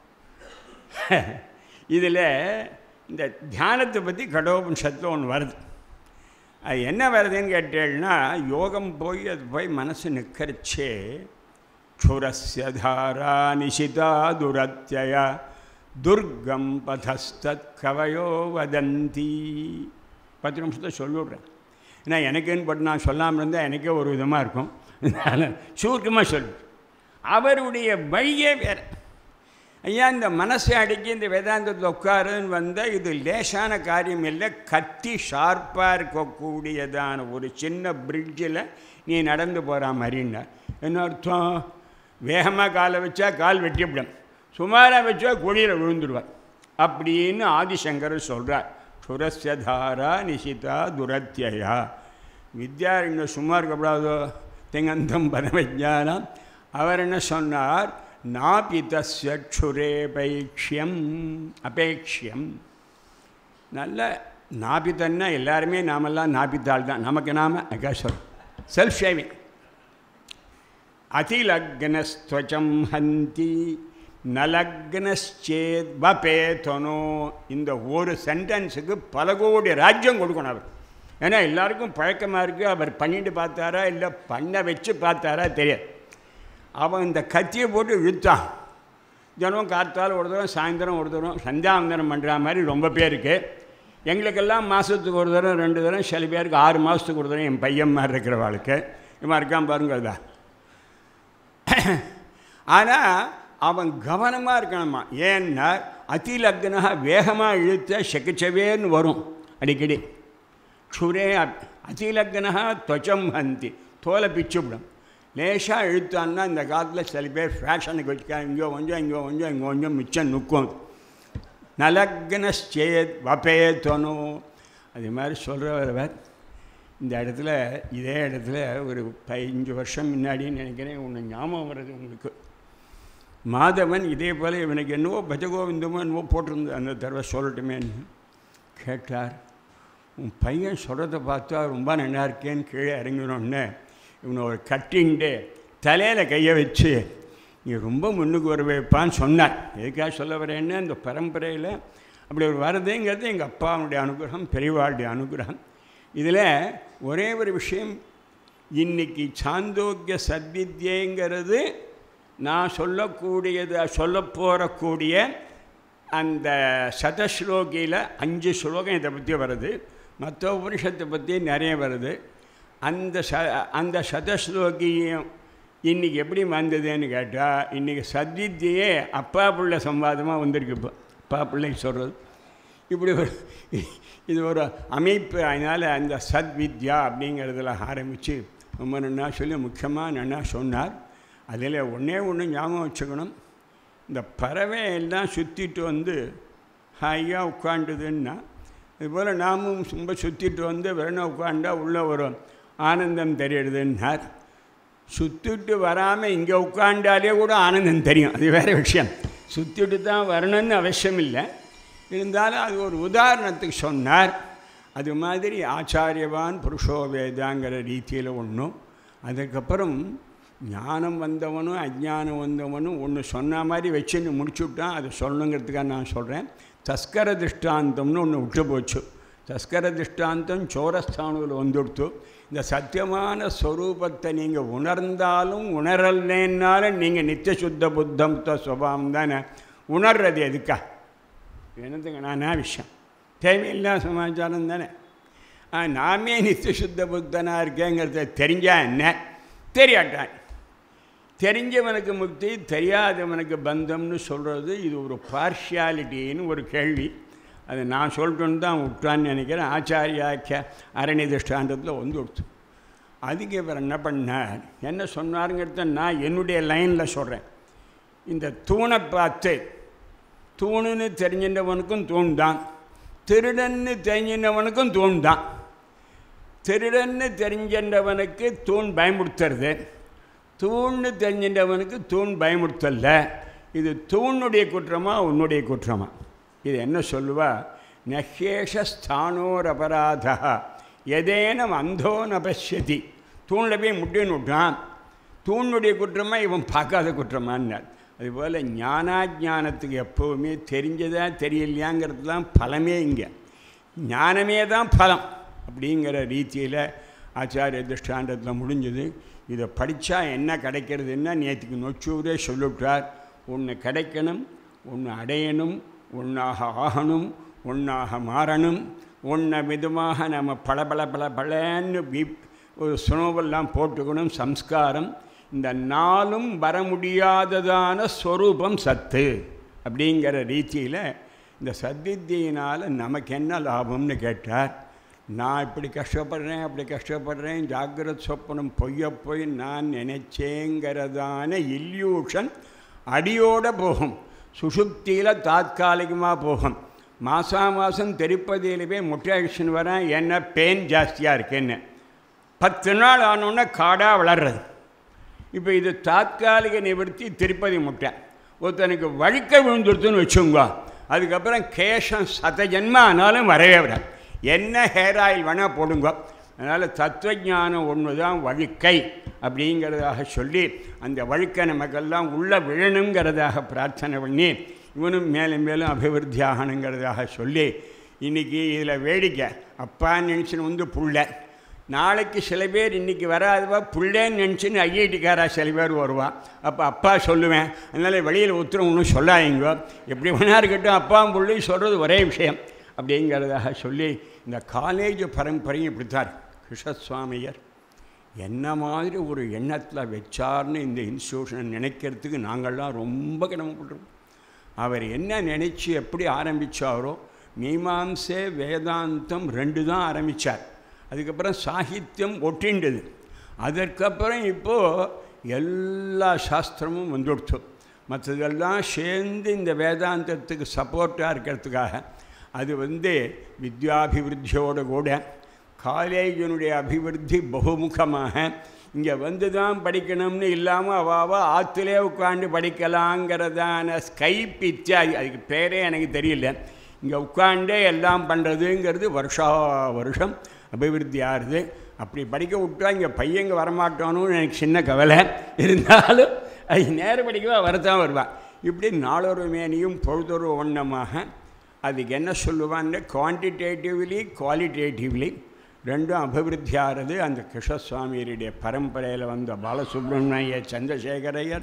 இதில் இந்த தியானத்தை பற்றி கடோபனிஷத்தில் ஒன்று வருது அது என்ன வருதுன்னு கேட்டேன்னா யோகம் போய் அது போய் மனசு நிற்கிறச்சே க்ஷுரஸ்ய தாரா நிஷிதா துரத்யய துர்கம் பதஸ்தத் கவயோ வதந்தி பத்து நிமிஷத்தை சொல்லிவிட்றேன் ஏன்னா எனக்குன்னு பட்டு நான் சொல்லாமல் இருந்தால் எனக்கே ஒரு விதமாக இருக்கும் அதனால் சுருக்கமாக சொல்லு அவருடைய வழியே வேறு ஐயா இந்த மனசை அடக்கி இந்த வேதாந்தத்தில் உட்காருன்னு வந்தால் இது லேசான காரியம் இல்லை கத்தி ஷார்ப்பாக இருக்கக்கூடியதான ஒரு சின்ன பிரிட்ஜில் நீ நடந்து போகிற மாதிரின்னார் என்ன அர்த்தம் வேகமாக காலை வச்சா கால் வெட்டிவிடும் சுமாராக வச்சா குழியில் விழுந்துடுவார் அப்படின்னு ஆதிசங்கர் சொல்கிறார் சுரஸ்யதாரா நிஷிதா துரத்தியா வித்யாரண்யம் சும்மா இருக்கக்கூடாதோ தெங்கந்தம் பரமஜானம் அவர் என்ன சொன்னார் நாபிதஸ்வக்ஷுரேபைக்ஷியம் அபேக்ஷியம் நல்ல நாபிதன்னா எல்லாருமே நாமெல்லாம் நாபித்தாள் தான் நமக்கு நாம அக்கா சொல் செல்ஃப் ஷேவிங் அதிலக்னஸ்துவச்சம் ஹந்தி நலக்னச்சேத் வபேதனோ இந்த ஒரு சென்டென்ஸுக்கு பல கோடி ராஜ்யம் கொடுக்கணும் அவர் ஏன்னா எல்லாருக்கும் பழக்கமாக இருக்குது அவர் பண்ணிட்டு பார்த்தாரா இல்லை பண்ண வச்சு பார்த்தாரா தெரியாது அவன் இந்த கத்தியை போட்டு இழுத்தான் தினம் காத்தால் ஒரு தரம் சாயந்தரம் ஒரு தரம் சந்தியாவந்தனம் பண்ணுற மாதிரி ரொம்ப பேருக்கு எங்களுக்கெல்லாம் மாதத்துக்கு ஒரு தரம் ரெண்டு தரம் சில பேருக்கு ஆறு மாதத்துக்கு ஒரு தரம் என் பையன் மாதிரி இருக்கிறவாளுக்கு இவன் இருக்கான் பாருங்க தான் ஆனால் அவன் கவனமாக இருக்கணுமா ஏன்னா அதிலக்னாக வேகமாக இழுத்த செக்கச்சவேன்னு வரும் அடிக்கடி க்ஷுரே அதிலக்னாக துவச்சம் ஹந்தி தோலை பிச்சுவிடும் லேசாக இழுத்தான்னா இந்த காலத்தில் சில பேர் ஃபேஷனுக்கு வச்சுக்கா இங்கே கொஞ்சம் இங்கே கொஞ்சம் இங்கே கொஞ்சம் மிச்சம் நுக்கும் நலக்னச்சேத் வபேத்தனோ அது மாதிரி சொல்கிறவர் இந்த இடத்துல இதே இடத்துல ஒரு பதினஞ்சு வருஷம் முன்னாடின்னு நினைக்கிறேன் ஒன்று ஞாபகம் வருது உங்களுக்கு மாதவன் இதே போல் இவனுக்கு என்னவோ பஜகோவிந்தமோ என்னவோ போட்டிருந்து அந்த தடவை சொல்லட்டுமேன்னு கேட்டார் உன் பையன் சொல்கிறத பார்த்தா ரொம்ப நல்லா இருக்கேன்னு கீழே இறங்கினோடனே இவனை ஒரு கட்டின்ட்டு தலையில் கையை வச்சு நீ ரொம்ப முன்னுக்கு வர வைப்பான்னு சொன்னார் எதுக்காக சொல்ல வரேன்னு அந்த பரம்பரையில் அப்படி ஒரு வரதுங்கிறது எங்கள் அப்பாவுடைய அனுகிரகம் பெரியவாளுடைய அனுகிரகம் இதில் ஒரே ஒரு விஷயம் இன்னைக்கு சாந்தோக்கிய சத்வித்யங்கிறது நான் சொல்லக்கூடியது சொல்ல போகக்கூடிய அந்த சதஸ்லோகியில் அஞ்சு ஸ்லோகம் இதை பற்றி வருது மற்ற உபனிஷத்தை பற்றி நிறைய வருது அந்த ச அந்த சதஸ்லோகியும் இன்றைக்கி எப்படி வந்ததுன்னு கேட்டால் இன்றைக்கி சத்வித்தியே அப்பா பிள்ளை சம்பாதமாக வந்திருக்கு இப்போ அப்பா பிள்ளைக்கு சொல்கிறது இப்படி ஒரு இது ஒரு அமைப்பு அதனால் அந்த சத்வித்யா அப்படிங்கிறதுல ஆரம்பித்து ரொம்ப நன்னா சொல்லி முக்கியமாக நன்னா சொன்னார் அதில் ஒன்றே ஒன்று ஞாபகம் வச்சுக்கணும் இந்த பறவை எல்லாம் சுற்றிட்டு வந்து ஹாயாக உட்காண்டுதுன்னா இதுபோல் நாமும் ரொம்ப சுற்றிட்டு வந்து வெறும் உட்காண்டா உள்ள ஒரு ஆனந்தம் தெரியுதுன்னார் சுற்றிட்டு வராமல் இங்கே உட்காண்டாலே கூட ஆனந்தம் தெரியும் அது வேறு விஷயம் சுற்றிட்டு தான் வரணும்னு அவசியம் இல்லை இருந்தாலும் அது ஒரு உதாரணத்துக்கு சொன்னார் அது மாதிரி ஆச்சாரியவான் புருஷோ வேதாங்கிற ரீதியில் ஒன்றும் அதுக்கப்புறம் ஞானம் வந்தவனும் அஜ்ஞானம் வந்தவனும் ஒன்று சொன்ன மாதிரி வச்சுன்னு முடிச்சுவிட்டான் அதை சொல்லணுங்கிறதுக்காக நான் சொல்கிறேன் தஸ்கர திருஷ்டாந்தம்னு ஒன்று விட்டு போச்சு தஸ்கர திருஷ்டாந்தம் சோரஸ்தானத்தில் வந்துடுத்து இந்த சத்தியமான ஸ்வரூபத்தை நீங்கள் உணர்ந்தாலும் உணரலைன்னாலும் நீங்கள் நித்திய சுத்த புத்தம் சுபாவம் தானே உணர்றது எதுக்கா என்னதுங்க நான் விஷயம் தேவையில்லாத சமாச்சாரம் தானே நாமே நித்திய சுத்த புத்தனாக இருக்கேங்கிறத தெரிஞ்சா என்ன தெரியாட்டான் தெரிஞ்சவனுக்கு முக்தி தெரியாதவனுக்கு பந்தம்னு சொல்கிறது இது ஒரு பார்ஷியாலிட்டின்னு ஒரு கேள்வி அது நான் சொல்லிட்டுன்னு தான் விட்டான்னு நினைக்கிறேன் ஆச்சாரியாக்கிய அரணி திருஷ்டாந்தத்தில் வந்து கொடுத்து அதுக்கு இவர் என்ன பண்ணார் என்ன சொன்னாருங்கிறத நான் என்னுடைய லைனில் சொல்கிறேன் இந்த தூணை பார்த்து தூணுன்னு தெரிஞ்சின்றவனுக்கும் தூண் தான் திருடன்னு தெரிஞ்சின்றவனுக்கும் தூண் தான் திருடன்னு தெரிஞ்சின்றவனுக்கு தூண் பயமுறுத்துறது தூண்னு தெரிஞ்சின்றவனுக்கு தூண் பயமுறுத்தல்ல இது தூணுடைய குற்றமா உன்னுடைய குற்றமா இது என்ன சொல்லுவா நஹேஷஸ்தானோரபராதா எதேனம் அந்தோ நபஷ்யதி தூணில் போய் முட்டின்னு விட்டான் தூணுடைய குற்றமா இவன் பார்க்காத குற்றமான்னார் அதுபோல் ஞானாஜானத்துக்கு எப்போவுமே தெரிஞ்சதா தெரியலையாங்கிறது தான் பலமே இங்கே ஞானமே தான் பலம் அப்படிங்கிற ரீதியில் ஆச்சாரிய திருஷ்டாண்டத்தில் முடிஞ்சது இதை படித்தா என்ன கிடைக்கிறதுன்னா நேற்றுக்கு நொச்சூரே சொல்லிவிட்டார் ஒன்று கிடைக்கணும் ஒன்று அடையணும் ஒன்றாக ஆகணும் ஒன்றாக மாறணும் ஒன்றை விதமாக நம்ம பல பல பல பலன்னு வி ஒரு சுனோவெல்லாம் போட்டுக்கணும் சம்ஸ்காரம் இந்த நாளும் வர முடியாததான ஸ்வரூபம் சத்து அப்படிங்கிற ரீதியில் இந்த சத்வித்தியினால் நமக்கு என்ன லாபம்னு கேட்டார் நான் இப்படி கஷ்டப்படுறேன் அப்படி கஷ்டப்படுறேன் ஜாகிரத் சொப்பனம் பொய்ய போய் நான் நினைச்சேங்கிறதான இல்யூஷன் அடியோட போகும் சுஷுப்தியில் தாத்காலிகமாக போகும் மாதம் மாதம் திருப்பதியில் போய் முட்டையக்ஷன் வரேன் என்ன பெயின் ஜாஸ்தியாக இருக்குன்னு பத்து நாள் ஆனோடனே காடாக வளர்றது இப்போ இது தாத்காலிக நிவர்த்தி திருப்பதி முட்டை ஒருத்தனுக்கு வழுக்க விழுந்துருத்துன்னு வச்சுங்க அதுக்கப்புறம் கேஷம் சத ஜென்மம் ஆனாலும் வரவே வராது என்ன ஹேர் ஆயில் வேணால் போடுங்க அதனால் தத்துவஞானம் ஒன்று தான் வழுக்கை அப்படிங்கிறதாக சொல்லி அந்த வழுக்கை நமக்கெல்லாம் உள்ளே விழணுங்கிறதாக பிரார்த்தனை பண்ணி இவனும் மேலும் மேலும் அபிவிருத்தி ஆகணுங்கிறதாக சொல்லி இன்றைக்கி இதில் வேடிக்கை அப்பான்னு நினச்சின்னு வந்து புள்ள நாளைக்கு சில பேர் இன்றைக்கி வராதுவா புள்ளேன்னு நினச்சின்னு ஐஐடிக்காரா சில பேர் வருவா அப்போ அப்பா சொல்லுவேன் அதனால் வெளியில் உத்தரவு ஒன்றும் சொல்லாதீங்க எப்படி வேணா இருக்கட்டும் அப்பாவும் புள்ளையும் சொல்கிறது ஒரே விஷயம் அப்படிங்கிறதாக சொல்லி இந்த காலேஜ் பரம்பரையும் இப்படித்தார் கிருஷ்ணசுவாமியர் என்ன மாதிரி ஒரு எண்ணத்தில் வச்சார்னு இந்த இன்ஸ்டியூஷனை நினைக்கிறதுக்கு நாங்கள்லாம் ரொம்ப கடமைப்படுறோம் அவர் என்ன நினச்சி எப்படி ஆரம்பித்தாரோ மீமாம்சே வேதாந்தம் ரெண்டு தான் ஆரம்பித்தார் அதுக்கப்புறம் சாகித்யம் ஒட்டிண்டது அதற்கப்புறம் இப்போது எல்லா சாஸ்திரமும் வந்துடுச்சு மற்றதெல்லாம் சேர்ந்து இந்த வேதாந்தத்துக்கு சப்போர்ட்டாக இருக்கிறதுக்காக அது வந்து வித்யாபிவிருத்தியோடு கூட காலேஜினுடைய அபிவிருத்தி பகுமுகமாக இங்கே வந்து தான் படிக்கணும்னு இல்லாமல் அவாவா ஆற்றுலே உட்காந்து படிக்கலாங்கிறதான ஸ்கைப் இத்தியாதி அதுக்கு பேரே எனக்கு தெரியல இங்கே உட்காண்டே எல்லாம் பண்ணுறதுங்கிறது வருஷா வருஷம் அபிவிருத்தி ஆகுது அப்படி படிக்க விட்டா இங்கே பையங்க வரமாட்டானு எனக்கு சின்ன கவலை இருந்தாலும் அது நேரம் படிக்கவா வரத்தான் வருவான் இப்படி நாளொரு மேனியும் பொழுதொரு வண்ணமாக அதுக்கு என்ன சொல்லுவான்னு குவான்டிடேட்டிவ்லி குவாலிட்டேட்டிவ்லி ரெண்டும் அபிவிருத்தி ஆகிறது அந்த கிருஷ்ணசுவாமியருடைய பரம்பரையில் வந்த பாலசுப்ரமணிய சந்திரசேகரையர்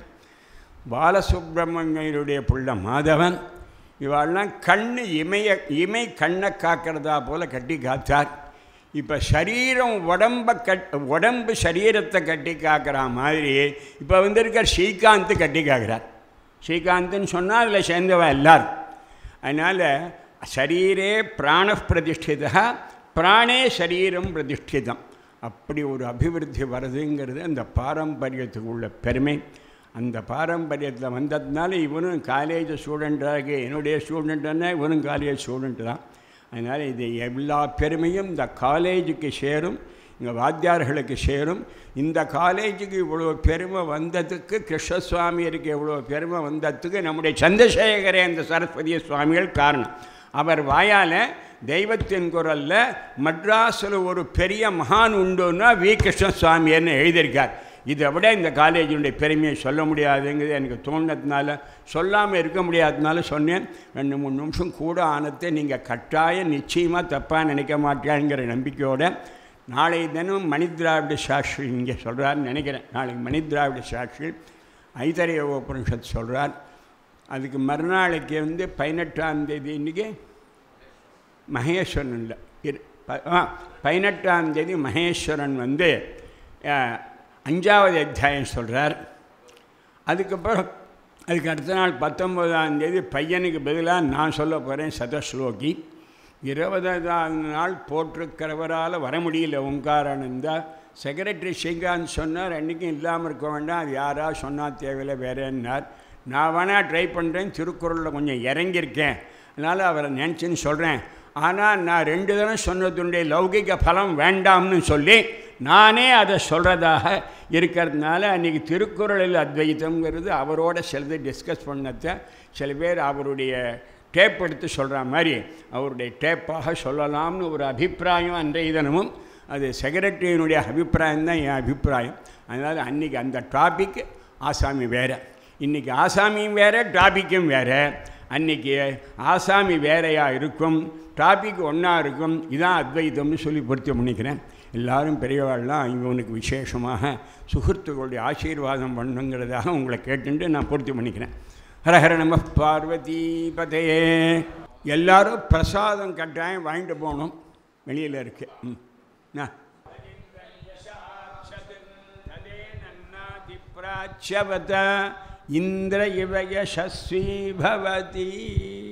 பாலசுப்ரமணியருடைய புள்ள மாதவன் இவாள்லாம் கண்ணு இமைய இமை கண்ணை காக்கிறதா போல் கட்டி காத்தார் இப்போ சரீரம் உடம்ப கட் உடம்பு சரீரத்தை கட்டி காக்கிற மாதிரி இப்போ வந்திருக்க ஸ்ரீகாந்த் கட்டி காக்கிறார் ஸ்ரீகாந்த்னு சொன்னால் அதில் சேர்ந்தவன் எல்லாரும் அதனால் சரீரே பிராண பிரதிஷ்டிதா பிராணே சரீரம் பிரதிஷ்டிதம் அப்படி ஒரு அபிவிருத்தி வருதுங்கிறது அந்த பாரம்பரியத்துக்கு உள்ள பெருமை அந்த பாரம்பரியத்தில் வந்ததுனால இவனும் காலேஜ் ஸ்டூடெண்ட்டாக என்னுடைய ஸ்டூடெண்ட்டுன்னா இவனும் காலேஜ் ஸ்டூடெண்ட்டு தான் அதனால் இது எல்லா பெருமையும் இந்த காலேஜுக்கு சேரும் இங்கே வாத்தியார்களுக்கு சேரும் இந்த காலேஜுக்கு இவ்வளோ பெருமை வந்ததுக்கு கிருஷ்ணசுவாமியருக்கு இவ்வளோ பெருமை வந்ததுக்கு நம்முடைய சந்திரசேகரேந்திர சரஸ்வதி சுவாமிகள் காரணம் அவர் வாயால் தெய்வத்தின் குரலில் மட்ராஸில் ஒரு பெரிய மகான் உண்டுன்னா வி கிருஷ்ணசுவாமியர்னு எழுதியிருக்கார் இதை விட இந்த காலேஜினுடைய பெருமையை சொல்ல முடியாதுங்கிறது எனக்கு தோணுனதுனால சொல்லாமல் இருக்க முடியாததுனால சொன்னேன் ரெண்டு மூணு நிமிஷம் கூட ஆனத்தை நீங்கள் கட்டாயம் நிச்சயமாக தப்பாக நினைக்க மாட்டேங்கிற நம்பிக்கையோட நாளை தினம் மணித்ராவிட சாஸ்திரி இங்கே சொல்கிறாருன்னு நினைக்கிறேன் நாளைக்கு மணித்ராவிட சாஸ்திரி ஐதரைய உபனிஷத் சொல்கிறார் அதுக்கு மறுநாளைக்கு வந்து பதினெட்டாம் தேதி இன்றைக்கி மகேஸ்வரன் இல்லை இரு ப- ஆ பதினெட்டாம் தேதி மகேஸ்வரன் வந்து அஹ், அஞ்சாவது அத்தியாயம் சொல்கிறார் அதுக்கப்புறம் அதுக்கு அடுத்த நாள் பத்தொன்பதாம் தேதி பையனுக்கு பதிலாக நான் சொல்ல போகிறேன் சதஸ்லோகி இருபதாம் நாள் போட்டிருக்கிறவரால் வர முடியல ஓங்காரானந்தா செக்ரட்டரி ஸ்ரீகாந்த் சொன்னார் அன்றைக்கும் இல்லாமல் இருக்க வேண்டாம் அது யாரா சொன்னால் தேவையில்லை வேறேன்னார் நான் வேணால் ட்ரை பண்ணுறேன் திருக்குறளில் கொஞ்சம் இறங்கியிருக்கேன் அதனால் அவரை நினச்சின்னு சொல்கிறேன் ஆனால் நான் ரெண்டு தினம் சொன்னதுடைய லௌகிக பலம் வேண்டாம்னு சொல்லி நானே அதை சொல்கிறதாக இருக்கிறதுனால அன்றைக்கி திருக்குறளில் அத்வைத்தம்ங்கிறது அவரோட சிலது டிஸ்கஸ் பண்ணதை சில பேர் அவருடைய டேப் எடுத்து சொல்கிற மாதிரி அவருடைய டேப்பாக சொல்லலாம்னு ஒரு அபிப்பிராயம் அன்றைய தினமும் அது செக்ரட்டரியினுடைய அபிப்பிராயம் தான் என் அபிப்பிராயம் அதனால் அன்றைக்கி அந்த டாபிக் ஆசாமி வேறு இன்றைக்கி ஆசாமியும் வேறு டாபிக்கும் வேறு அன்றைக்கி ஆசாமி வேறையாக இருக்கும் டாபிக் ஒன்றா இருக்கும் இதான் அத்வைதம்னு சொல்லி பொருத்தி பண்ணிக்கிறேன் எல்லாரும் பெரியவாள்லாம் இவனுக்கு விசேஷமாக சுகൃத்துக்களுடைய ஆசீர்வாதம் பண்ணுங்கிறதாக உங்களை கேட்டுட்டு நான் பூர்த்தி பண்ணிக்கிறேன் ஹரஹர நம பார்வதி பதையே எல்லாரும் பிரசாதம் கட்டாயம் வாங்கிட்டு போகணும் வெளியில் இருக்கு ம் என்ன? प्राच्यवत इन्द्र इव यशस्वी भवति